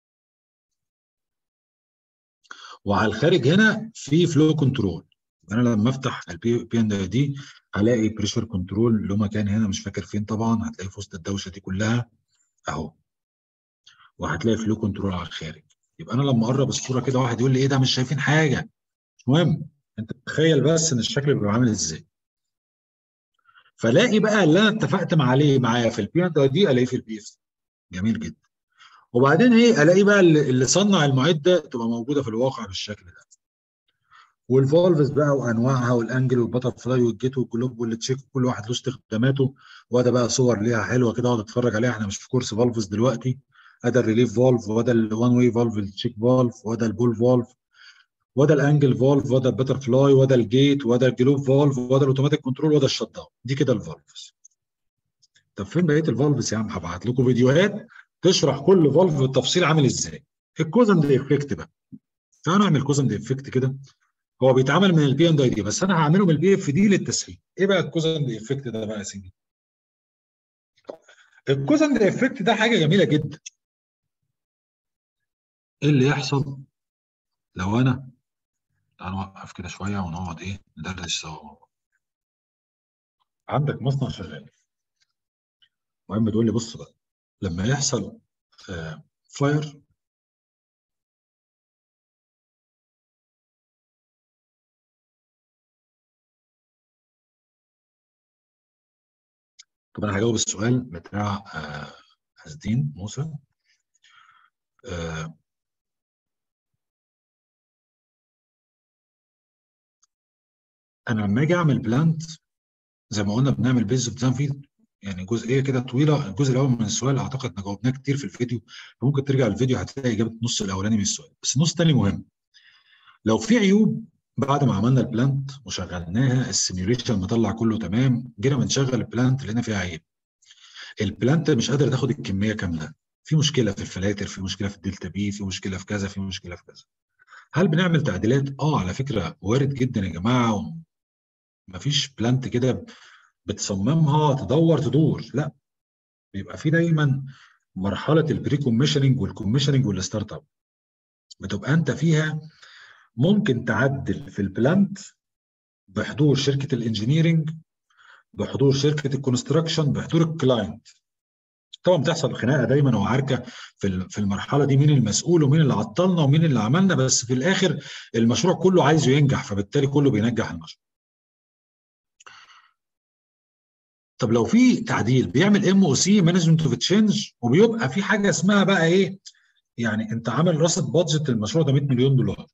وعلى الخارج هنا في فلو كنترول انا لما افتح البي بي اند دي هلاقي بريشر كنترول له مكان هنا مش فاكر فين طبعا هتلاقيه في وسط الدوشه دي كلها اهو وهتلاقي فلو كنترول على الخارج يبقى انا لما اقرب الصوره كده واحد يقول لي ايه ده مش شايفين حاجه مش مهم انت تخيل بس ان الشكل بيبقى عامل ازاي فلاقي بقى اللي انا اتفقت مع عليه معايا في البي اند دي الاقيه في البي اف جميل جدا وبعدين ايه الاقي بقى اللي صنع المعده تبقى موجوده في الواقع بالشكل ده والفولفز بقى وانواعها والانجل والبتر فلاي والجيت والجلوب والتشيك كل واحد له استخداماته وده بقى صور ليها حلوه كده اقعد اتفرج عليها احنا مش في كورس فولفز دلوقتي ادي الريليف فولف وده الوان واي فولف التشيك فولف وده البول فولف وده الانجل فولف وده البتر فلاي وده الجيت وده الجلوب فولف وده الاوتوماتيك كنترول وده الشت داون دي كده الفولفز طب فين بقيه الفولفز يا عم هبعت لكم فيديوهات تشرح كل فولف بالتفصيل عامل ازاي الكوزن دي افكت بقى تعالوا نعمل كوزن دي افكت كده هو بيتعمل من البي اند اي دي بس انا هعمله من البي اف دي للتسهيل ايه بقى الكوزن دي افكت ده بقى يا سيدي الكوزن دي افكت ده حاجه جميله جدا ايه اللي يحصل لو انا تعالوا نوقف كده شويه ونقعد ايه ندردش سوا عندك مصنع شغال المهم بتقول لي بص بقى لما يحصل آه فاير طب انا هجاوب السؤال بتاع آه حسدين موسى آه انا لما اجي اعمل بلانت زي ما قلنا بنعمل بيز ديزاين فيد يعني جزئيه كده طويله الجزء الاول من السؤال اعتقد ان جاوبناه كتير في الفيديو فممكن ترجع الفيديو هتلاقي اجابه النص الاولاني من السؤال بس النص الثاني مهم لو في عيوب بعد ما عملنا البلانت وشغلناها السيميوليشن مطلع كله تمام جينا بنشغل البلانت لقينا فيها عيب البلانت مش قادر تاخد الكميه كامله في مشكله في الفلاتر في مشكله في الدلتا بي في مشكله في كذا في مشكله في كذا هل بنعمل تعديلات اه على فكره وارد جدا يا جماعه مفيش بلانت كده بتصممها تدور تدور لا بيبقى في دايما مرحله البري كوميشننج والكوميشننج والستارت اب بتبقى انت فيها ممكن تعدل في البلانت بحضور شركه الانجينيرنج بحضور شركه الكونستراكشن بحضور الكلاينت طبعا بتحصل خناقه دايما وعركه في في المرحله دي مين المسؤول ومين اللي عطلنا ومين اللي عملنا بس في الاخر المشروع كله عايزه ينجح فبالتالي كله بينجح المشروع. طب لو في تعديل بيعمل ام او سي مانجمنت اوف تشينج وبيبقى في حاجه اسمها بقى ايه يعني انت عامل رصد بادجت المشروع ده 100 مليون دولار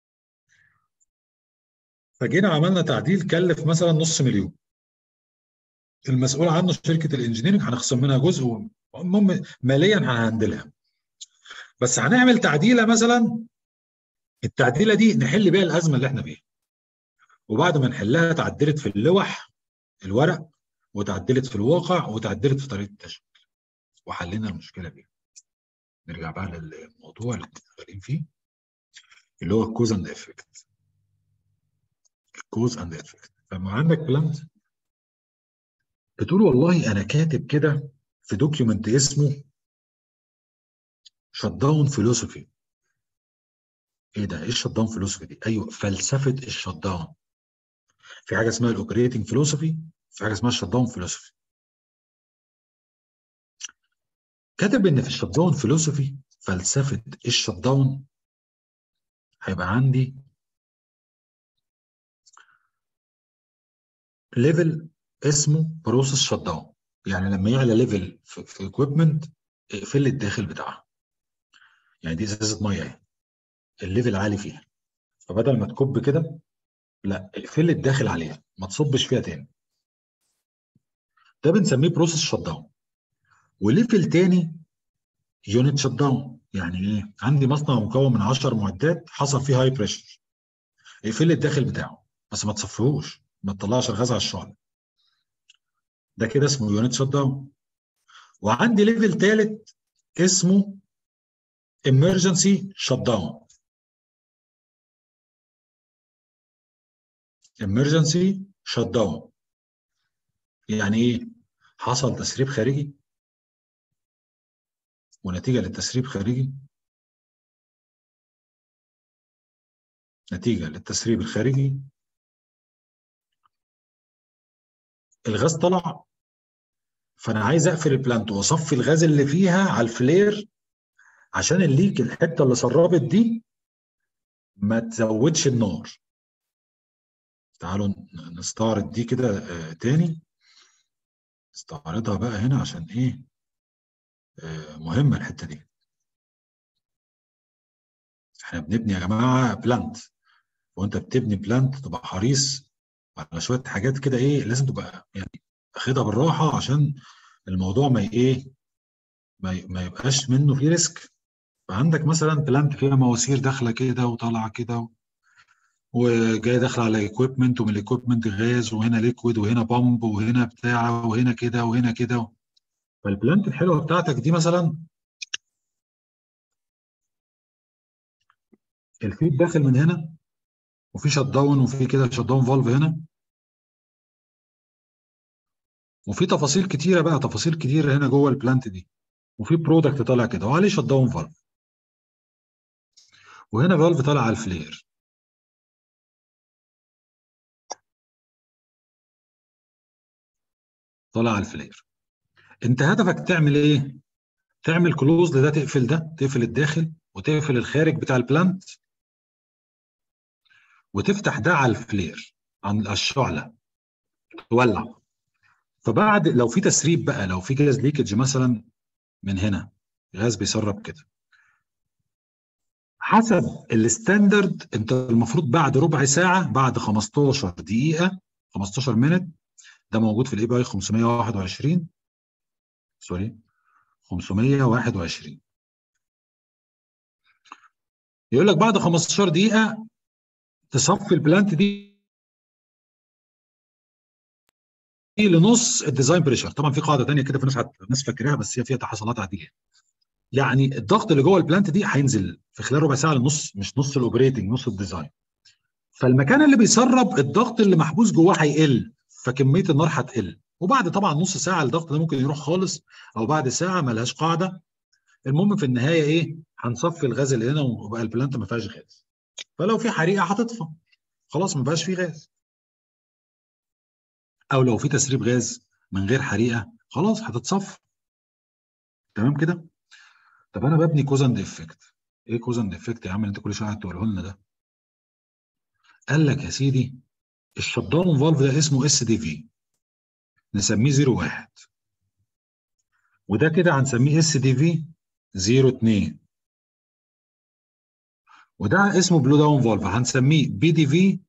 فجينا عملنا تعديل كلف مثلا نص مليون المسؤول عنه شركه الانجينيرنج هنخصم منها جزء المهم ماليا هنهندلها بس هنعمل تعديله مثلا التعديله دي نحل بيها الازمه اللي احنا فيها وبعد ما نحلها تعدلت في اللوح الورق وتعدلت في الواقع وتعدلت في طريقه التشغيل وحلينا المشكله دي نرجع بقى للموضوع اللي احنا شغالين فيه اللي هو الكوز اند افكت الكوز اند افكت فلما عندك بلانت بتقول والله انا كاتب كده في دوكيومنت اسمه شت داون فيلوسفي ايه ده ايه الشت داون فيلوسفي دي ايوه فلسفه الشت داون في حاجه اسمها الاوبريتنج فيلوسفي في حاجه اسمها الشت داون فيلوسفي كاتب ان في الشت داون فيلوسفي فلسفه الشت داون هيبقى عندي ليفل اسمه بروسيس شت داون يعني لما يعلى ليفل في اكويبمنت اقفل لي الداخل بتاعها يعني دي ازازه ميه اهي الليفل عالي فيها فبدل ما تكب كده لا اقفل لي الداخل عليها ما تصبش فيها تاني ده بنسميه بروسيس شت داون وليفل تاني يونت شت داون يعني ايه عندي مصنع مكون من 10 معدات حصل فيه هاي بريشر اقفل لي الداخل بتاعه بس ما تصفيهوش ما تطلعش الغاز على الشعله ده كده اسمه يونت شت داون وعندي ليفل ثالث اسمه emergency shut down emergency shut down يعني ايه حصل تسريب خارجي ونتيجة للتسريب خارجي نتيجة للتسريب الخارجي الغاز طلع فانا عايز اقفل البلانت واصفي الغاز اللي فيها على الفلير عشان الليك الحته اللي سربت دي ما تزودش النار تعالوا نستعرض دي كده آه تاني نستعرضها بقى هنا عشان ايه آه مهمه الحته دي احنا بنبني يا جماعه بلانت وانت بتبني بلانت تبقى حريص على شويه حاجات كده ايه لازم تبقى يعني اخدها بالراحه عشان الموضوع ما ايه ما, ما يبقاش منه فيه ريسك فعندك مثلا بلانت فيها مواسير داخله كده وطالعه كده وجايه داخله على ايكويبمنت ومن الايكويبمنت غاز وهنا ليكويد وهنا بامب وهنا بتاع وهنا كده وهنا كده فالبلانت الحلوه بتاعتك دي مثلا الفيد داخل من هنا وفي شت داون وفي كده شت داون فالف هنا وفي تفاصيل كتيره بقى تفاصيل كتيره هنا جوه البلانت دي وفي برودكت طالع كده وعليه شت داون فالف وهنا فالف طالع على الفلير طالع على الفلير انت هدفك تعمل ايه تعمل كلوز ده تقفل ده تقفل الداخل وتقفل الخارج بتاع البلانت وتفتح ده على الفلير على الشعله تولع فبعد لو في تسريب بقى لو في جاز ليكج مثلا من هنا غاز بيسرب كده حسب الستاندرد انت المفروض بعد ربع ساعه بعد 15 دقيقه 15 مينت ده موجود في الاي بي اي 521 سوري 521 يقول لك بعد 15 دقيقه تصفي البلانت دي لنص الديزاين بريشر طبعا في قاعده ثانيه كده في ناس ناس فاكراها بس هي فيها تحصيلات عاديه يعني الضغط اللي جوه البلانت دي هينزل في خلال ربع ساعه لنص مش نص الاوبريتنج نص الديزاين فالمكان اللي بيسرب الضغط اللي محبوس جواه هيقل فكميه النار هتقل وبعد طبعا نص ساعه الضغط ده ممكن يروح خالص او بعد ساعه ملهاش قاعده المهم في النهايه ايه هنصفي الغاز اللي هنا وبقى البلانت ما فيهاش غاز فلو في حريقه هتطفى خلاص ما بقاش في غاز او لو في تسريب غاز من غير حريقه خلاص هتتصفى تمام كده طب انا ببني كوز اند افكت ايه كوز اند افكت يا عم اللي انت كل شويه هتقوله لنا ده قال لك يا سيدي الشت داون فالف ده اسمه اس دي في نسميه 01 وده كده هنسميه اس دي في 02 وده اسمه بلو داون فالف هنسميه بي دي في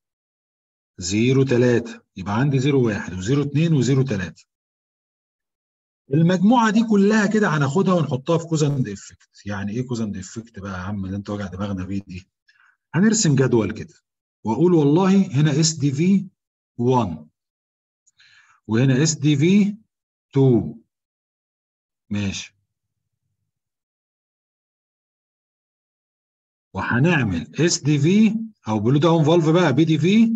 03 يبقى عندي 01 و02 و03 المجموعه دي كلها كده هناخدها ونحطها في كوز اند افكت يعني ايه كوز اند افكت بقى يا عم اللي انت واجع دماغنا بيه دي هنرسم جدول كده واقول والله هنا اس دي في 1 وهنا اس دي في 2 ماشي وهنعمل اس دي في او بلو داون فالف بقى بي دي في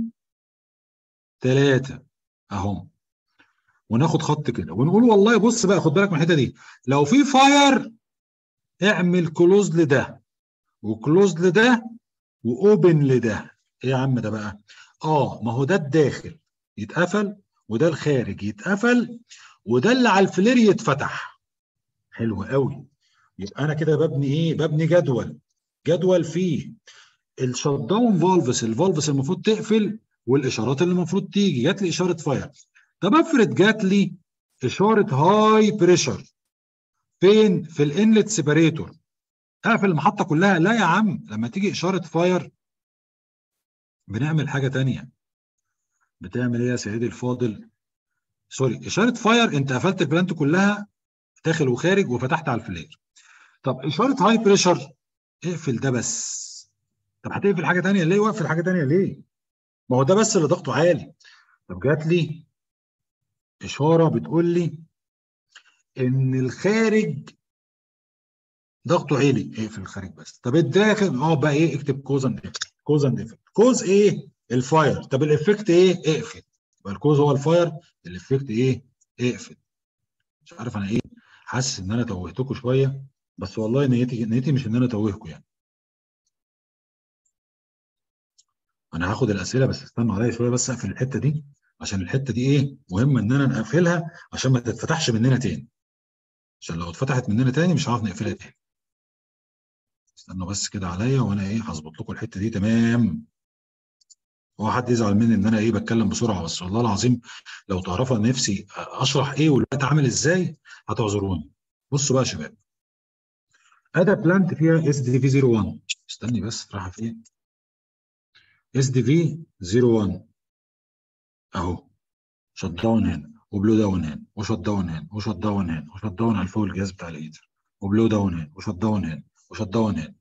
3 اهم وناخد خط كده ونقول والله بص بقى خد بالك من الحته دي لو في فاير اعمل كلوز لده وكلوز لده واوبن لده ايه يا عم ده بقى اه ما هو ده الداخل يتقفل وده الخارج يتقفل وده اللي على الفلير يتفتح حلو قوي يبقى انا كده ببني ايه ببني جدول جدول فيه الشت داون فالفس الفالفس المفروض تقفل والاشارات اللي المفروض تيجي جات لي اشاره فاير طب افرض جات لي اشاره هاي بريشر فين في الانلت سيبريتور اقفل المحطه كلها لا يا عم لما تيجي اشاره فاير بنعمل حاجه تانية بتعمل ايه يا سيدي الفاضل سوري اشاره فاير انت قفلت البلانت كلها داخل وخارج وفتحت على الفلير طب اشاره هاي بريشر اقفل ده بس طب هتقفل حاجه تانية ليه واقفل حاجه تانية ليه ما هو ده بس اللي ضغطه عالي طب جات لي اشاره بتقول لي ان الخارج ضغطه عالي اقفل الخارج بس طب الداخل اه بقى ايه اكتب كوز اند افكت كوز اند افكت كوز ايه الفاير طب الافكت ايه اقفل يبقى الكوز هو الفاير الافكت ايه اقفل مش عارف انا ايه حاسس ان انا توهتكم شويه بس والله نيتي نيتي مش ان انا اتوهكم يعني انا هاخد الاسئله بس استنوا عليا شويه بس اقفل الحته دي عشان الحته دي ايه مهم ان انا نقفلها عشان ما تتفتحش مننا تاني عشان لو اتفتحت مننا تاني مش هعرف نقفلها تاني استنوا بس كده عليا وانا ايه هظبط لكم الحته دي تمام هو حد يزعل مني ان انا ايه بتكلم بسرعه بس والله العظيم لو تعرفوا نفسي اشرح ايه والوقت عامل ازاي هتعذروني بصوا بقى يا شباب ادا بلانت فيها اس دي في 01 استني بس رايحه فين اس دي في 01 اهو شت داون هنا وبلو داون هنا وشت داون هنا وشت داون هنا وشت داون على فوق الجهاز بتاع الهيتر وبلو داون هنا وشت داون هنا وشت داون هنا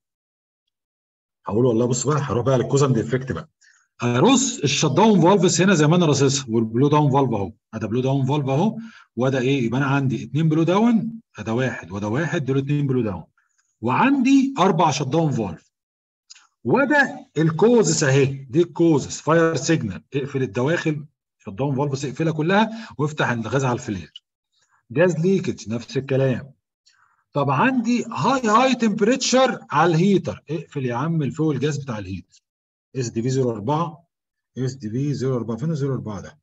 هقول والله بص بقى هروح بقى للكوزن ديفكت بقى ارص الشت داون فالفز هنا زي ما انا راصصها والبلو داون فالف اهو ده بلو داون فالف اهو وده ايه يبقى انا عندي اثنين بلو داون ده واحد وده واحد دول اثنين بلو داون وعندي اربع شت داون فالف وده الكوزس اهي دي الكوزس فاير سيجنال اقفل الدواخل شت داون فالفز اقفلها كلها وافتح الغاز على الفلير جاز ليكج نفس الكلام طب عندي هاي هاي تمبريتشر على الهيتر اقفل يا عم الفوق الجاز بتاع الهيتر اس دي في 04 اس دي في 04 فين 04 ده؟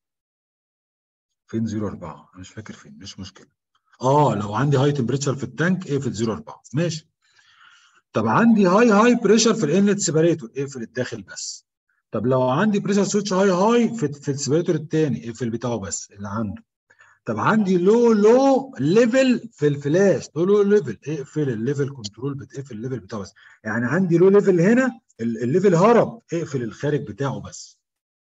فين 04 انا مش فاكر فين مش مشكله اه لو عندي هاي تمبريتشر في التانك اقفل 04 ماشي طب عندي هاي هاي بريشر في الانلت سيبريتور اقفل الداخل بس طب لو عندي بريشر سويتش هاي هاي في, في السيبريتور الثاني اقفل بتاعه بس اللي عنده طب عندي لو لو ليفل في الفلاش لو لو ليفل اقفل الليفل كنترول بتقفل الليفل بتاعه بس يعني عندي لو ليفل هنا الليفل هرب اقفل الخارج بتاعه بس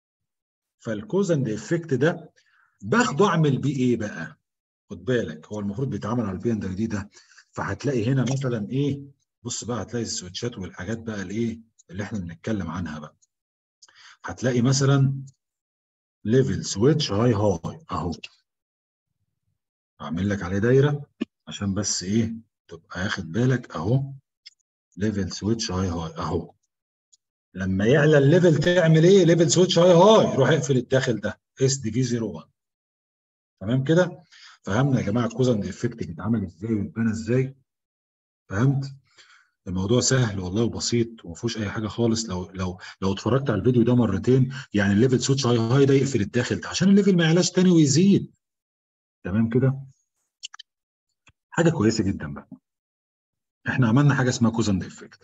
فالكوز اند افكت ده باخده اعمل بيه ايه بقى خد بالك هو المفروض بيتعمل على البي ان دي ده فهتلاقي هنا مثلا ايه بص بقى هتلاقي السويتشات والحاجات بقى الايه اللي احنا بنتكلم عنها بقى هتلاقي مثلا ليفل سويتش هاي هاي اهو اعمل لك عليه دايره عشان بس ايه تبقى واخد بالك اهو ليفل سويتش هاي هاي اهو لما يعلى الليفل تعمل ايه ليفل سويتش هاي هاي روح اقفل الداخل ده اس دي في 01 تمام كده فهمنا يا جماعه الكوزن افكت بيتعمل ازاي ويتبنى ازاي فهمت الموضوع سهل والله وبسيط وما فيهوش اي حاجه خالص لو لو لو اتفرجت على الفيديو ده مرتين يعني الليفل سويتش هاي هاي ده يقفل الداخل ده عشان الليفل ما يعلاش تاني ويزيد تمام كده حاجه كويسه جدا بقى احنا عملنا حاجه اسمها كوزن افكت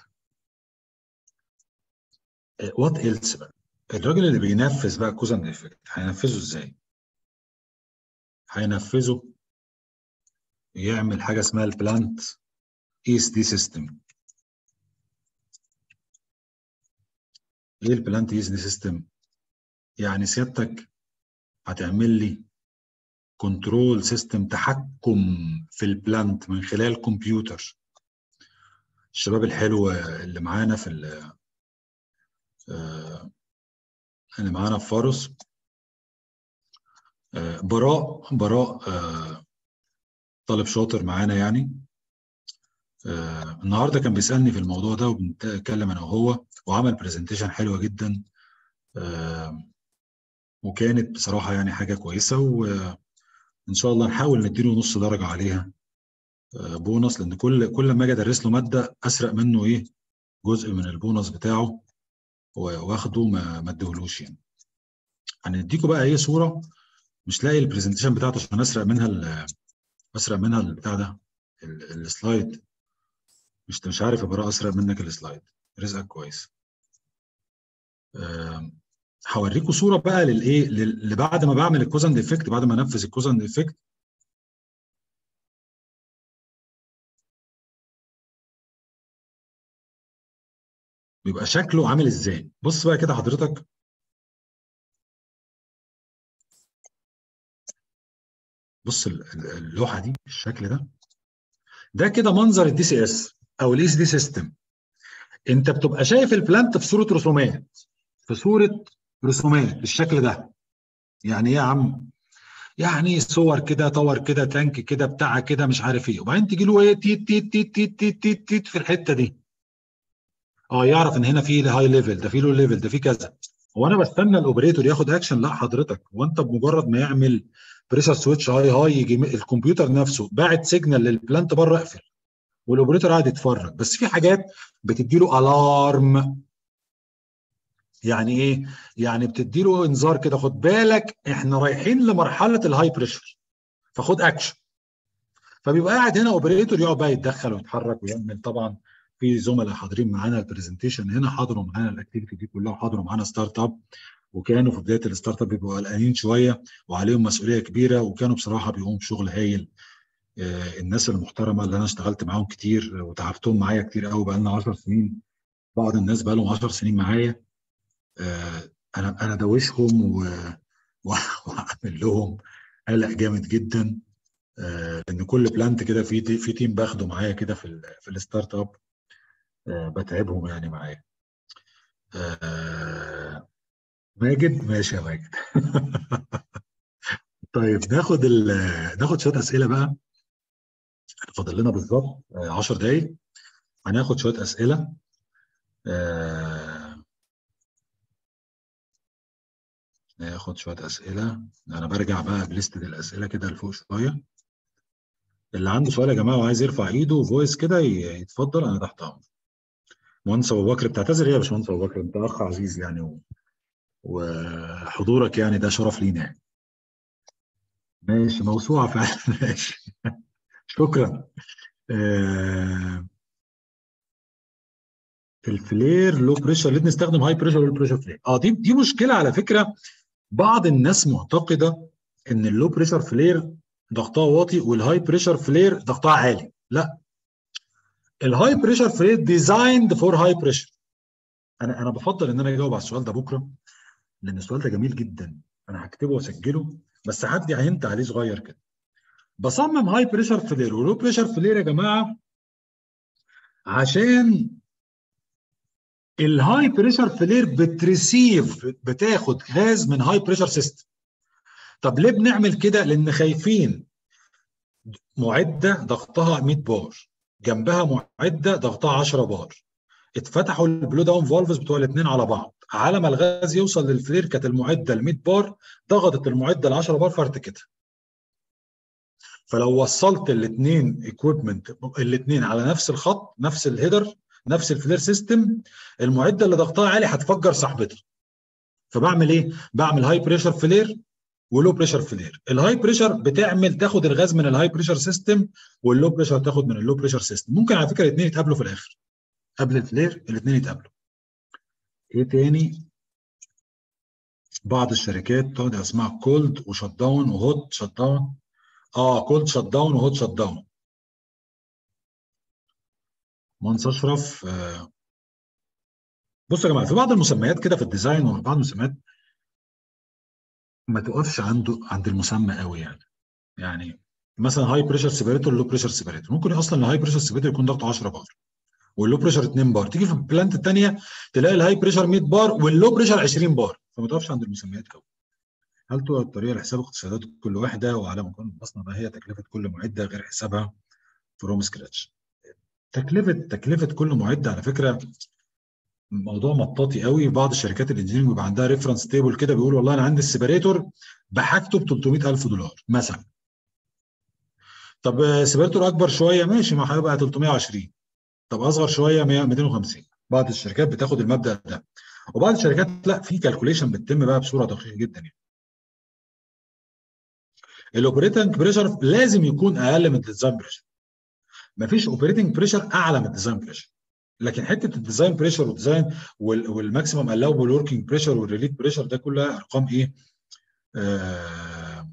وات ايلس بقى الراجل اللي بينفذ بقى كوزن افكت هينفذه ازاي هينفذه يعمل حاجه اسمها البلانت ايس دي سيستم ايه البلانت ايس دي سيستم يعني سيادتك هتعمل لي كنترول سيستم تحكم في البلانت من خلال كمبيوتر الشباب الحلو اللي معانا في اللي معانا في فارس براء براء طالب شاطر معانا يعني النهارده كان بيسالني في الموضوع ده وبنتكلم انا وهو وعمل برزنتيشن حلوه جدا وكانت بصراحه يعني حاجه كويسه وان شاء الله نحاول نديله نص درجه عليها بونص لان كل كل ما اجي ادرس له ماده اسرق منه ايه جزء من البونص بتاعه واخده ما ما اديهولوش يعني هنديكوا بقى ايه صوره مش لاقي البرزنتيشن بتاعته عشان اسرق منها اسرق منها البتاع ده السلايد مش مش عارف يا براء اسرق منك السلايد رزقك كويس هوريكم صوره بقى للايه اللي بعد ما بعمل الكوزن افكت بعد ما انفذ الكوزن افكت بيبقى شكله عامل ازاي بص بقى كده حضرتك بص اللوحه دي الشكل ده ده كده منظر الدي سي اس او الاس دي سيستم انت بتبقى شايف البلانت في صوره رسومات في صوره رسومات بالشكل ده يعني ايه يا عم يعني صور كده طور كده تانك كده بتاع كده مش عارف ايه وبعدين تيجي له ايه تيت تيت تيت تيت تيت تيت, تيت في الحته دي اه يعرف ان هنا في هاي ليفل ده في لو ليفل ده في كذا هو انا بستنى الاوبريتور ياخد اكشن لا حضرتك هو انت بمجرد ما يعمل بريشر سويتش هاي هاي يجي الكمبيوتر نفسه باعت سيجنال للبلانت بره اقفل والاوبريتور قاعد يتفرج بس في حاجات بتدي له الارم يعني ايه يعني بتدي له انذار كده خد بالك احنا رايحين لمرحله الهاي بريشر فخد اكشن فبيبقى قاعد هنا اوبريتور يقعد بقى يتدخل ويتحرك ويعمل طبعا في زملاء حاضرين معانا البرزنتيشن هنا حضروا معانا الاكتيفيتي دي كلها وحضروا معانا ستارت اب وكانوا في بدايه الستارت اب بيبقوا قلقانين شويه وعليهم مسؤوليه كبيره وكانوا بصراحه بيقوموا بشغل هايل آه الناس المحترمه اللي انا اشتغلت معاهم كتير وتعبتهم معايا كتير قوي بقى لنا 10 سنين بعض الناس بقى لهم 10 سنين معايا آه انا انا دوشهم واعمل لهم قلق جامد جدا آه لان كل بلانت كده في في تيم باخده معايا كده في ال في الستارت اب آه بتعبهم يعني معايا آه ماجد ماشي يا ماجد طيب ناخد ناخد شويه اسئله بقى فاضل لنا بالظبط 10 دقايق هناخد شويه اسئله آه ناخد شويه اسئله انا برجع بقى بليست الاسئله كده لفوق شويه اللي عنده سؤال يا جماعه وعايز يرفع ايده فويس كده يتفضل انا تحت امر مهندس ابو بكر بتعتذر ايه يا باشمهندس ابو بكر انت اخ عزيز يعني و... وحضورك يعني ده شرف لينا يعني ماشي موسوعه فعلا ماشي شكرا آه... الفلير لو بريشر ليه بنستخدم هاي بريشر ولا بريشر فلير اه دي دي مشكله على فكره بعض الناس معتقده ان اللو بريشر فلير ضغطها واطي والهاي بريشر فلير ضغطها عالي لا الهاي بريشر فلير ديزايند فور هاي بريشر انا انا بفضل ان انا اجاوب على السؤال ده بكره لان السؤال ده جميل جدا انا هكتبه واسجله بس هدي هنت عليه صغير كده بصمم هاي بريشر فلير ولو بريشر فلير يا جماعه عشان الهاي بريشر فلير بتريسيف بتاخد غاز من هاي بريشر سيستم طب ليه بنعمل كده لان خايفين معده ضغطها 100 بار جنبها معده ضغطها 10 بار اتفتحوا البلو داون فالفز بتوع الاثنين على بعض على ما الغاز يوصل للفلير كانت المعده ال 100 بار ضغطت المعده ال 10 بار فارتكتها فلو وصلت الاثنين ايكويبمنت الاثنين على نفس الخط نفس الهيدر نفس الفلير سيستم المعده اللي ضغطها عالي هتفجر صاحبتها فبعمل ايه؟ بعمل هاي بريشر فلير ولو بريشر فلير الهاي بريشر بتعمل تاخد الغاز من الهاي بريشر سيستم واللو بريشر تاخد من اللو بريشر سيستم ممكن على فكره الاثنين يتقابلوا في الاخر قبل الفلير الاثنين يتقابلوا ايه تاني بعض الشركات تقعد اسمها كولد وشت داون وهوت شت داون اه كولد شت داون وهوت شت داون مهندس اشرف آه. بصوا يا جماعه في بعض المسميات كده في الديزاين وبعض المسميات ما تقفش عنده عند المسمى قوي يعني يعني مثلا هاي بريشر سيبريتور لو بريشر سيبريتور ممكن اصلا الهاي بريشر سيبريتور يكون ضغطه 10 بار واللو بريشر 2 بار تيجي في البلانت الثانيه تلاقي الهاي بريشر 100 بار واللو بريشر 20 بار فما تقفش عند المسميات قوي هل توجد طريقه لحساب اقتصادات كل وحده وعلى مكون المصنع ما هي تكلفه كل معده غير حسابها فروم سكراتش تكلفه تكلفه كل معده على فكره موضوع مطاطي قوي بعض الشركات الانجينيرنج بيبقى عندها ريفرنس تيبل كده بيقول والله انا عندي السيبريتور بحاجته ب 300000 دولار مثلا طب سيبريتور اكبر شويه ماشي ما هيبقى 320 طب اصغر شويه 250 بعض الشركات بتاخد المبدا ده وبعض الشركات لا في كالكوليشن بتتم بقى بصوره دقيقه جدا يعني الاوبريتنج بريشر لازم يكون اقل من الديزاين بريشر مفيش اوبريتنج بريشر اعلى من الديزاين بريشر لكن حته الديزاين بريشر والديزاين والماكسيمم الاوبل وركينج بريشر والريليت بريشر ده كلها ارقام ايه؟ آه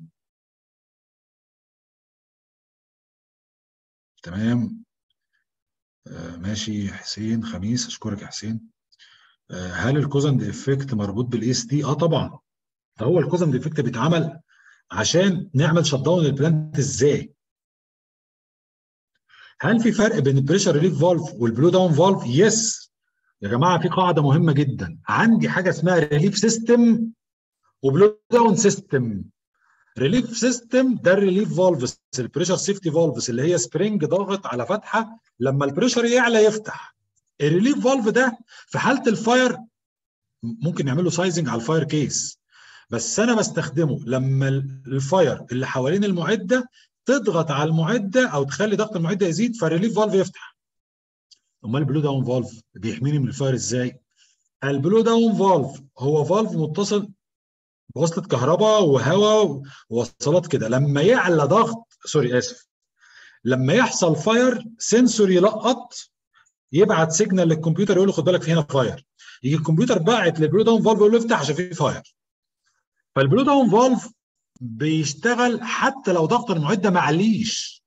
تمام آه ماشي حسين خميس اشكرك يا حسين آه هل الكوزند افكت مربوط بالاس دي؟ اه طبعا ده هو الكوزند افكت بيتعمل عشان نعمل شت داون للبلانت ازاي؟ هل في فرق بين البريشر ريليف فالف والبلو داون فالف؟ يس يا جماعه في قاعده مهمه جدا عندي حاجه اسمها ريليف سيستم وبلو داون سيستم ريليف سيستم ده الريليف فالفز البريشر سيفتي فالفز اللي هي سبرينج ضاغط على فتحه لما البريشر يعلى يفتح الريليف فالف ده في حاله الفاير ممكن نعمل له سايزنج على الفاير كيس بس انا بستخدمه لما الفاير اللي حوالين المعده تضغط على المعده او تخلي ضغط المعده يزيد فالريليف فالف يفتح امال البلو داون فالف بيحميني من الفاير ازاي البلو داون فالف هو فالف متصل بوصله كهرباء وهواء ووصلات كده لما يعلى ضغط سوري اسف لما يحصل فاير سنسور يلقط يبعت سيجنال للكمبيوتر يقول له خد بالك في هنا فاير يجي الكمبيوتر باعت للبلو داون فالف يقول له افتح عشان في فاير فالبلو داون فالف بيشتغل حتى لو ضغط المعده معليش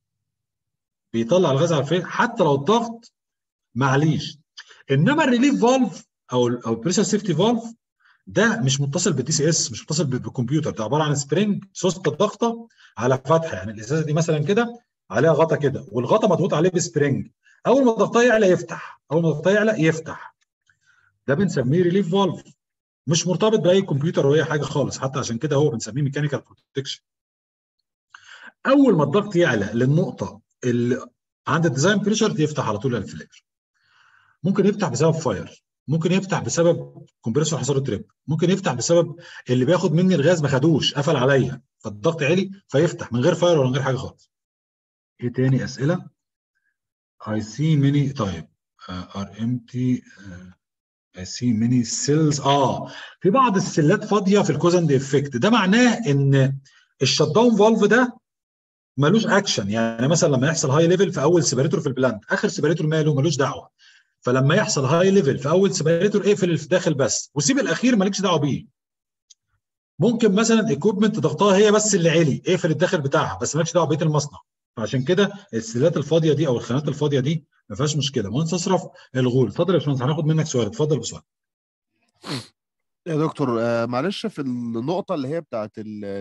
بيطلع الغاز على الفيل حتى لو الضغط معليش انما الريليف فالف او ال او البريشر سيفتي فالف ده مش متصل بالدي سي اس مش متصل بالكمبيوتر ده عباره عن سبرينج سوست ضغطه على فتحه يعني الازازه دي مثلا كده عليها غطا كده والغطا مضغوط عليه بسبرينج اول ما ضغطها يعلى يفتح اول ما ضغطها يعلى يفتح ده بنسميه ريليف فالف مش مرتبط باي كمبيوتر ولا اي حاجه خالص حتى عشان كده هو بنسميه ميكانيكال بروتكشن اول ما الضغط يعلى للنقطه اللي عند الديزاين بريشر يفتح على طول الفلير ممكن يفتح بسبب فاير ممكن يفتح بسبب كومبريسور حصل تريب ممكن يفتح بسبب اللي بياخد مني الغاز ما خدوش قفل عليا فالضغط عالي فيفتح من غير فاير ولا من غير حاجه خالص ايه تاني اسئله I see many طيب uh, are empty uh, I see many cells اه في بعض السلات فاضيه في الكوزند افكت ده معناه ان الشت داون فالف ده ملوش اكشن يعني مثلا لما يحصل هاي ليفل في اول سيبريتور في البلانت اخر سيبريتور ماله ملوش دعوه فلما يحصل هاي ليفل في اول سيبريتور اقفل اللي في الداخل بس وسيب الاخير مالكش دعوه بيه ممكن مثلا ايكويبمنت ضغطها هي بس اللي عالي اقفل الداخل بتاعها بس مالكش دعوه بقيه المصنع فعشان كده السلات الفاضيه دي او الخانات الفاضيه دي ما فيهاش مشكله مهندس اشرف الغول اتفضل يا باشمهندس هناخد منك سؤال اتفضل بسؤال يا دكتور آه معلش في النقطه اللي هي بتاعت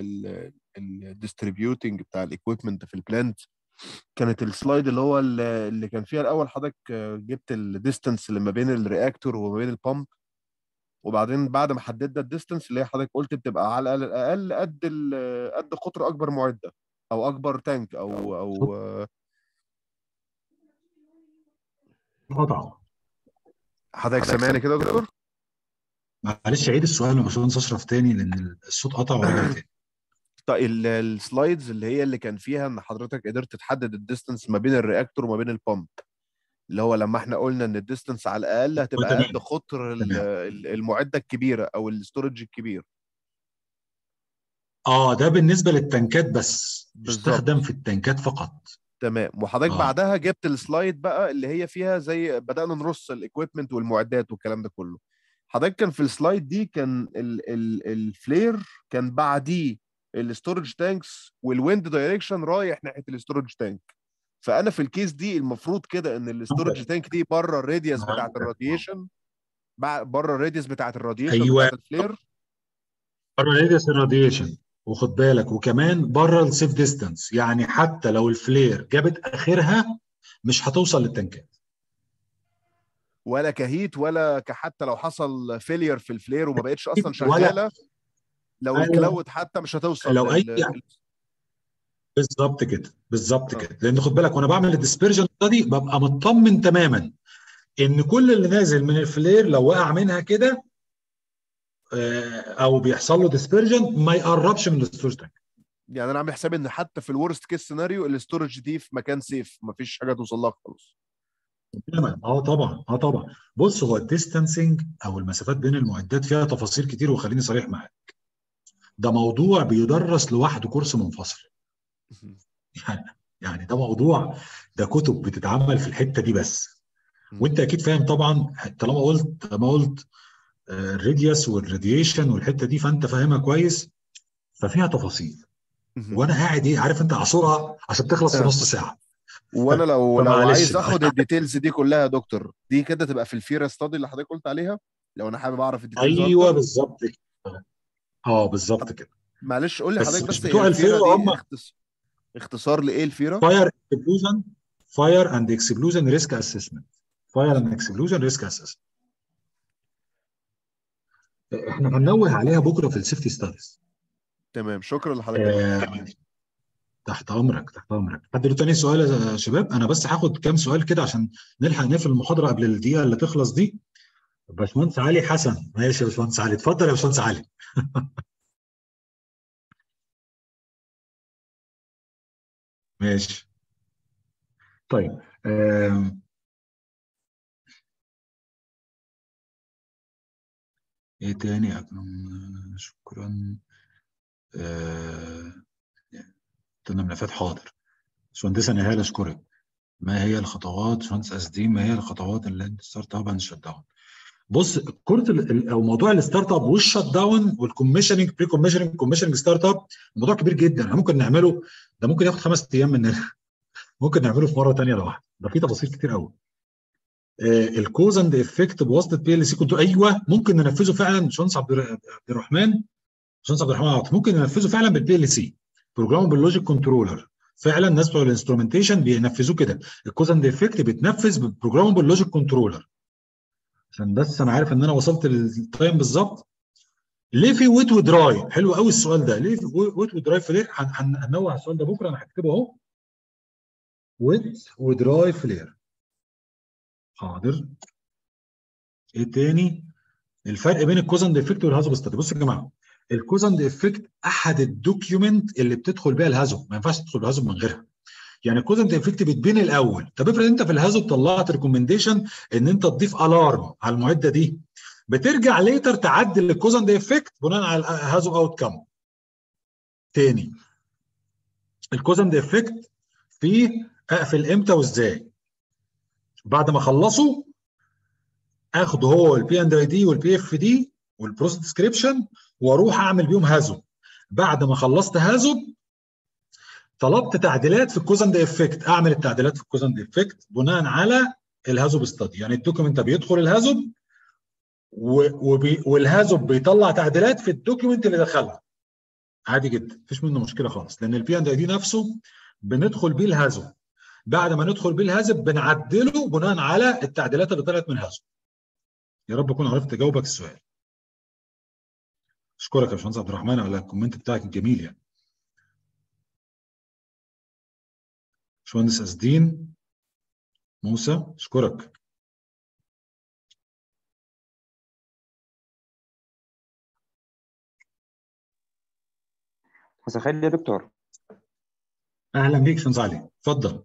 الديستريبيوتنج بتاع الايكويبمنت في البلانت كانت السلايد اللي هو اللي كان فيها الاول حضرتك جبت الديستنس اللي ما بين الرياكتور وما بين البامب وبعدين بعد ما حددنا الديستنس اللي هي حضرتك قلت بتبقى على الاقل قد قد قطر اكبر معده او اكبر تانك او او قطع حضرتك سامعني كده يا دكتور معلش عيد السؤال يا باشمهندس اشرف تاني لان الصوت قطع ورجع تاني طيب ال- السلايدز اللي هي اللي كان فيها ان حضرتك قدرت تحدد الديستنس ما بين الرياكتور وما بين البامب اللي هو لما احنا قلنا ان الديستنس على الاقل هتبقى تمام. قد قطر ال- تمام. ال- المعده الكبيره او الاستورج الكبير اه ده بالنسبه للتنكات بس بالظبط. يستخدم في التنكات فقط تمام وحضرتك آه. بعدها جبت السلايد بقى اللي هي فيها زي بدأنا نرص الاكويبمنت والمعدات والكلام ده كله حضرتك كان في السلايد دي كان ال ال الفلير كان بعديه الستورج تانكس والويند دايركشن رايح ناحيه الستورج تانك فانا في الكيس دي المفروض كده ان الستورج تانك دي بره الراديوس بتاعت فهمتك. الراديشن بره الراديوس بتاعت الراديشن أيوة. بتاعت الفلير بره راديوس الراديشن وخد بالك وكمان بره السيف ديستانس يعني حتى لو الفلير جابت اخرها مش هتوصل للتنكات ولا كهيت ولا كحتى لو حصل فيلير في الفلير وما بقتش اصلا ولا- شغاله لو ولا- الكلاود حتى مش هتوصل لو أي- لل- بالظبط كده بالظبط آه. كده لان خد بالك وانا بعمل الديسبرجن دي ببقى مطمن تماما ان كل اللي نازل من الفلير لو وقع منها كده آه، او بيحصل له ديسبرجن ما يقربش من الستورج تانك يعني انا عامل حسابي ان حتى في الورست كيس سيناريو الاستورج دي في مكان سيف مفيش حاجه توصل لها خالص تماما اه طبعا اه طبعا بص هو الديستانسنج او المسافات بين المعدات فيها تفاصيل كتير وخليني صريح معاك ده موضوع بيدرس لوحده كورس منفصل يعني يعني ده موضوع ده كتب بتتعمل في الحته دي بس وانت اكيد فاهم طبعا طالما قلت طالما قلت آه، الراديوس والراديشن والحته دي فانت فاهمها كويس ففيها تفاصيل وانا قاعد ايه عارف انت عصورها عشان تخلص في نص ساعه وانا لو لو فمعلش عايز بقى. اخد الديتيلز دي كلها يا دكتور دي كده تبقى في الفيرا ستادي اللي حضرتك قلت عليها لو انا حابب اعرف الديتيلز ايوه أكتر. بالظبط كده اه بالظبط كده معلش قول لي بس حضرتك مش بس هي بتوع الفيرا الفيرا دي هم- اختص... اختصار لايه الفيرا فاير اكسبلوجن فاير اند اكسبلوجن ريسك اسسمنت فاير اند اكسبلوجن ريسك اسسمنت احنا هننوه عليها بكره في السيفتي ستاديز تمام شكرا لحضرتك يا دكتور. آه، تحت امرك تحت امرك حد له تاني سؤال يا شباب انا بس هاخد كام سؤال كده عشان نلحق نقفل المحاضره قبل الدقيقه اللي تخلص دي باشمهندس علي حسن ماشي يا باشمهندس علي اتفضل يا باشمهندس علي ماشي طيب آم، ايه تاني أكرم؟ شكرا آه، استنى ملفات حاضر باشمهندسة نهال اشكرك ما هي الخطوات باشمهندس اسدين ما هي الخطوات اللي انت ستارت اب اند شت داون بص كره ال- ال- او موضوع الستارت اب والشت داون والكوميشننج بري كوميشننج كوميشننج ستارت اب موضوع كبير جدا احنا ممكن نعمله ده ممكن ياخد خمس ايام مننا ممكن نعمله في مره ثانيه لوحده ده في تفاصيل كتير قوي الكوز اند افكت بواسطه بي ال سي كنترول ايوه ممكن ننفذه فعلا باشمهندس عبد الر- عبد الرحمن باشمهندس عبد الرحمن عاطف ممكن ننفذه فعلا بالبي ال سي بروجرام باللوجيك كنترولر فعلا الناس بتوع الانسترومنتيشن بينفذوه كده الكوز اند افكت بيتنفذ ببروجرام باللوجيك كنترولر عشان بس انا عارف ان انا وصلت للتايم بالظبط ليه في ويت ودراي حلو قوي السؤال ده ليه في ويت ودراي فلير هن- هن- هننوع السؤال ده بكره انا هكتبه اهو ويت ودراي فلير حاضر ايه تاني الفرق بين الكوزند افكت والهازو ستادي بصوا يا جماعه الكوزند افكت احد الدوكيومنت اللي بتدخل بيها الهازو ما ينفعش تدخل بهازو من غيرها يعني الكوزند افكت بتبين الاول طب افرض انت في الهازو طلعت ريكومنديشن ان انت تضيف الارم على المعده دي بترجع ليتر تعدل الكوزند افكت بناء على الهازو اوت كام تاني الكوزند افكت فيه اقفل امتى وازاي بعد ما اخلصه اخد هو البي اند اي دي والبي اف دي والبروسيس ديسكريبشن واروح اعمل بيهم هازو بعد ما خلصت هازو طلبت تعديلات في الكوزند افكت اعمل التعديلات في الكوزند افكت بناء على الهازو ستادي يعني الدوكيمنت بيدخل الهازو و- وبي والهازو بيطلع تعديلات في الدوكيمنت اللي دخلها عادي جدا مفيش منه مشكله خالص لان البي اند اي دي نفسه بندخل بيه الهازو بعد ما ندخل بيه الهازو بنعدله بناء على التعديلات اللي طلعت من هازو يا رب اكون عرفت اجاوبك السؤال اشكرك يا باشمهندس عبد الرحمن على الكومنت بتاعك الجميل يعني باشمهندس اسدين موسى اشكرك مساء الخير يا دكتور اهلا بيك شمس علي اتفضل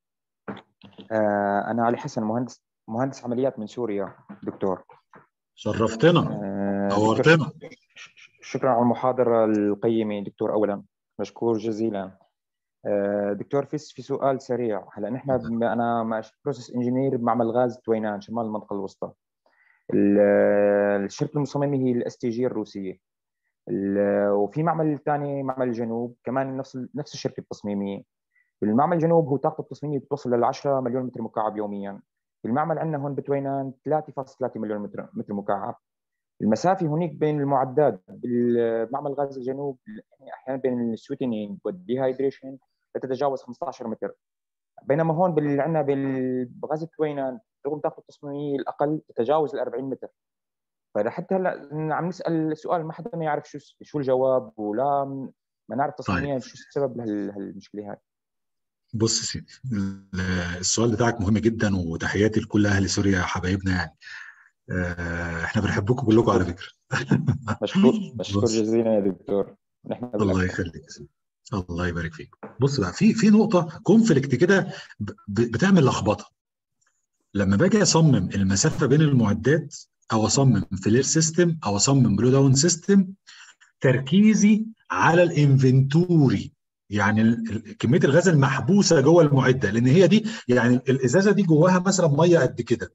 آه انا علي حسن مهندس مهندس عمليات من سوريا دكتور شرفتنا آه دكتور نورتنا شكرا على المحاضرة القيمة دكتور أولا مشكور جزيلا آه، دكتور في في سؤال سريع هلا نحن ب- انا بروسيس انجينير بمعمل غاز توينان شمال المنطقه الوسطى ال- الشركه المصممه هي الاس تي جي الروسيه ال- وفي معمل ثاني معمل الجنوب كمان نفس ال- نفس الشركه التصميميه المعمل الجنوب هو طاقته التصميميه بتوصل لل 10 مليون متر مكعب يوميا المعمل عندنا هون بتوينان 3.3 مليون متر متر مكعب المسافه هناك بين المعدات بالمعمل غاز الجنوب يعني احيانا بين السويتنينج والديهايدريشن لا تتجاوز 15 متر بينما هون بال... عندنا بغاز التوينان رغم طاقته التصميميه الاقل تتجاوز ال 40 متر فلحتى هلا عم نسال السؤال ما حدا ما يعرف شو شو الجواب ولا ما نعرف تصميميا شو السبب لهالمشكله هاي بص يا سيدي ال- السؤال بتاعك مهم جدا وتحياتي لكل اهل سوريا حبايبنا يعني آه، احنا بنحبكم كلكم على فكره مشكور مشكور بص. جزيلا يا دكتور نحن الله بالأكثر. يخليك يا سيدي. الله يبارك فيك بص بقى في في نقطه كونفليكت كده ب- ب- بتعمل لخبطه لما باجي اصمم المسافه بين المعدات او اصمم فلير سيستم او اصمم بلو داون سيستم تركيزي على الانفنتوري يعني ال- ال- كميه الغاز المحبوسه جوه المعده لان هي دي يعني الازازه دي جواها مثلا ميه قد كده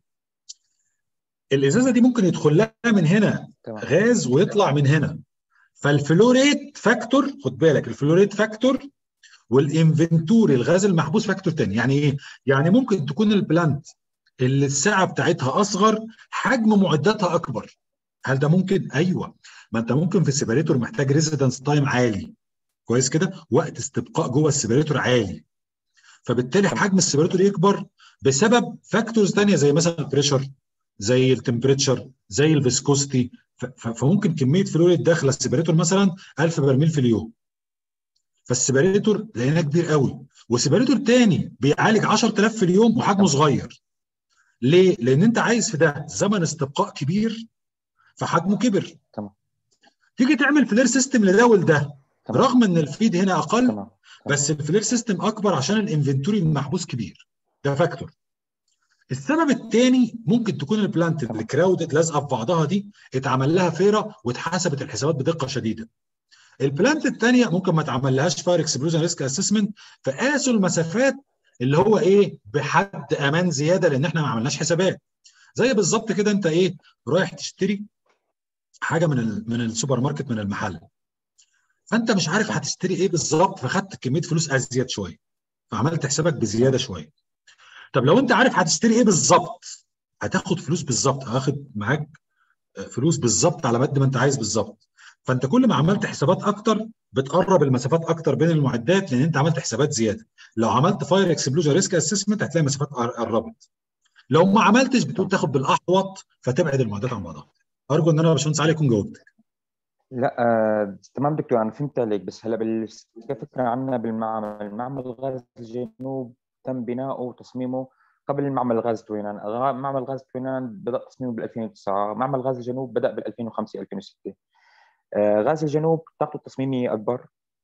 الازازه دي ممكن يدخل لها من هنا تمام غاز ويطلع من هنا فالفلوريت فاكتور خد بالك الفلوريت فاكتور والانفنتوري الغاز المحبوس فاكتور تاني يعني ايه يعني ممكن تكون البلانت اللي السعه بتاعتها اصغر حجم معداتها اكبر هل ده ممكن ايوه ما انت ممكن في السيبريتور محتاج ريزيدنس تايم عالي كويس كده وقت استبقاء جوه السيبريتور عالي فبالتالي حجم السيبريتور يكبر بسبب فاكتورز تانية زي مثلا البريشر زي التمبريتشر زي الفيسكوستي ف- ف- فممكن كميه فلويد داخله السيبريتور مثلا 1000 برميل في اليوم فالسيبريتور لقيناه كبير قوي وسيبريتور تاني بيعالج 10000 في اليوم وحجمه صغير ليه؟ لان انت عايز في ده زمن استبقاء كبير فحجمه كبر تمام تيجي تعمل فلير سيستم لده ولده تمام رغم ان الفيد هنا اقل تمام بس الفلير سيستم اكبر عشان الانفنتوري المحبوس كبير ده فاكتور السبب الثاني ممكن تكون البلانت اللي كراودد لازقه في بعضها دي اتعمل لها فيره واتحسبت الحسابات بدقه شديده البلانت الثانيه ممكن ما اتعمل لهاش فاير اكسبلوجن ريسك اسسمنت فقاسوا المسافات اللي هو ايه بحد امان زياده لان احنا ما عملناش حسابات زي بالظبط كده انت ايه رايح تشتري حاجه من ال- من السوبر ماركت من المحل فانت مش عارف هتشتري ايه بالظبط فخدت كميه فلوس ازيد شويه فعملت حسابك بزياده شويه طب لو انت عارف هتشتري ايه بالظبط هتاخد فلوس بالظبط هاخد معاك فلوس بالظبط على قد ما انت عايز بالظبط فانت كل ما عملت حسابات اكتر بتقرب المسافات اكتر بين المعدات لان انت عملت حسابات زياده لو عملت فاير اكسبلوجن ريسك اسسمنت هتلاقي مسافات قر- قربت لو ما عملتش بتقول تاخد بالاحوط فتبعد المعدات عن بعضها ارجو ان انا يا باشمهندس علي اكون جاوبتك لا آه تمام دكتور انا فهمت عليك بس هلا بال- كفكره عنا بالمعمل معمل غاز الجنوب تم بناؤه وتصميمه قبل معمل غاز توينان غا- معمل غاز توينان بدا تصميمه بال 2009 معمل غاز الجنوب بدا بال 2005 2006 آه غاز الجنوب طاقته التصميميه اكبر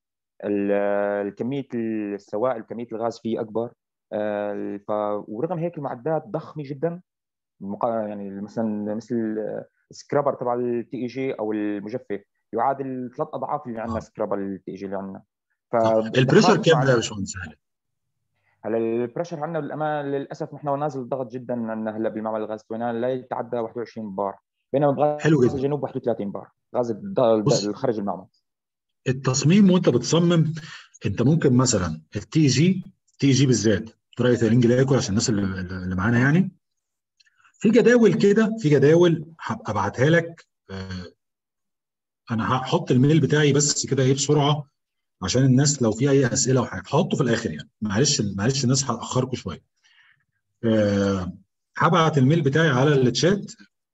ال- الكميه السوائل وكميه الغاز فيه اكبر آه، ف ورغم هيك المعدات ضخمه جدا مقا- يعني مثلا مثل السكرابر تبع التي اي جي او المجفف يعادل ثلاث اضعاف اللي عندنا آه. سكرابر التي اي جي اللي عندنا البريشر فدخلت مع كام ده يا باشمهندس علي؟ هلا البريشر عندنا للامانه للاسف نحن نازل الضغط جدا عندنا هلا بالمعمل الغاز توينان لا يتعدى 21 بار بينما بغاز حلو جدا الجنوب 31 بار غاز الد- بص. الخارج المعمل التصميم وانت بتصمم انت ممكن مثلا التي جي تي جي بالذات طريقه الانج لايكول عشان الناس اللي, اللي معانا يعني في جداول كده في جداول هبقى ابعتها لك آه، انا هحط الميل بتاعي بس كده ايه بسرعه عشان الناس لو في اي اسئله او حاجه هحطه في الاخر يعني معلش معلش الناس هاخركم شويه آه، هبعت الميل بتاعي على الشات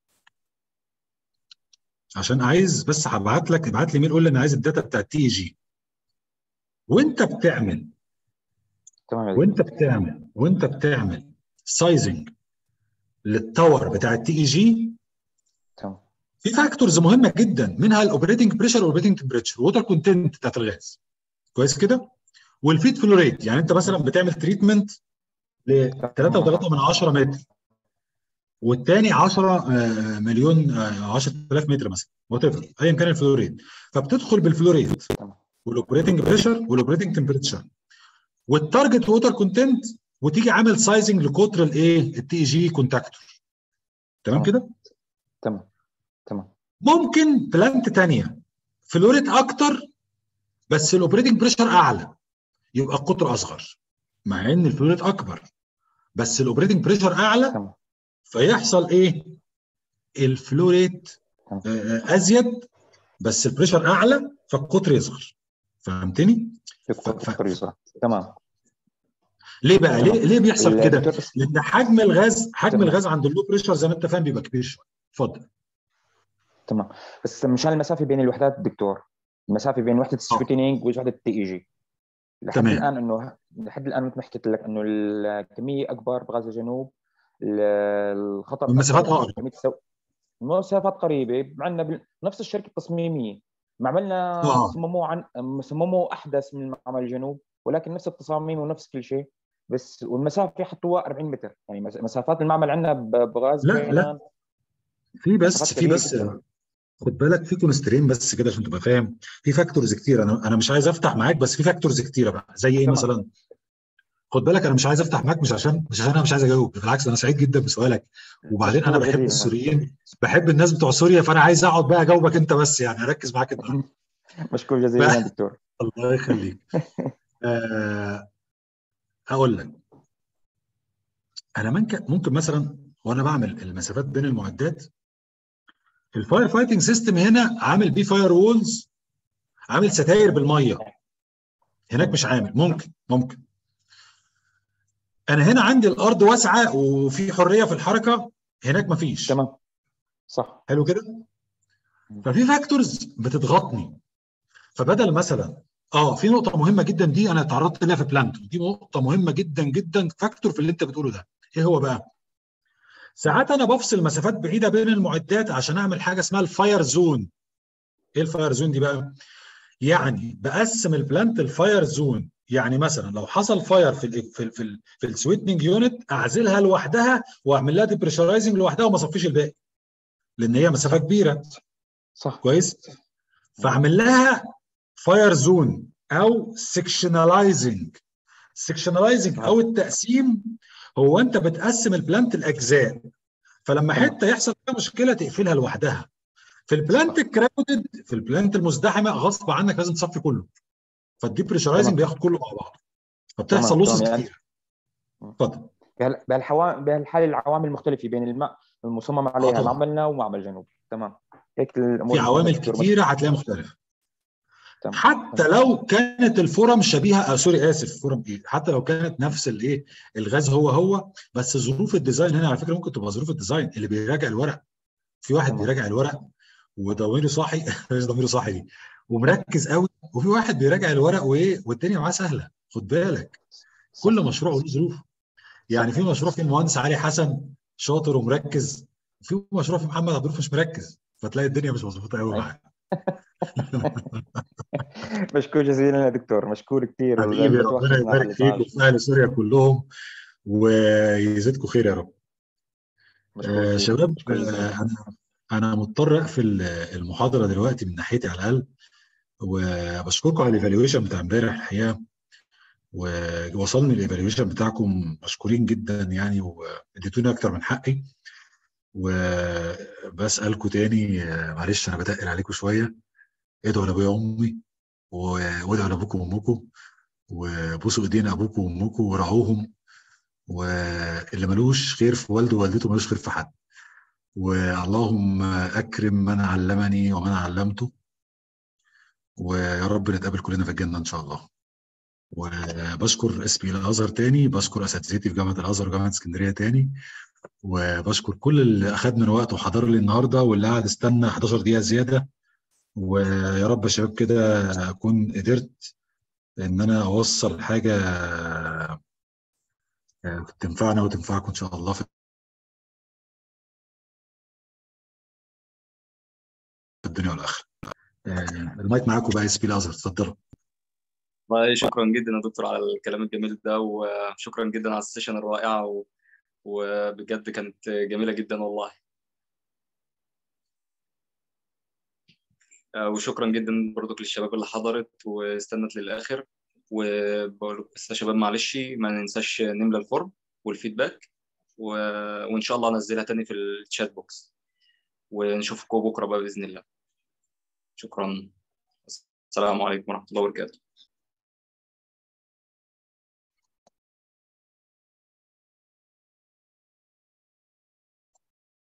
عشان عايز بس هبعت لك ابعت لي ميل قول لي انا عايز الداتا بتاعت تي جي وانت بتعمل تمام يا دكتور. وانت بتعمل وانت بتعمل سايزنج للتاور بتاع التي اي جي تمام في فاكتورز مهمه جدا منها الاوبريتنج بريشر والاوبريتنج تمبريتشر ووتر كونتنت بتاعت الغاز كويس كده والفيد فلو ريت يعني انت مثلا بتعمل تريتمنت ل 3.3 من 10 متر والتاني 10 آه، مليون آه، 10000 متر مثلا وات ايفر ايا كان الفلو ريت فبتدخل بالفلو ريت تمام. والاوبريتنج بريشر والاوبريتنج تمبريتشر والتارجت ووتر كونتنت وتيجي عامل سايزنج لقطر الايه التي جي كونتاكتور تمام تمام. كده تمام تمام ممكن بلانت تانية فلوريت اكتر بس الاوبريتنج بريشر اعلى يبقى القطر اصغر مع ان الفلوريت اكبر بس الاوبريتنج بريشر اعلى تمام فيحصل ايه الفلوريت تمام. آه، ازيد بس البريشر اعلى فالقطر يصغر فهمتني دكتور ف- دكتور يسرى تمام ليه بقى ليه تمام. ليه بيحصل كده الدكتور بس- لان حجم الغاز حجم تمام. الغاز عند اللو بريشر زي ما انت فاهم بيبقى كبير شويه اتفضل تمام بس مشان المسافه بين الوحدات دكتور المسافه بين وحده السكوتينينج ووحده التي اي جي لحد تمام. الان انه لحد الان مثل ما حكيت لك انه الكميه اكبر بغاز الجنوب ال- الخطر المسافات أكبر، أقرب. كمية السو- المسافات قريبه مع انه بال- نفس الشركه التصميميه ما عملنا آه. صمموه عن صمموه احدث من معمل الجنوب ولكن نفس التصاميم ونفس كل شيء بس والمسافه حطوها 40 متر يعني مس- مسافات المعمل عندنا ب- بغاز لا، لا. بينان في بس مسافات في كبيرة بس جداً. خد بالك في كونسترين بس كده عشان تبقى فاهم في فاكتورز كتير انا انا مش عايز افتح معاك بس في فاكتورز كتيره بقى زي ايه تمام. مثلا خد بالك انا مش عايز افتح معاك مش عشان مش عشان انا مش عايز اجاوب بالعكس انا سعيد جدا بسؤالك وبعدين انا مشكور بحب جزيلاً. السوريين بحب الناس بتوع سوريا فانا عايز اقعد بقى اجاوبك انت بس يعني اركز معاك النهارده مشكور جزيلا ف- دكتور الله يخليك آه هقول لك انا ممكن ممكن مثلا وانا بعمل المسافات بين المعدات الفاير فايتنج سيستم هنا عامل بيه فاير وولز عامل ستاير بالميه هناك مش عامل ممكن ممكن انا هنا عندي الارض واسعه وفي حريه في الحركه هناك مفيش تمام صح حلو كده ففي فاكتورز بتضغطني فبدل مثلا اه في نقطه مهمه جدا دي انا اتعرضت لها في بلانت دي نقطه مهمه جدا جدا فاكتور في اللي انت بتقوله ده ايه هو بقى ساعات انا بفصل مسافات بعيده بين المعدات عشان اعمل حاجه اسمها الفاير زون ايه الفاير زون دي بقى يعني بقسم البلانت الفاير زون يعني مثلا لو حصل فاير في ال في ال في, ال في السويتنج يونت اعزلها لوحدها واعمل لها ديبريشرايزنج لوحدها وما اصفيش الباقي لان هي مسافه كبيره صح كويس فاعمل لها فاير زون او سكشنالايزنج سكشنالايزنج او التقسيم هو انت بتقسم البلانت الاجزاء فلما تمام. حته يحصل فيها مشكله تقفلها لوحدها في البلانت الكراودد في البلانت المزدحمه غصب عنك لازم تصفي كله فالديبريشرايزنج تمام. بياخد كله مع بعض فبتحصل تمام، لوسز تمام، يعني- كتير اتفضل بهال- بهالحوام بهالحاله العوامل مختلفه بين الماء المصمم عليها طبعاً. معملنا ومعمل جنوب تمام هيك الامور في عوامل دكتور. كتيره هتلاقيها مختلفه تمام. حتى لو كانت الفرم شبيهه آه سوري اسف فرم ايه حتى لو كانت نفس الايه الغاز هو هو بس ظروف الديزاين هنا على فكره ممكن تبقى ظروف الديزاين اللي بيراجع الورق في واحد تمام. بيراجع الورق وضميره صاحي مش ضميره صاحي دي ومركز قوي وفي واحد بيراجع الورق وايه والدنيا معاه سهله خد بالك صح. كل مشروع له ظروف يعني في مشروع في المهندس علي حسن شاطر ومركز في مشروع في محمد عبد الرؤوف مش مركز فتلاقي الدنيا مش مظبوطه قوي معاه مشكور جزيلا يا دكتور مشكور كثير حبيبي ربنا يبارك فيك وفي اهل سوريا كلهم ويزيدكم خير يا رب آه شباب آه انا انا مضطر اقفل المحاضره دلوقتي من ناحيتي على الاقل وبشكركم على الايفالويشن بتاع امبارح الحقيقه ووصلني الايفالويشن بتاعكم مشكورين جدا يعني واديتوني اكتر من حقي وبسالكم تاني معلش انا بتقل عليكم شويه ادعوا لابويا وامي وادعوا لابوكم وامكم وبوسوا ايدين ابوكم وامكم ورعوهم واللي ملوش خير في والده ووالدته ملوش خير في حد واللهم اكرم من علمني ومن علمته ويا رب نتقابل كلنا في الجنه ان شاء الله وبشكر اسمي الازهر تاني بشكر اساتذتي في جامعه الازهر وجامعه اسكندريه تاني وبشكر كل اللي اخذ من وقته وحضر لي النهارده واللي قعد استنى 11 دقيقه زياده ويا رب يا شباب كده اكون قدرت ان انا اوصل حاجه تنفعنا وتنفعكم ان شاء الله في الدنيا والاخره المايك معاكم بقى اس بي الازهر اتفضلوا والله شكرا جدا يا دكتور على الكلام الجميل ده وشكرا جدا على السيشن الرائعه و... وبجد كانت جميله جدا والله آه، وشكرا جدا برضك للشباب اللي حضرت واستنت للاخر وبقول بس يا شباب معلش ما ننساش نملى الفورم والفيدباك و... وان شاء الله انزلها تاني في الشات بوكس ونشوفكم بكره بقى باذن الله شكرا السلام عليكم ورحمه الله وبركاته